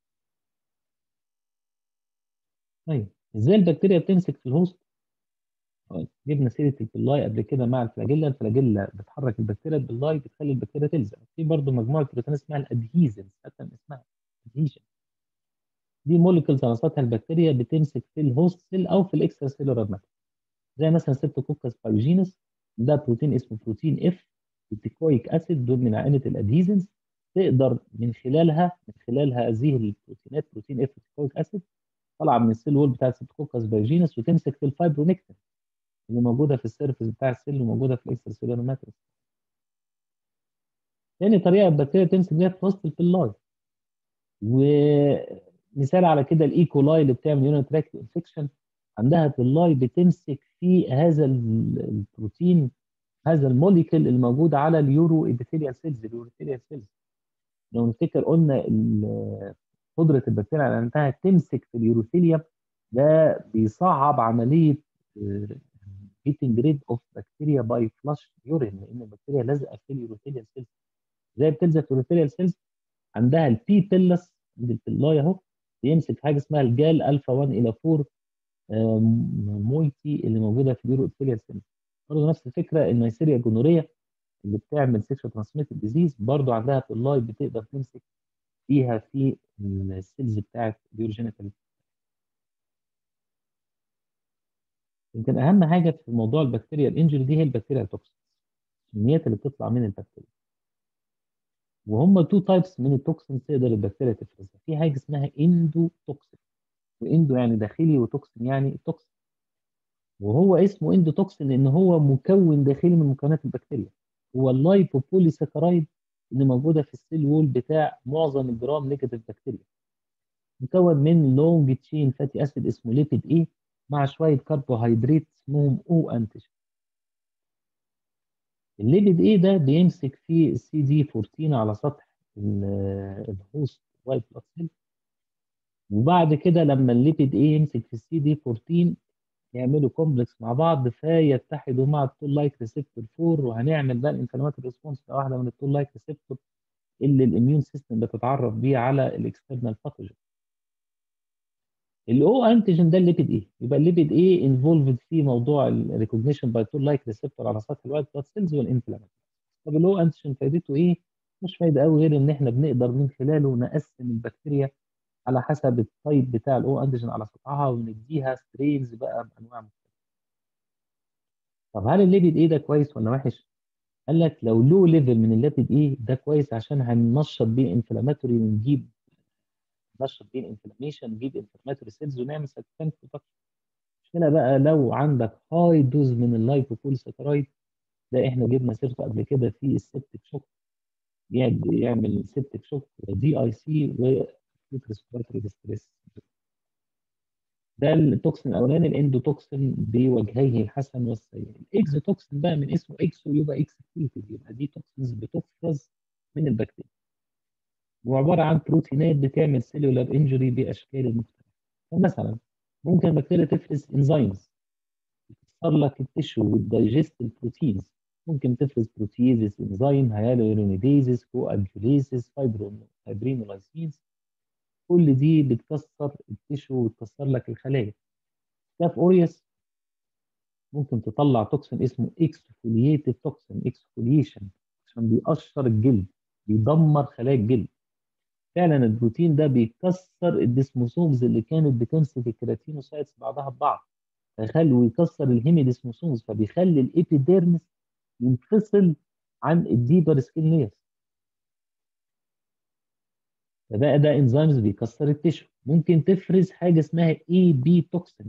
Speaker 1: طيب ازاي البكتيريا بتمسك في الهوست؟ جبنا سيره البلاي قبل كده مع الفلاجيلا، الفلاجيلا بتحرك البكتيريا البلاي بتخلي البكتيريا تلزق، في برضه مجموعه بروتين اسمها الادهيزنز حتى من اسمها ادهيجن. دي موليكولز على سطح البكتيريا بتمسك في الهوست سيل او في الاكسترا سيلولار ماتر. زي مثلا سيبتوكوكس بايوجينس ده بروتين اسمه بروتين اف التيكويك اسيد دول من عائله الادهيزنز تقدر من خلالها من خلال هذه البروتينات بروتين اف تيكويك اسيد طالعه من السيل وول بتاع السيبتوكوكس بايوجينس وتمسك في الفايبرونكتين اللي موجوده في السيرفس بتاع السيل وموجوده في الاكسترا سيلولار ماتريكس. تاني طريقه البكتيريا تمسك بيها في وسط البلاي ومثال على كده الايكولاي اللي بتعمل يونت تراكت انفكشن عندها بلاي بتمسك في هذا البروتين هذا الموليكول الموجود على اليورو ابيثيليال سيلز اليوروثيليال سيلز لو نفتكر قلنا قدره البكتيريا على انها تمسك في اليوروثيليوم ده بيصعب عمليه جيتنج ريد اوف بكتيريا باي فلاش يورين لان البكتيريا لازقه في اليوروثيليال سيلز زي بتلزق في اليوروثيليال سيلز عندها البي بيلس عند البلاي اهو بيمسك حاجه اسمها الجال الفا 1 الى 4 مويتي اللي موجوده في اليوروثيليال سيلز برضه نفس الفكره النيسيريا جونوريا اللي بتعمل سيكشوال ترانسميتد ديزيز برضه عندها بلاي بتقدر تمسك فيها في السيلز بتاعت اليوروجينيتال يمكن اهم حاجه في موضوع البكتيريا الانجري دي هي البكتيريا التوكسيك الكميات اللي بتطلع من البكتيريا وهم تو تايبس من التوكسين تقدر البكتيريا تفرزها في حاجه اسمها اندو توكسين واندو يعني داخلي وتوكسين يعني توكسين وهو اسمه اندو توكسين لان هو مكون داخلي من مكونات البكتيريا هو اللايبوبوليساكرايد اللي موجوده في السيل وول بتاع معظم الجرام نيجاتيف بكتيريا مكون من لونج تشين فاتي اسيد اسمه ليبيد ايه مع شويه كربوهيدرات اسمهم او انتيجين الليبيد ايه ده بيمسك فيه السي دي 14 على سطح الهوست وايت بلاد سيل وبعد كده لما الليبيد ايه يمسك في السي دي 14 يعملوا كومبلكس مع بعض فيتحدوا مع التول لايك ريسبتور 4 وهنعمل بقى الانفلاماتوري ريسبونس واحده من التول لايك ريسبتور اللي الاميون سيستم بتتعرف بيه على الاكسترنال باثوجين الاو انتيجين ده الليبيد ايه يبقى الليبيد ايه انفولفد في موضوع الريكوجنيشن باي تول لايك ريسبتور على سطح الوايت بلاد سيلز والانفلاماتوري طب الاو انتيجين فايدته ايه مش فايده قوي غير ان احنا بنقدر من خلاله نقسم البكتيريا على حسب التايب بتاع الاو انتيجين على سطحها ونديها سترينز بقى بانواع مختلفه طب هل الليبيد ايه ده كويس ولا وحش قال لك لو لو ليفل من الليبيد ايه ده كويس عشان هننشط بيه انفلاماتوري ونجيب نشط بيه الانفلاميشن نجيب انفلاماتوري سيلز ونعمل سايتوكاين برودكشن المشكله بقى لو عندك هاي دوز من اللايبوبوليساكرايد ده احنا جبنا سيرته قبل كده في السبتك شوك يعمل سبتك شوك دي اي سي واكيوت ريسبيراتوري ستريس ده التوكسين الاولاني الاندوتوكسين بوجهيه الحسن والسيء الاكزوتوكسين بقى من اسمه اكسو يبقى اكسكريتد يبقى دي توكسينز بتفرز من البكتيريا وعباره عن بروتينات بتعمل سيلولار انجري باشكال مختلفه فمثلا ممكن البكتيريا تفرز انزيمز تكسر لك التشو وتدايجست البروتينز ممكن تفرز بروتيزز انزيم هيالورونيديزز كواجوليزز فايبرينولايسينز كل دي بتكسر التشو وتكسر لك الخلايا ستاف اوريوس ممكن تطلع توكسين اسمه اكسفولييتيف توكسين اكسفوليشن عشان بيقشر الجلد بيدمر خلايا الجلد فعلا البروتين ده بيكسر الديسموسومز اللي كانت بتمسك الكيراتينوسايتس بعضها ببعض فيخلي ويكسر الهيميديسموسومز فبيخلي الابيديرمس ينفصل عن الديبر سكين لايرز فبقى ده انزيمز بيكسر التشو ممكن تفرز حاجه اسمها اي بي توكسين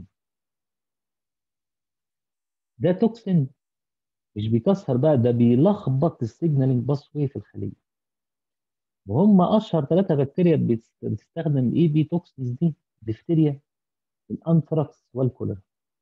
Speaker 1: ده توكسين مش بيكسر بقى ده بيلخبط السيجنالينج باسوي في الخليه وهم اشهر ثلاثه بكتيريا بتستخدم الاي بي توكسينز دي ديفتيريا الانثراكس والكوليرا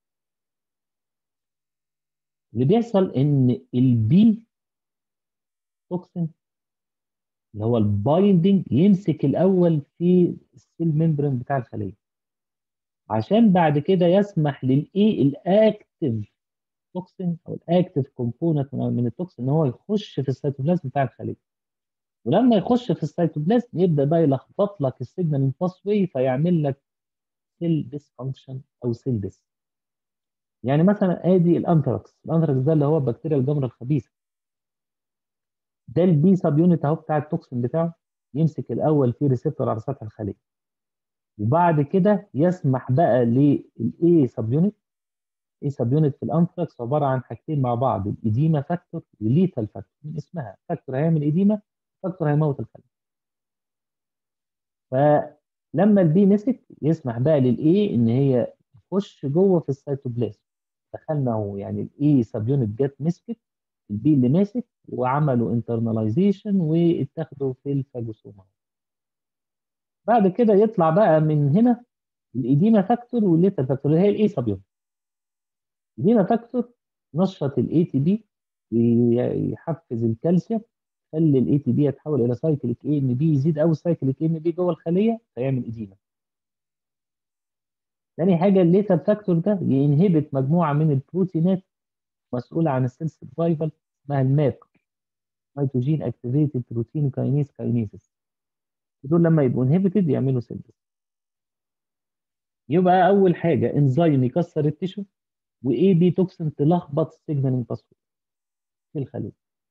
Speaker 1: اللي بيحصل ان البي توكسين اللي هو البايندنج يمسك الاول في السيل ممبرين بتاع الخليه عشان بعد كده يسمح للايه الاكتف توكسين او الاكتف كومبوننت من التوكسين ان هو يخش في السيتوبلازم بتاع الخليه ولما يخش في السيتوبلازم يبدا بقى يلخبط لك السيجنال باس واي فيعمل لك سيل ديسفانكشن او سيل ديس يعني مثلا ادي الانثراكس الانثراكس ده اللي هو بكتيريا الجمر الخبيثه ده البي سب يونت اهو بتاع التوكسين بتاعه يمسك الاول في ريسبتور على سطح الخليه وبعد كده يسمح بقى للاي سب يونت اي سب يونت في الانثراكس عباره عن حاجتين مع بعض الايديما فاكتور وليتال فاكتور من اسمها فاكتور هيعمل ايديما فاكتور هيموت الخليه فلما البي مسك يسمح بقى للاي ان هي تخش جوه في السيتوبلازم دخلنا اهو يعني الاي سب يونت جت مسكت البي اللي ماسك وعملوا انترناليزيشن واتاخدوا في الفاجوسوما بعد كده يطلع بقى من هنا الايديما فاكتور والليتا فاكتور اللي هي الاي سب يونت الايديما فاكتور نشط الاي تي بي ويحفز الكالسيوم خلي الاي تي بي يتحول الى سايكليك اي ان بي يزيد قوي سايكليك اي ان بي جوه الخليه فيعمل ايديما تاني حاجه الليتال فاكتور ده ينهبت مجموعه من البروتينات مسؤوله عن السيل سرفايفل اسمها الماب ميتوجين اكتيفيتد بروتين كاينيز كاينيزس دول لما يبقوا انهبيتد يعملوا سيل يبقى اول حاجه انزيم يكسر التيشو واي بي توكسين تلخبط السيجنالينج باسورد في الخليه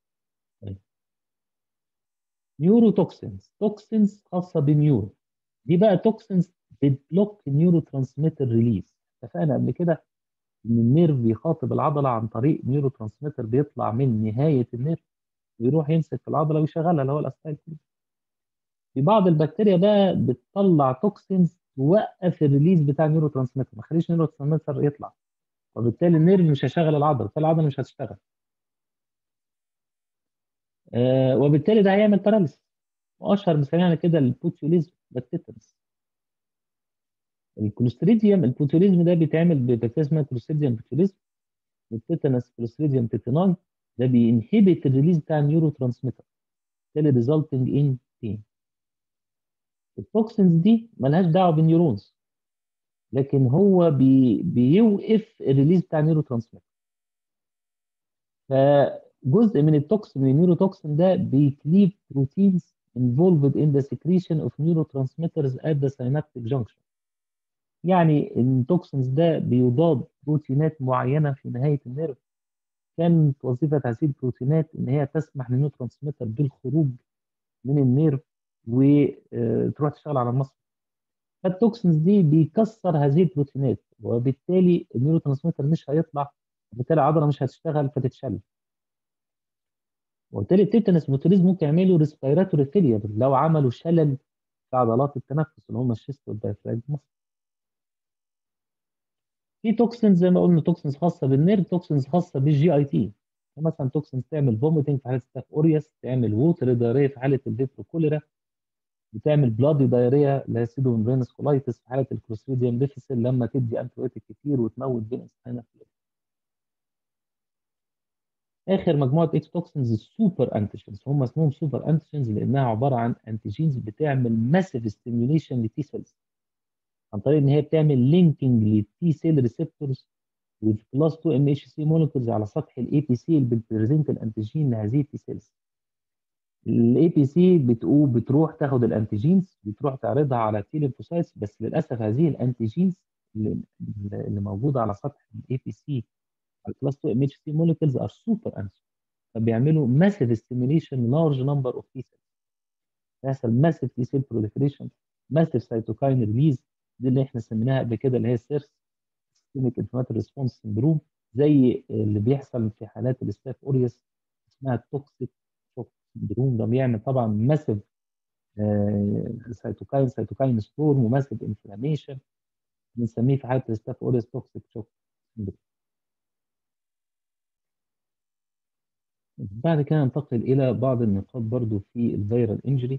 Speaker 1: نيورو توكسينز توكسينز خاصه بالنيورو دي بقى توكسينز بتبلوك نيورو ترانسميتر ريليز اتفقنا قبل كده ان النيرف بيخاطب العضله عن طريق نيورو ترانسميتر بيطلع من نهايه النيرف ويروح يمسك في العضله ويشغلها اللي هو الاسيتايل في بعض البكتيريا بقى بتطلع توكسينز توقف الريليز بتاع النيورو ترانسميتر ما تخليش النيورو ترانسميتر يطلع وبالتالي النيرف مش هيشغل العضله بالتالي العضله مش هتشتغل آه وبالتالي ده هيعمل باراليسيس واشهر مثال على كده البوتيوليزم والتيتانس الكلوستريديوم البوتيوليزم ده بيتعمل ببكتيريا اسمها كلوستريديوم بوتيوليزم والتيتانس كلوستريديوم تيتاناي ده بينهبت الريليز بتاع النيورو ترانسميتر بالتالي ريزلتنج ان بين التوكسينز دي ملهاش دعوه بالنيورونز لكن هو بي بيوقف الريليز بتاع النيورو ترانسميتر فجزء من التوكسين من النيورو توكسين ده بيكليف بروتينز involved in the secretion of neurotransmitters at the synaptic junction يعني التوكسينز ده بيضاد بروتينات معينه في نهايه النيرف كانت وظيفه هذه البروتينات ان هي تسمح للنيوترانسميتر بالخروج من النيرف وتروح تشتغل على المصل فالتوكسينز دي بيكسر هذه البروتينات وبالتالي النيورو ترانسميتر مش هيطلع وبالتالي العضله مش هتشتغل فتتشل وبالتالي التيتانس بوتوليزم ممكن يعملوا ريسبيراتوري فيلير لو عملوا شلل في عضلات التنفس اللي هم الشيست والدايفراجم في توكسينز زي ما قلنا توكسينز خاصه بالنيرف توكسينز خاصه بالجي اي تي مثلا توكسينز تعمل فوميتنج في حاله ستاف اوريوس تعمل ووتر دايريا في حاله الفيبرو كوليرا بتعمل بلادي دايريا اللي هي سيدومبرينس كولايتس في حاله الكلوستريديوم ديفيسيل لما تدي انتيبيوتيك كتير وتموت بين انسانه اخر مجموعه اكس توكسينز السوبر انتيجينز هم اسمهم سوبر انتيجينز لانها عباره عن انتيجينز بتعمل ماسيف ستيميوليشن للتي سيلز عن طريق ان هي بتعمل لينكينج للتي سيل ريسبتورز with كلاس 2 ام اتش سي مولكيولز على سطح الاي بي سي اللي بتبريزنت الانتيجين لهذه التي سيلز الاي بي سي بتقوم بتروح تاخد الانتيجينز بتروح تعرضها على التي ليمفوسايتس بس للاسف هذه الانتيجينز اللي, اللي موجوده على سطح الاي بي سي الكلاس 2 ام اتش سي مولكيولز ار سوبر انسر فبيعملوا ماسيف ستيميوليشن لارج نمبر اوف تي سيلز يحصل ماسيف تي سيل بروليفريشن ماسيف سيتوكاين ريليز دي اللي احنا سميناها قبل كده اللي هي السيرس سيستميك انفلاماتوري ريسبونس سندروم زي اللي بيحصل في حالات الاستاف اوريوس اسمها التوكسيك شوك سندروم ده بيعمل طبعا ماسيف سيتوكاين سيتوكاين ستورم وماسيف انفلاميشن بنسميه في حاله الاستاف اوريوس توكسيك شوك سندروم بعد كده ننتقل الى بعض النقاط برضو في الفيرال انجري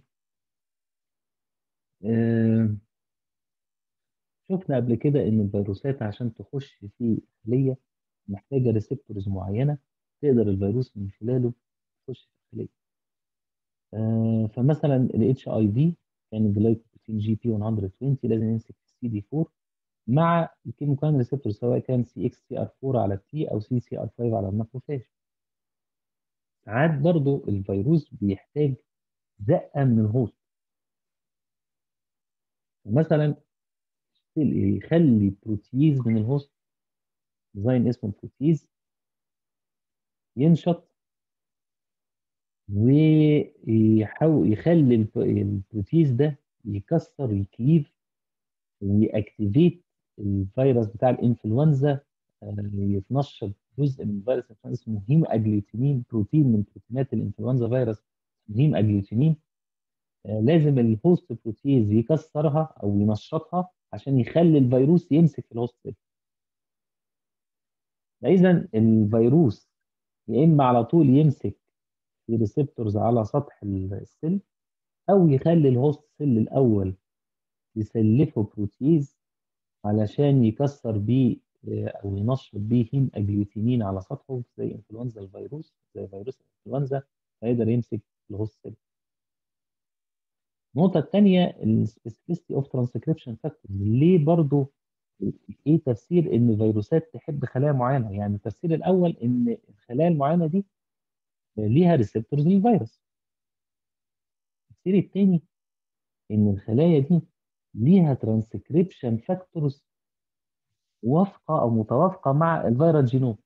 Speaker 1: شفنا قبل كده ان الفيروسات عشان تخش في خليه محتاجه ريسبتورز معينه تقدر الفيروس من خلاله يخش في الخليه آه فمثلا الاتش اي في كان الجلايكوبروتين جي بي 120 لازم يمسك في السي دي 4 مع الكيموكاين ريسبتور سواء كان سي اكس سي ار 4 على التي او سي سي ار 5 على الماكروفاج ساعات برضو الفيروس بيحتاج زقه من الهوست مثلا يخلي بروتيز من الهوست ديزاين اسمه بروتيز ينشط ويحاول يخلي البروتيز ده يكسر يكليف ويأكتيفيت الفيروس بتاع الانفلونزا يتنشط جزء من فيروس اسمه هيم اجلوتينين بروتين من بروتينات الانفلونزا فيروس هيم اجلوتينين لازم الهوست بروتيز يكسرها او ينشطها عشان يخلي الفيروس يمسك في الهوست سيل فاذا الفيروس يا اما على طول يمسك في ريسبتورز على سطح السيل او يخلي الهوست سيل الاول يسلفه بروتيز علشان يكسر بيه او ينشط بيه هيم اجلوتينين على سطحه زي انفلونزا الفيروس زي فيروس الانفلونزا فيقدر يمسك الهوست سيل النقطة الثانية السبيسيفيستي اوف ترانسكريبشن فاكتور ليه برضو ايه تفسير ان فيروسات تحب خلايا معينه يعني التفسير الاول ان الخلايا المعينه دي ليها ريسبتورز للفيروس التفسير الثاني ان الخلايا دي ليها ترانسكريبشن فاكتورز موافقه او متوافقه مع الفيرال جينوم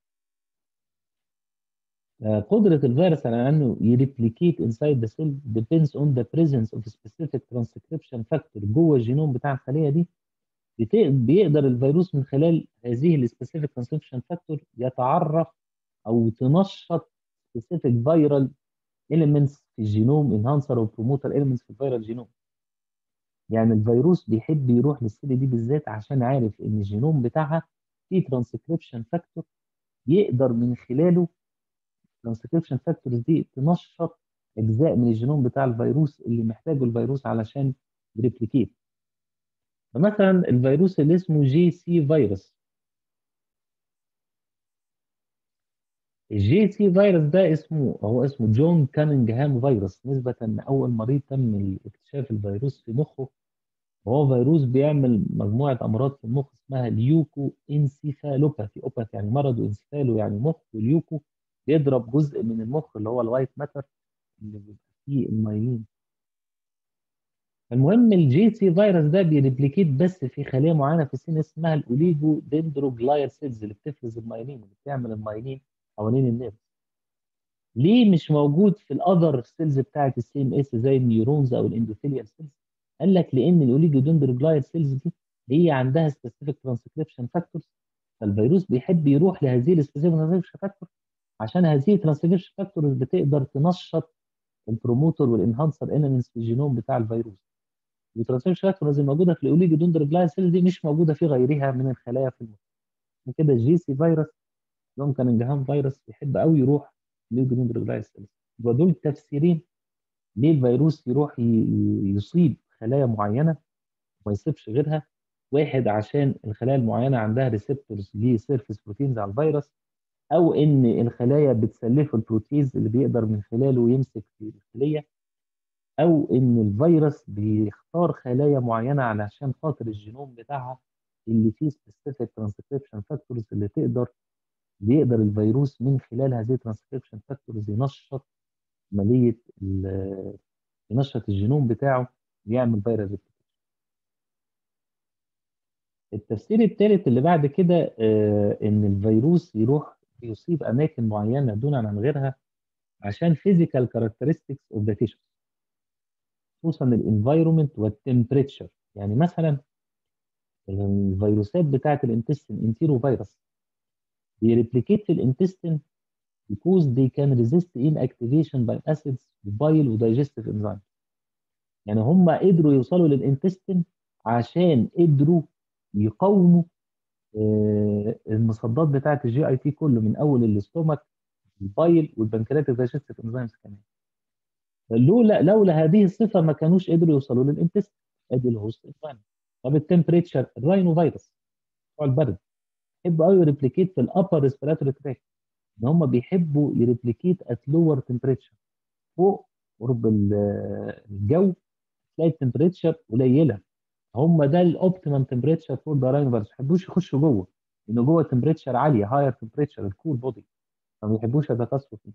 Speaker 1: قدرة الفيروس على انه يريبليكيت انسايد ذا سيل depends on the presence of specific transcription factor جوه الجينوم بتاع الخلية دي بيقدر الفيروس من خلال هذه السبيسيفيك ترانسكريبشن فاكتور يتعرف او تنشط سبيسيفيك فيرال اليمنتس في الجينوم انهانسر وبروموتر اليمنتس في الفيرال جينوم يعني الفيروس بيحب يروح للسيل دي بالذات عشان عارف ان الجينوم بتاعها فيه ترانسكريبشن فاكتور يقدر من خلاله الترانسكريبشن فاكتورز دي تنشط اجزاء من الجينوم بتاع الفيروس اللي محتاجه الفيروس علشان يريبليكيت فمثلا الفيروس اللي اسمه جي سي فيروس الجي سي فيروس ده اسمه هو اسمه جون كانينجهام فيروس نسبة ان اول مريض تم اكتشاف الفيروس في مخه وهو فيروس بيعمل مجموعة امراض في المخ اسمها اليوكو انسيفالوباثي اوباثي يعني مرض انسيفالو يعني مخ واليوكو بيضرب جزء من المخ اللي هو الوايت ماتر اللي بيبقى فيه المايلين المهم الجي سي فيروس ده بيريبليكيت بس في خليه معينه في السن اسمها الاوليجو دندروجلايال سيلز اللي بتفرز المايلين اللي بتعمل المايلين حوالين النيرف ليه مش موجود في الاذر سيلز بتاعه السي ام اس زي النيورونز او الاندوثيليال سيلز قال لك لان الاوليجو دندروجلايال سيلز دي هي عندها سبيسيفيك ترانسكريبشن فاكتورز فالفيروس بيحب يروح لهذه السبيسيفيك ترانسكريبشن فاكتور عشان هذه الترانسكريبشن فاكتورز بتقدر تنشط البروموتور والانهانسر اليمنتس في الجينوم بتاع الفيروس والترانسكريبشن فاكتورز الموجوده في الاوليجو دندروجلايال سيلز دي مش موجوده في غيرها من الخلايا في المخ عشان كده الجي سي فيروس لون كاننجهام فيروس بيحب قوي يروح للجلوندروجلايال سيلز يبقى دول تفسيرين ليه الفيروس يروح يصيب خلايا معينه وما يسيبش غيرها واحد عشان الخلايا المعينه عندها ريسبتورز لسيرفيس بروتينز على الفيروس او ان الخلايا بتسلفه البروتيز اللي بيقدر من خلاله يمسك في الخليه او ان الفيروس بيختار خلايا معينه علشان خاطر الجينوم بتاعها اللي فيه سبيسيفيك ترانسكريبشن فاكتورز اللي تقدر بيقدر الفيروس من خلال هذه الترانسكريبشن فاكتورز ينشط عمليه ينشط الجينوم بتاعه ويعمل فيرال ريبليكيشن. التفسير الثالث اللي بعد كده آه ان الفيروس يروح يصيب اماكن معينه دون عن غيرها عشان فيزيكال كاركترستكس اوف ذا تيشو خصوصا الانفايرمنت والتمبريتشر يعني مثلا الفيروسات بتاعه الانتستين انتيرو فيروس بيريبليكيت في الانتستين because they can resist inactivation by acids bile وdigestive enzymes يعني هم قدروا يوصلوا للانتستين عشان قدروا يقاوموا المصدات بتاعه الجي اي تي كله من اول الاستومك البايل والبنكرياتيك دايجستيف انزيمز كمان لولا لولا هذه الصفه ما كانوش قدروا يوصلوا للانتستين ادي الهوست انفايرمنت طب التمبريتشر الراينو فيروس بتوع البرد بيحبوا قوي يريبليكيت في الابر ريسبيراتوري تراك ان هم بيحبوا يريبليكيت ات لور تمبريتشر فوق قرب الجو تلاقي التمبريتشر قليله هم ده الاوبتيمم تمبريتشر فور ذا راين فيروس ما بيحبوش يخشوا جوه لان جوه التمبريتشر عاليه هاير تمبريتشر الكول بودي فما بيحبوش يتكاثروا فيه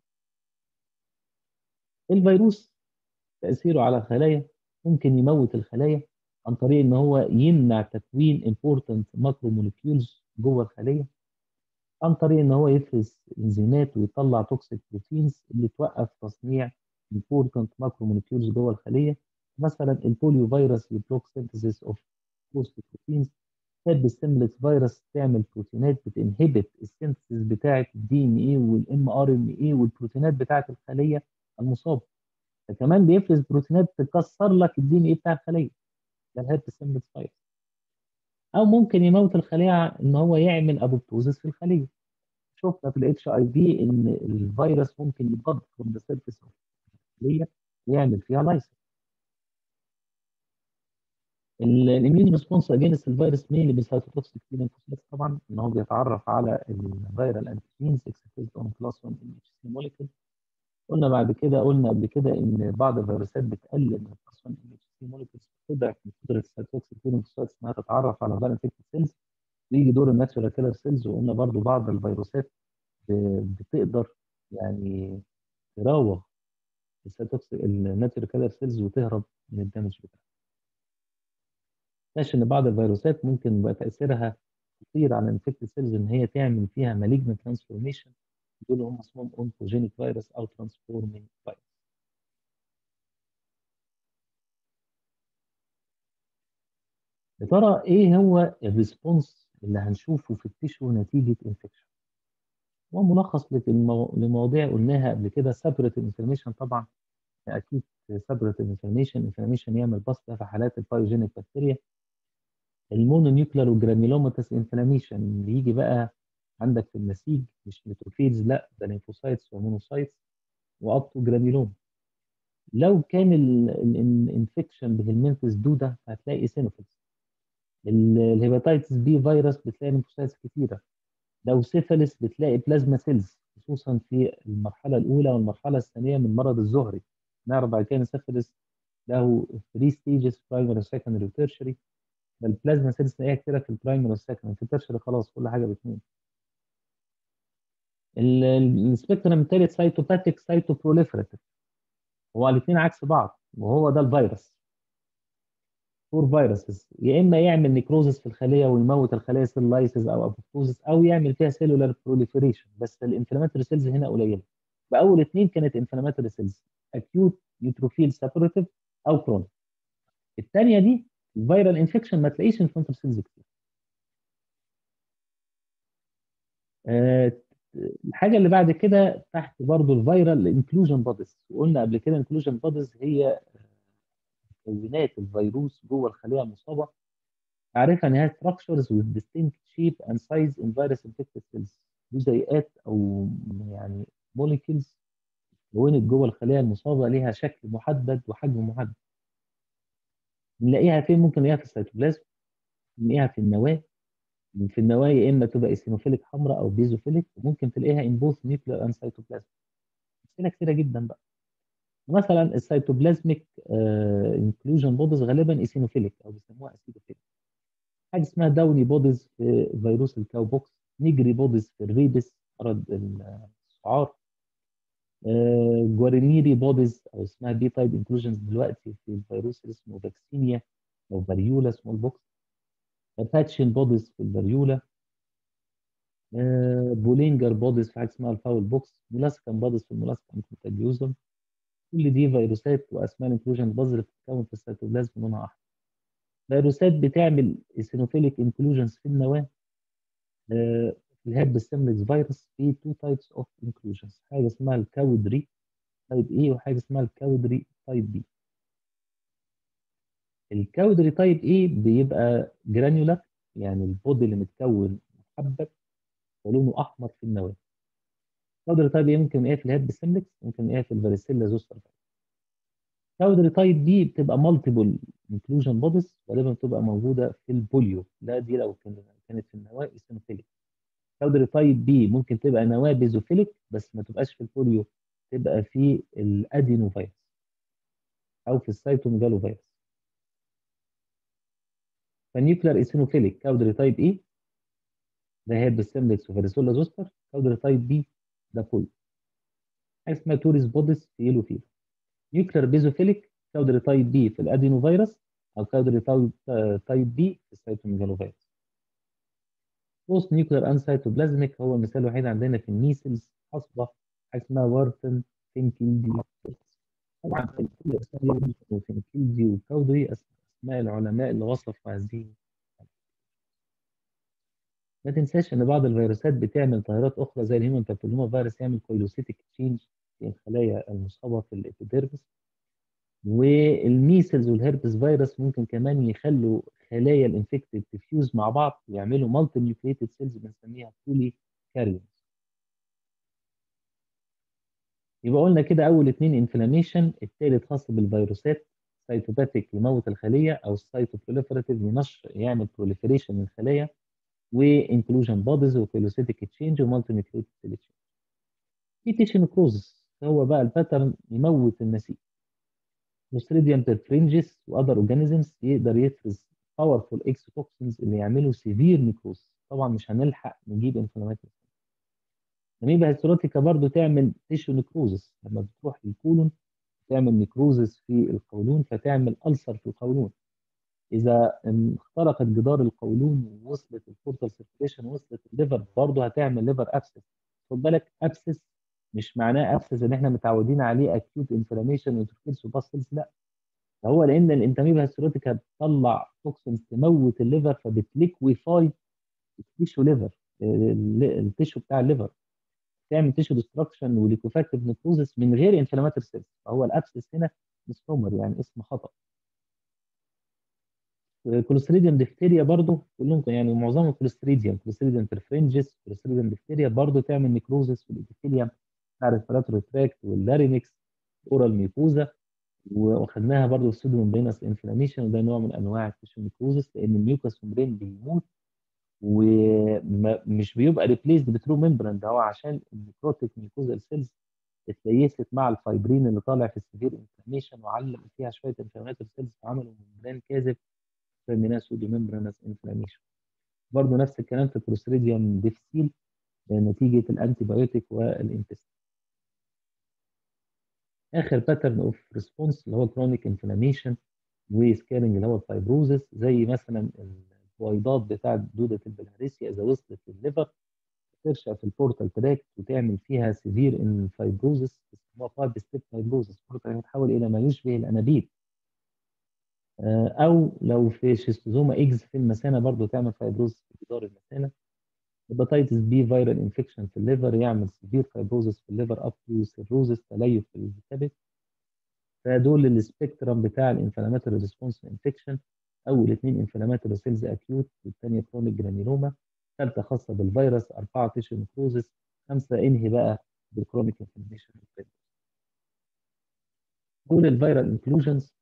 Speaker 1: الفيروس تاثيره على الخلايا ممكن يموت الخلايا عن طريق ان هو يمنع تكوين important ماكرو موليكيولز جوه الخليه عن طريق ان هو يفرز انزيمات ويطلع توكسيك بروتينز اللي توقف تصنيع important ماكرو موليكيولز جوه الخليه مثلا البوليو فيروس يبلوك سينثيسيس اوف بوست بروتينز تاب ستيملت فيروس تعمل بروتينات بتنهبت السينثيسيس بتاعه الدي ان اي والام ار ان اي والبروتينات بتاعه الخليه المصابه فكمان بيفرز بروتينات تكسر لك الدي ان اي بتاع الخليه ده الهيرب ستيملت فيروس او ممكن يموت الخليه ان هو يعمل ابوبتوزس في الخليه شفنا في الاتش اي في ان الفيروس ممكن يبض from the surface of الخليه ويعمل فيها لايسيس الاميون ريسبونس اجينست الفيروس مين اللي بيسايتوتوكسيك في لينفوسايتس طبعا ان هو بيتعرف على الفيرال انتيجينز اكسبريسد اون كلاس 1 ام اتش سي موليكيول قلنا بعد كده قلنا قبل كده ان بعض الفيروسات بتقلل من كلاس 1 ام اتش سي موليكيولز بتضعف من قدره السايتوتوكسيك في لينفوسايتس انها تتعرف على فيرال انفكتد سيلز يجي دور الناتشورال كيلر سيلز وقلنا برضو بعض الفيروسات ب- بتقدر يعني تراوغ السيتوكس الناتشورال كيلر سيلز وتهرب من الدمج بتاعها اكتشف ان بعض الفيروسات ممكن يبقى تاثيرها كتير على الانفكتد سيلز ان هي تعمل فيها مالجنت ترانسفورميشن دول هم اسمهم اونكوجينيك فيروس او ترانسفورمينج فيروس يا ترى ايه هو الريسبونس اللي هنشوفه في التيشو نتيجه انفكشن هو ملخص للمو- لمواضيع قلناها قبل كده سبريت انفلاميشن طبعا اكيد سبريت انفلاميشن انفلاميشن يعمل بسط في حالات البايوجينيك بكتيريا المونو نيوكلر وجرانيولوماتس انفلاميشن اللي يجي بقى عندك في النسيج مش نيتروفيلز لا ده ليمفوسايتس ومونوسايتس واب تو جرانيولوم لو كان الانفكشن بهلمنتس دوده هتلاقي سينوفيلز الهيباتيتس بي فيروس بتلاقي ليمفوسايتس كتيره لو سيفلس بتلاقي بلازما سيلز خصوصا في المرحله الاولى والمرحله الثانيه من مرض الزهري نعرف بعد كده ان السيفلس له 3 ستيجز برايمري وسكندري وتيرشري البلازما سيلز تلاقيها كتيره في البرايمري والسكندري في التيرشري خلاص كل حاجه بتموت ال- ال- السبيكترم الثالث سايتوباتيك سايتوبروليفراتيف هو الاثنين عكس بعض وهو ده الفيروس فور فيروسز يا اما يعمل نيكروزس في الخليه ويموت الخليه سيل لايسز او ابوبتوزس او يعمل فيها سيلولار بروليفريشن بس الانفلاماتوري سيلز هنا قليله باول اثنين كانت انفلاماتوري سيلز اكيوت نيوتروفيل سابوريتيف او كرونيك الثانيه دي الفيرال انفكشن ما تلاقيش انفلاماتوري سيلز كتير آه، الحاجه اللي بعد كده تحت برضو الفيرال انكلوجن بوديز وقلنا قبل كده انكلوجن بوديز هي مكونات الفيروس جوه الخليه المصابه اعرفها ان هي structures with distinct shape and size in virus infected cells جزيئات او يعني molecules كونت جوه الخليه المصابه ليها شكل محدد وحجم محدد نلاقيها فين ممكن نلاقيها في السيتوبلازم نلاقيها في النواه في النواه يا اما تبقى ايسينوفيليك حمراء او بيزوفيليك وممكن تلاقيها ان بوث نيوكلير اند سيتوبلازم امثله كتيره جدا بقى مثلا السيتوبلازميك انكلوجن بوديز غالبا ايسينوفيليك او بيسموها اسيدوفيليك حاجه اسمها داوني بوديز في فيروس الكاو بوكس نيجري بوديز في الريبس مرض السعار آه، جوارينيري بوديز او اسمها بي تايب انكلوجنز دلوقتي في الفيروس اللي اسمه فاكسينيا او فاريولا سمول بوكس باتشن بوديز في الفاريولا آه، بولينجر بوديز في حاجه اسمها الفاول بوكس مولاسكان بوديز في المولاسكان كونتاجيوزم كل دي فيروسات واسماء الانكلوجن بوديز اللي بتتكون في السيتوبلازم لونها احمر فيروسات بتعمل ايسينوفيليك انكلوجنز في النواه آه، الهيرب سيمبلكس فيروس في تو تايبس اوف انكلوجنز حاجه اسمها الكاودري تايب اي وحاجه اسمها الكاودري تايب بي الكاودري تايب اي بيبقى جرانيولار يعني البودي اللي متكون محبب ولونه احمر في النواه كاودري تايب اي ممكن نلاقيها في الهيرب سيمبلكس ممكن نلاقيها في الفاريسيلا زوستر كاودري تايب بي بتبقى مالتيبل انكلوجن بوديز غالبا بتبقى موجوده في البوليو لا دي لو كان- كانت في النواه ايسينوفيليك كاودري تايب بي ممكن تبقى نواه بيزوفيليك بس ما تبقاش في البوليو تبقى في الادينو فيروس او في السيتوميجالو فيروس فالنيوكلير ايسينوفيليك كاودري تايب اي ده هيرب سيمبلكس وفاريسولا زوستر كاودري تايب بي ده بوليو حاجه اسمها توريس بوديز في يلو فيفر نيوكلير بيزوفيليك كاودري تايب بي في الادينو فيروس او كاودري تايب تايب بي في السيتوميجالو فيروس بوست نيوكلير انسايتوبلازميك هو المثال الوحيد عندنا في الميسلز حصبه حاجه اسمها وارتن فينكيلدي طبعا كل اسماء وفينكيلدي وكاودري اسماء العلماء اللي وصفوا هذه ما تنساش ان بعض الفيروسات بتعمل تغيرات اخرى زي الهيومن بابيلوما فيروس يعمل كويلوسيتيك تشينج في الخلايا المصابه في الابيديرمس والميسلز والهربس فيروس ممكن كمان يخلوا خلايا الانفكتد تفيوز مع بعض ويعملوا مالتي نيوكليتد سيلز بنسميها بولي كاريونز يبقى قلنا كده اول اتنين انفلاميشن التالت خاص بالفيروسات سايتوباتيك يموت الخليه او السايتوبروليفراتيف ينشر يعمل بروليفريشن للخلايا وانكلوجن بوديز وكيلوسيتيك تشينج ومالتي نيوكليتد سيل تشينج في تيشن نكروزس هو بقى الباترن يموت النسيج كلوستريديوم بيرفرنجس واذر اورجانيزمز يقدر يفرز باورفول اكسوتوكسينز اللي يعملوا سيفير نيكروز طبعا مش هنلحق نجيب انفلاماتوري اميبا هيستروتيكا برضو تعمل تيشو نكروزس لما بتروح للكولون تعمل نكروزس في القولون فتعمل ألسر في القولون اذا اخترقت جدار القولون ووصلت البورتال سيركيليشن وصلت الليفر برضه هتعمل ليفر ابسس خد بالك ابسس مش معناه ابسس ان احنا متعودين عليه اكيوت انفلاميشن وتركيز وباسلز لا هو لان الانتاميبا هيستروتيكا بتطلع توكسينز تموت الليفر فبتليكويفاي التيشو ليفر التيشو بتاع الليفر تعمل تيشو ديستراكشن وليكوفاكتيف نيكروزس من غير انفلاماتوري سيلز فهو الابسس هنا مسكومر يعني اسم خطا كولوستريديوم ديفتيريا برضو كلهم يعني معظمهم كولوستريديوم كولوستريديوم ترفرنجس كولوستريديوم ديفتيريا برضو تعمل نيكروزس في الابيثيليوم بتاع الريسبيراتوري تراكت واللارينكس اورال ميكوزا واخدناها برضو السودوم بينس انفلاميشن وده نوع من انواع التيشو نيكروزس لان الميوكس ممبرين بيموت ومش بيبقى ريبليسد بترو ممبران ده هو عشان النيكروتيك ميكوزال سيلز اتليست مع الفايبرين اللي طالع في السيفير انفلاميشن وعلق فيها شويه انفلاماتوري سيلز فعملوا ممبران كاذب سميناه سودو ممبرانس انفلاميشن برضه نفس الكلام في الكلوستريديوم ديفسيل نتيجه الانتي بايوتيك والانتست اخر باترن اوف ريسبونس اللي هو كرونيك انفلاميشن وسكيرنج اللي هو الفايبروزس زي مثلا البويضات بتاعه دوده البلهارسيا اذا وصلت للليفر ترشق في البورتال تراك وتعمل فيها سيفير ان فايبروزس اسمها فايب ستيب فايبروزس تتحول الى ما يشبه الانابيب او لو في شيستوزوما اكز في المثانه برضه تعمل فايبروز في جدار المثانه هيباتيتس بي فيرال انفكشن في الليفر يعمل سيفير فايبروزس في الليفر اب تو سيروزس تليف في الكبد فدول السبيكترم بتاع الانفلاماتوري ريسبونس انفكشن اول اثنين انفلاماتوري سيلز اكيوت والثانيه كرونيك جرانيلوما ثالثه خاصه بالفيروس اربعه تيشو نكروزس خمسه انهي بقى بالكرونيك انفلاميشن دول الفيرال انكلوجنز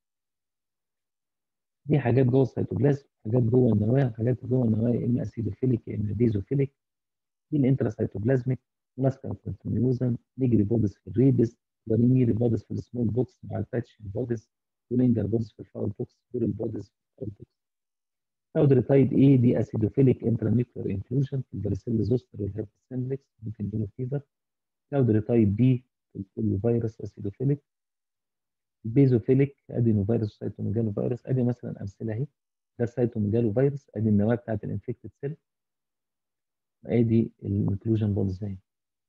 Speaker 1: دي حاجات جوه السيتوبلازم حاجات جوه النواه حاجات جوه النواه يا اما اسيدوفيليك يا اما بيزوفيليك دي الانتراسيتوبلازميك ماسكا كونتينيوزم نيجري بودز في الريبس ورينيري بودز في السمول بوكس مع الباتش بودز ولينجر بودز في الفاول بوكس دول البودز في الفاول بوكس باودر تايب اي دي اسيدوفيليك انترانيكولار انفلوجن في الباريسيل زوستر والهيرب سيمبلكس ممكن يجيله فيبر باودر تايب بي في الكل فيروس اسيدوفيليك بيزوفيليك ادينو فيروس سايتوميجالو فيروس ادي مثلا امثله اهي ده السايتوميجالو فيروس ادي النواه بتاعت الانفكتد سيل ادي الانكلوجن بولز اهي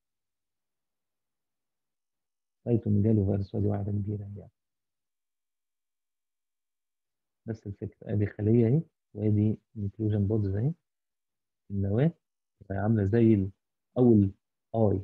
Speaker 1: سايتوميجالو فيروس ادي واحده كبيره يعني نفس الفكره ادي خليه اهي وادي انكلوجن بولز اهي النواه عامله زي اول اي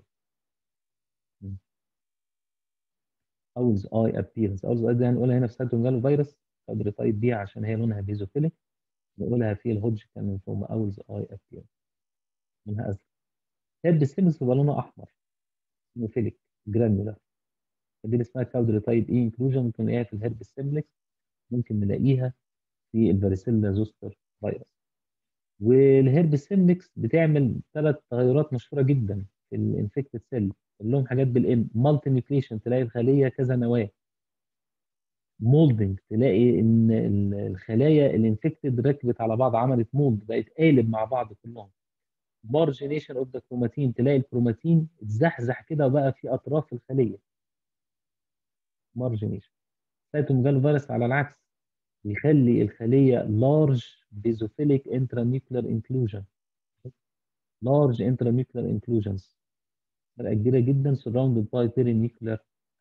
Speaker 1: اولز اي ابيرنس اولز اي دي هنقولها هنا في سايتوميجالو فيروس قدر تايب بي عشان هي لونها بيزوفيليك نقولها في الهوج كان من فوق اولز اي ابيرنس لونها ازرق هيرب ستيمس بيبقى لونها احمر سينوفيليك جرانيولار دي اللي اسمها كاودر تايب اي انكلوجن ممكن نلاقيها في الهيرب سيمبلكس ممكن نلاقيها في الفاريسيلا زوستر فيروس والهيرب سيمبلكس بتعمل ثلاث تغيرات مشهوره جدا في الانفكتد سيل لهم حاجات بالام مالتي نيوكليشن تلاقي الخليه كذا نواه مولدنج تلاقي ان الخلايا الانفكتد ركبت على بعض عملت مولد بقت قالب مع بعض كلهم مارجينيشن اوف ذا كروماتين تلاقي الكروماتين اتزحزح كده وبقى في اطراف الخليه مارجينيشن سايتوميجالو فيروس على العكس يخلي الخليه لارج بيزوفيليك انترانيوكلر انكلوجن لارج انترانيوكلر انكلوجنز فرقه كبيره جدا surrounded by perinuclear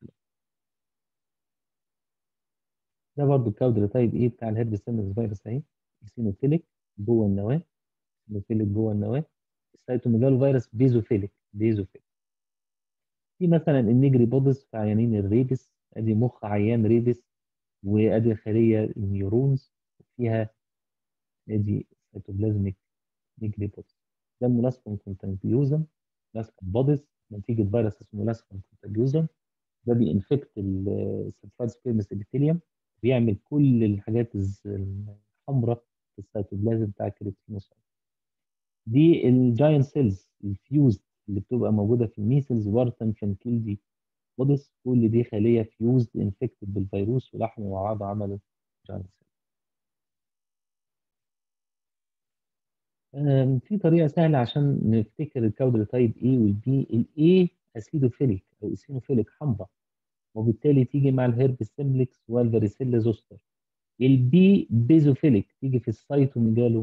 Speaker 1: ده برضو الكاودر تايب ايه بتاع الهيرب سيمبلز فيروس اهي سينوفيليك جوه النواه سينوفيليك جوه النواه السيتوميجالو فيروس بيزوفيليك بيزوفيليك في مثلا النيجري بودز في عيانين الريبس ادي مخ عيان ريبس وادي خليه النيورونز فيها ادي سيتوبلازميك نيجري بودز ده الملاسكوم كونتنتيوزم لاسكم بودز نتيجه فيروس اسمه لاسكم كونتاجيوزم ده بينفكت السيرفايد سبيرمس ابيثيليوم بيعمل كل الحاجات الحمراء في السيتوبلازم بتاع الكريبتينوسايت دي الجاينت سيلز الفيوز اللي بتبقى موجوده في الميسلز وارتن كانكيلدي بودز كل دي خليه فيوزد انفكتد بالفيروس ولحموا مع بعض عملوا جاينت سيلز آم، في طريقة سهلة عشان نفتكر الكاودري تايب A والبي الاي اسيدوفيليك او اسينوفيليك حمضة وبالتالي تيجي مع الهيرب سيمبلكس والفاريسيلا زوستر البي بيزوفيليك تيجي في السايتوميجالو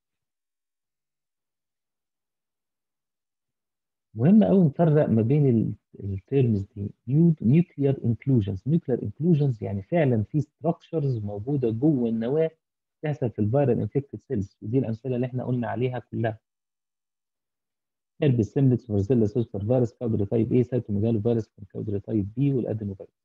Speaker 1: مهم قوي نفرق ما بين التيرمز دي نيوكليار انكلوجنز نيوكليار انكلوجنز يعني فعلا في ستراكشرز موجوده جوه النواه تحصل في الفيرال انفكتد سيلز ودي الامثله اللي احنا قلنا عليها كلها هيربس سيمبلكس فارزيلا سوستر فيروس كاودري تايب اي سايتوميجالو فيروس كاودري تايب بي والادينو فيروس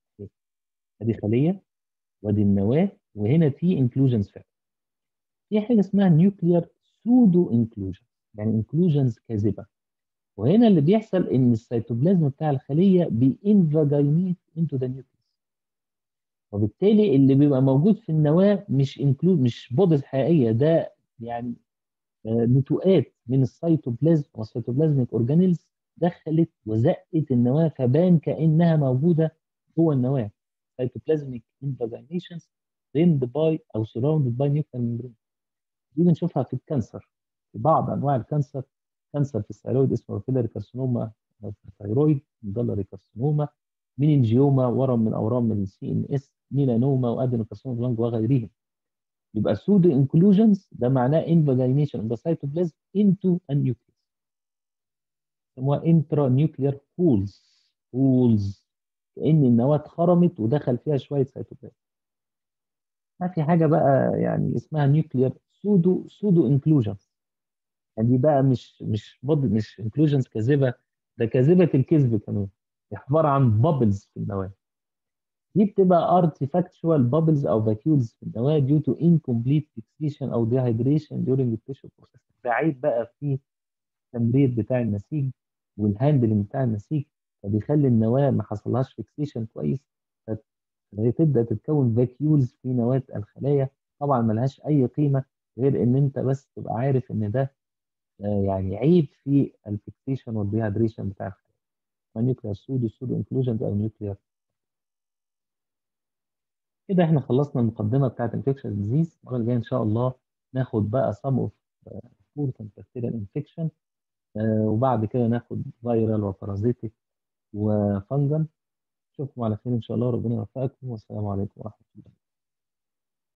Speaker 1: ادي خليه وادي النواه وهنا في انكلوجنز فعلا في حاجه اسمها نيوكليار سودو انكلوجن يعني انكلوجنز كاذبه وهنا اللي بيحصل ان السيتوبلازم بتاع الخليه بينفاجينيت انتو ذا نيوكليس وبالتالي اللي بيبقى موجود في النواه مش انكلود مش بودز حقيقيه ده يعني آه، نتوءات من السيتوبلازم والسيتوبلازميك اورجانيلز دخلت وزقت النواه فبان كانها موجوده جوه النواه سيتوبلازميك انفاجينيشنز rimmed by او surrounded by nuclear membrane دي بنشوفها في الكانسر في بعض انواع الكانسر كانسر في الثيرويد اسمه روفيلاري كارسينوما الثيرويد مدلري كارسينوما مينينجيوما ورم من اورام من السي ان اس ميلانوما وادينوكارسينوما لانج وغيرهم يبقى سودو انكلوجنز ده معناه انفاجينيشن اوف ذا سيتوبلازم انتو النيوكليس يسموها انترا نيوكلير هولز هولز كان النواه اتخرمت ودخل فيها شويه سيتوبلازم ما في حاجه بقى يعني اسمها نيوكلير سودو سودو انكلوجنز يعني دي بقى مش مش بض مش انكلوجنز كاذبه ده كاذبه الكذب كمان دي عباره عن بابلز في النواه دي بتبقى artifactual بابلز او فاكيولز في النواه due to incomplete fixation او dehydration during the tissue process ده عيب بقى في التمرير بتاع النسيج والهاندلنج بتاع النسيج فبيخلي النواه ما حصلهاش فيكسيشن كويس فهي تبدا تتكون فاكيولز في نواه الخلايا طبعا ملهاش اي قيمه غير ان انت بس تبقى عارف ان ده آه، يعني عيب في الفيكسيشن والديهايدريشن بتاع الخلايا نيوكلير سودو سودو انكلوجن او نيوكلير كده احنا خلصنا المقدمه بتاعت انفكشن ديزيز المره الجايه ان شاء الله ناخد بقى سم اوف فورتن بكتيريال انفكشن وبعد كده ناخد فيرال وبارازيتيك وفنجن اشوفكم على خير ان شاء الله ربنا يوفقكم والسلام عليكم ورحمه الله